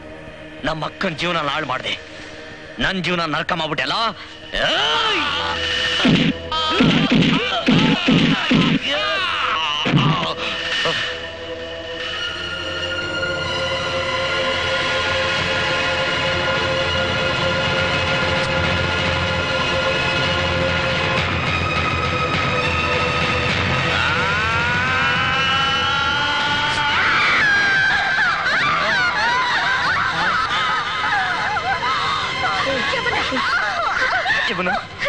ನಮ್ಮ ಅಕ್ಕನ ಜೀವನ ಹಾಳು ಮಾಡಿದೆ ನನ್ನ ಜೀವನ ನರಕ ಮಾಡ್ಬಿಟ್ಟೆಲ್ಲ ಏಯ್! ಅವನ